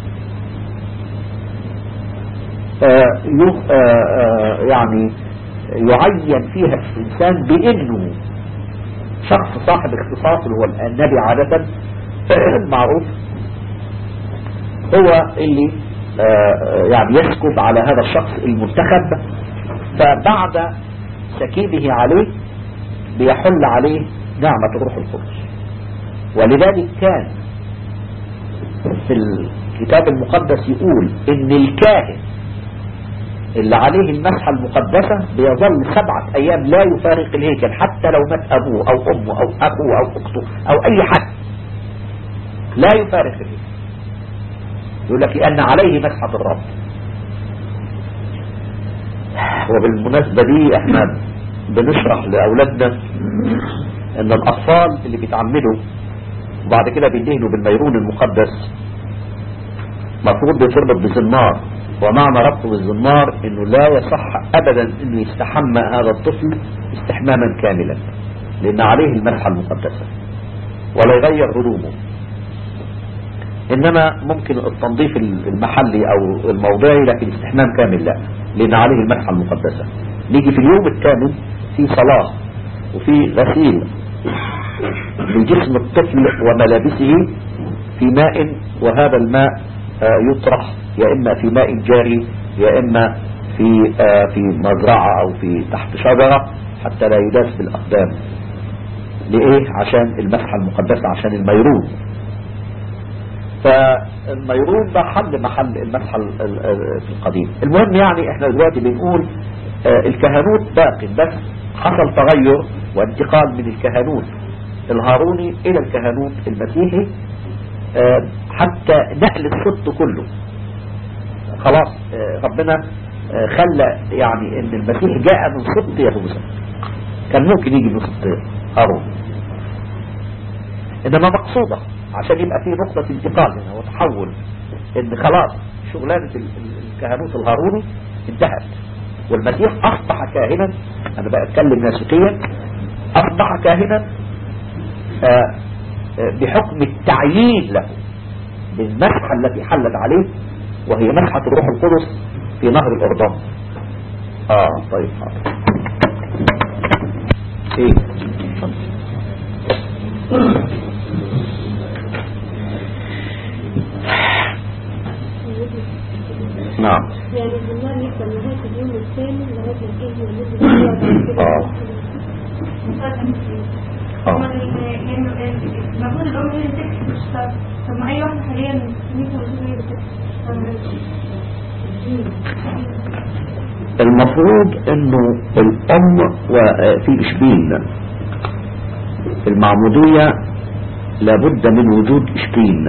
آه، يو- آه، آه، يعني يعين فيها الإنسان بأنه شخص صاحب اختصاص اللي هو النبي عادة معروف هو اللي آه، يعني يسكب على هذا الشخص المنتخب فبعد سكيبه عليه بيحل عليه نعمة الروح القدس ولذلك كان في الكتاب المقدس يقول ان الكاهن اللي عليه المسحة المقدسة بيظل سبعة أيام لا يفارق الهيكل حتى لو مات أبوه أو أمه أو أخوه أو أخته أو أي حد لا يفارق الهيكل يقول لك لأن عليه مسحة الرب وبالمناسبة دي احنا بنشرح لأولادنا ان الأطفال اللي بيتعمدوا وبعد كده بيدهنوا بالميرون المقدس مفروض يتربط بزنار ومعنى ربطه بالزنار انه لا يصح ابدا انه يستحمى هذا الطفل استحماما كاملا لان عليه المسحة المقدسة ولا يغير هدومه انما ممكن التنظيف المحلي او الموضعي لكن استحمام كامل لا لان عليه المسحة المقدسة نيجي في اليوم الثامن في صلاة وفي غسيل لجسم الطفل وملابسه في ماء وهذا الماء آه، يطرح يا إما في ماء جاري يا إما في آه، في مزرعة أو في تحت شجرة حتى لا يداس بالأقدام لإيه عشان المسحة المقدسة عشان الميرون فالميرون ده حل محل المسحة ال- ال- ال- في القديم المهم يعني احنا دلوقتي بنقول آه، الكهنوت باقي بس حصل تغير وانتقال من الكهنوت الهاروني الى الكهنوت المسيحي آه، حتى نقل السبط كله خلاص آه، ربنا آه، خلى يعني ان المسيح جاء من سبط يهوذا كان ممكن يجي من سبط هارون انما مقصودة عشان يبقى في نقطة انتقال هنا وتحول ان خلاص شغلانة ال- ال- الكهنوت الهاروني انتهت والمسيح اصبح كاهنا انا بتكلم ناسوتيا اصبح كاهنا آه، آه، بحكم التعيين له بالمسحة التي حلت عليه وهي مسحة الروح القدس في نهر الأردن اه طيب حاضر ايه نعم
يعني الزمان يفضل لغاية اليوم الثاني لغاية ما تيجي ونزل كده
اه اه
المفروض الأم هي اللي تكتب الشطر طب ما أي واحدة حاليا ممكن المفروض هي اللي تكتب
المفروض انه الام وفي اشبين المعمودية لابد من وجود اشبين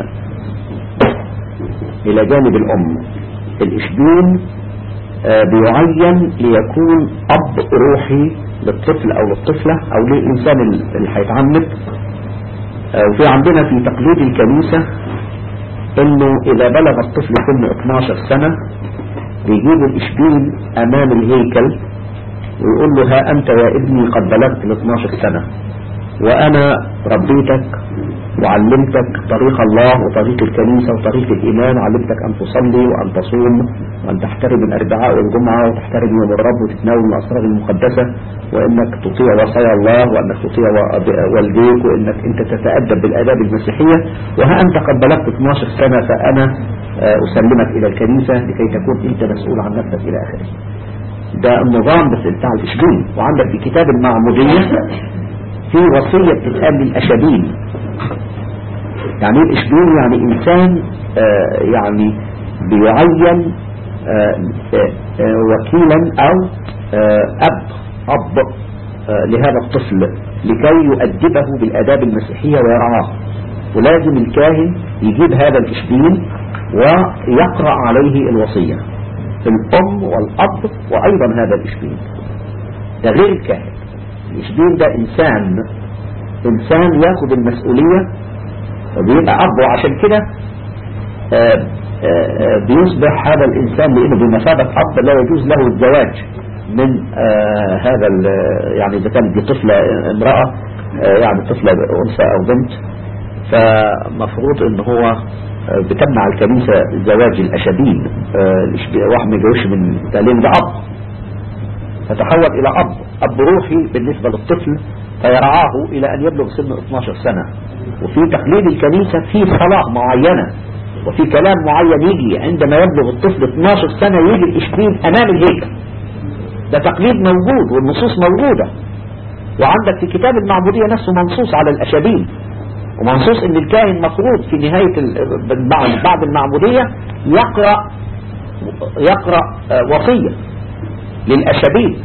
الى جانب الام الاشبين آه، بيعين ليكون اب روحي للطفل او للطفلة او للانسان اللي هيتعمد آه، وفي عندنا في تقليد الكنيسة انه اذا بلغ الطفل سن 12 سنة بيجيب الإشبيل أمام الهيكل ويقول له ها أنت يا ابني قد بلغت ال 12 سنة وأنا ربيتك وعلمتك طريق الله وطريق الكنيسة وطريق الإيمان علمتك أن تصلي وأن تصوم وأن تحترم الأربعاء والجمعة وتحترم يوم الرب وتتناول من الأسرار المقدسة وأنك تطيع وصايا الله وأنك تطيع و- والديك وأنك أنت تتأدب بالآداب المسيحية وها أنت قد بلغت 12 سنة فأنا آه، أسلمك إلى الكنيسة لكي تكون أنت مسؤول عن نفسك إلى آخره ده النظام بس بتاع الإشبيل وعندك في كتاب المعمودية في وصية بتتقال للأشابين يعني ايه الإشبيل يعني إنسان آه يعني بيعين آه آه آه وكيلا أو آه أب أب آه لهذا الطفل لكي يؤدبه بالآداب المسيحية ويرعاه ولازم الكاهن يجيب هذا الإشبيل ويقرأ عليه الوصية الأم والأب وأيضا هذا الإشبيل ده غير الكاهن الإشبيل ده إنسان إنسان ياخد المسؤولية وبيبقى أب وعشان كده آه، آه، بيصبح هذا الإنسان لأنه بمثابة أب لا يجوز له الزواج من آه، هذا ال- يعني إذا كانت دي طفلة امرأة آه، يعني طفلة أنثى أو بنت فمفروض ان هو آه، بتمنع الكنيسة زواج الأشابين آه، الإشبي- واحد ما يجوش من تعليم ده أب فتحول إلى أب أب روحي بالنسبة للطفل فيرعاه إلى أن يبلغ سن 12 سنة وفي تقليد الكنيسة في صلاة معينة وفي كلام معين يجي عندما يبلغ الطفل 12 سنة يجي الإشبين أمام الهيكل ده تقليد موجود والنصوص موجودة وعندك في كتاب المعبودية نفسه منصوص على الأشابين ومنصوص ان الكاهن مفروض في نهاية ال- بعد بعد المعمودية يقرأ يقرأ آه، وصية للأشابين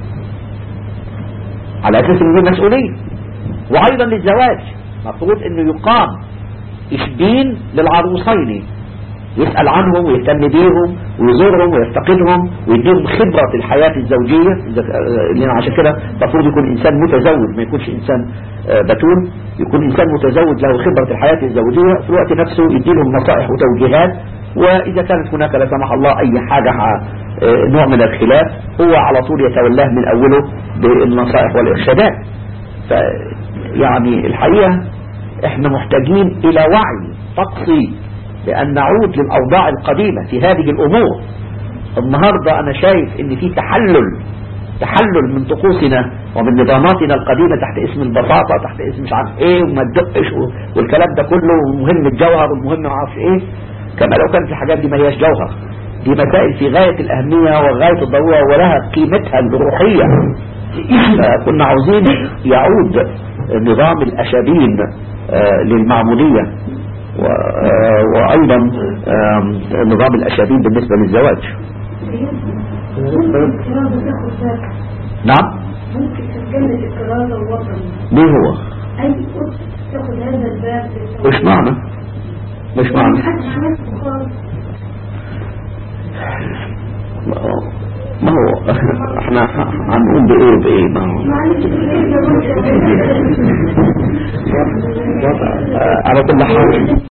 على أساس ان دي مسؤولية وأيضا للزواج مفروض انه يقام إشبين للعروسين يسأل عنهم ويهتم بيهم ويزورهم ويفتقدهم ويديهم خبرة الحياة الزوجية إذا- آه، لأن عشان كده المفروض يكون إنسان متزوج ما يكونش إنسان آه، بتول يكون إنسان متزوج له خبرة الحياة الزوجية في الوقت نفسه يديلهم نصائح وتوجيهات وإذا كانت هناك لا سمح الله أي حاجة ح- آه، نوع من الخلاف هو على طول يتولاه من أوله بالنصائح والإرشادات ف يعني الحقيقة احنا محتاجين إلى وعي طقسي لأن نعود للأوضاع القديمة في هذه الأمور النهاردة أنا شايف إن في تحلل تحلل من طقوسنا ومن نظاماتنا القديمة تحت اسم البساطة تحت اسم مش عارف ايه وما تدقش و- والكلام ده كله مهم الجوهر والمهم ما اعرفش ايه كما لو كانت الحاجات دي ما هياش جوهر دي مسائل في غاية الأهمية وغاية الضرورة ولها قيمتها الروحية فكنا عاوزين يعود نظام الأشابين آه، للمعمودية و- آه، وأيضا آم، نظام الأشابين بالنسبة للزواج
ممكن الكرازة تاخد ذاك
نعم
ممكن تتجنب الكرازة الوطني
ليه هو
أي أسر تاخد هذا الباب
مش معنى مش معنى
محدش عارف خالص
ما هو- ما هو احنا هنقوم بايه وبايه ما هو
معلش يا
آه، على كل حال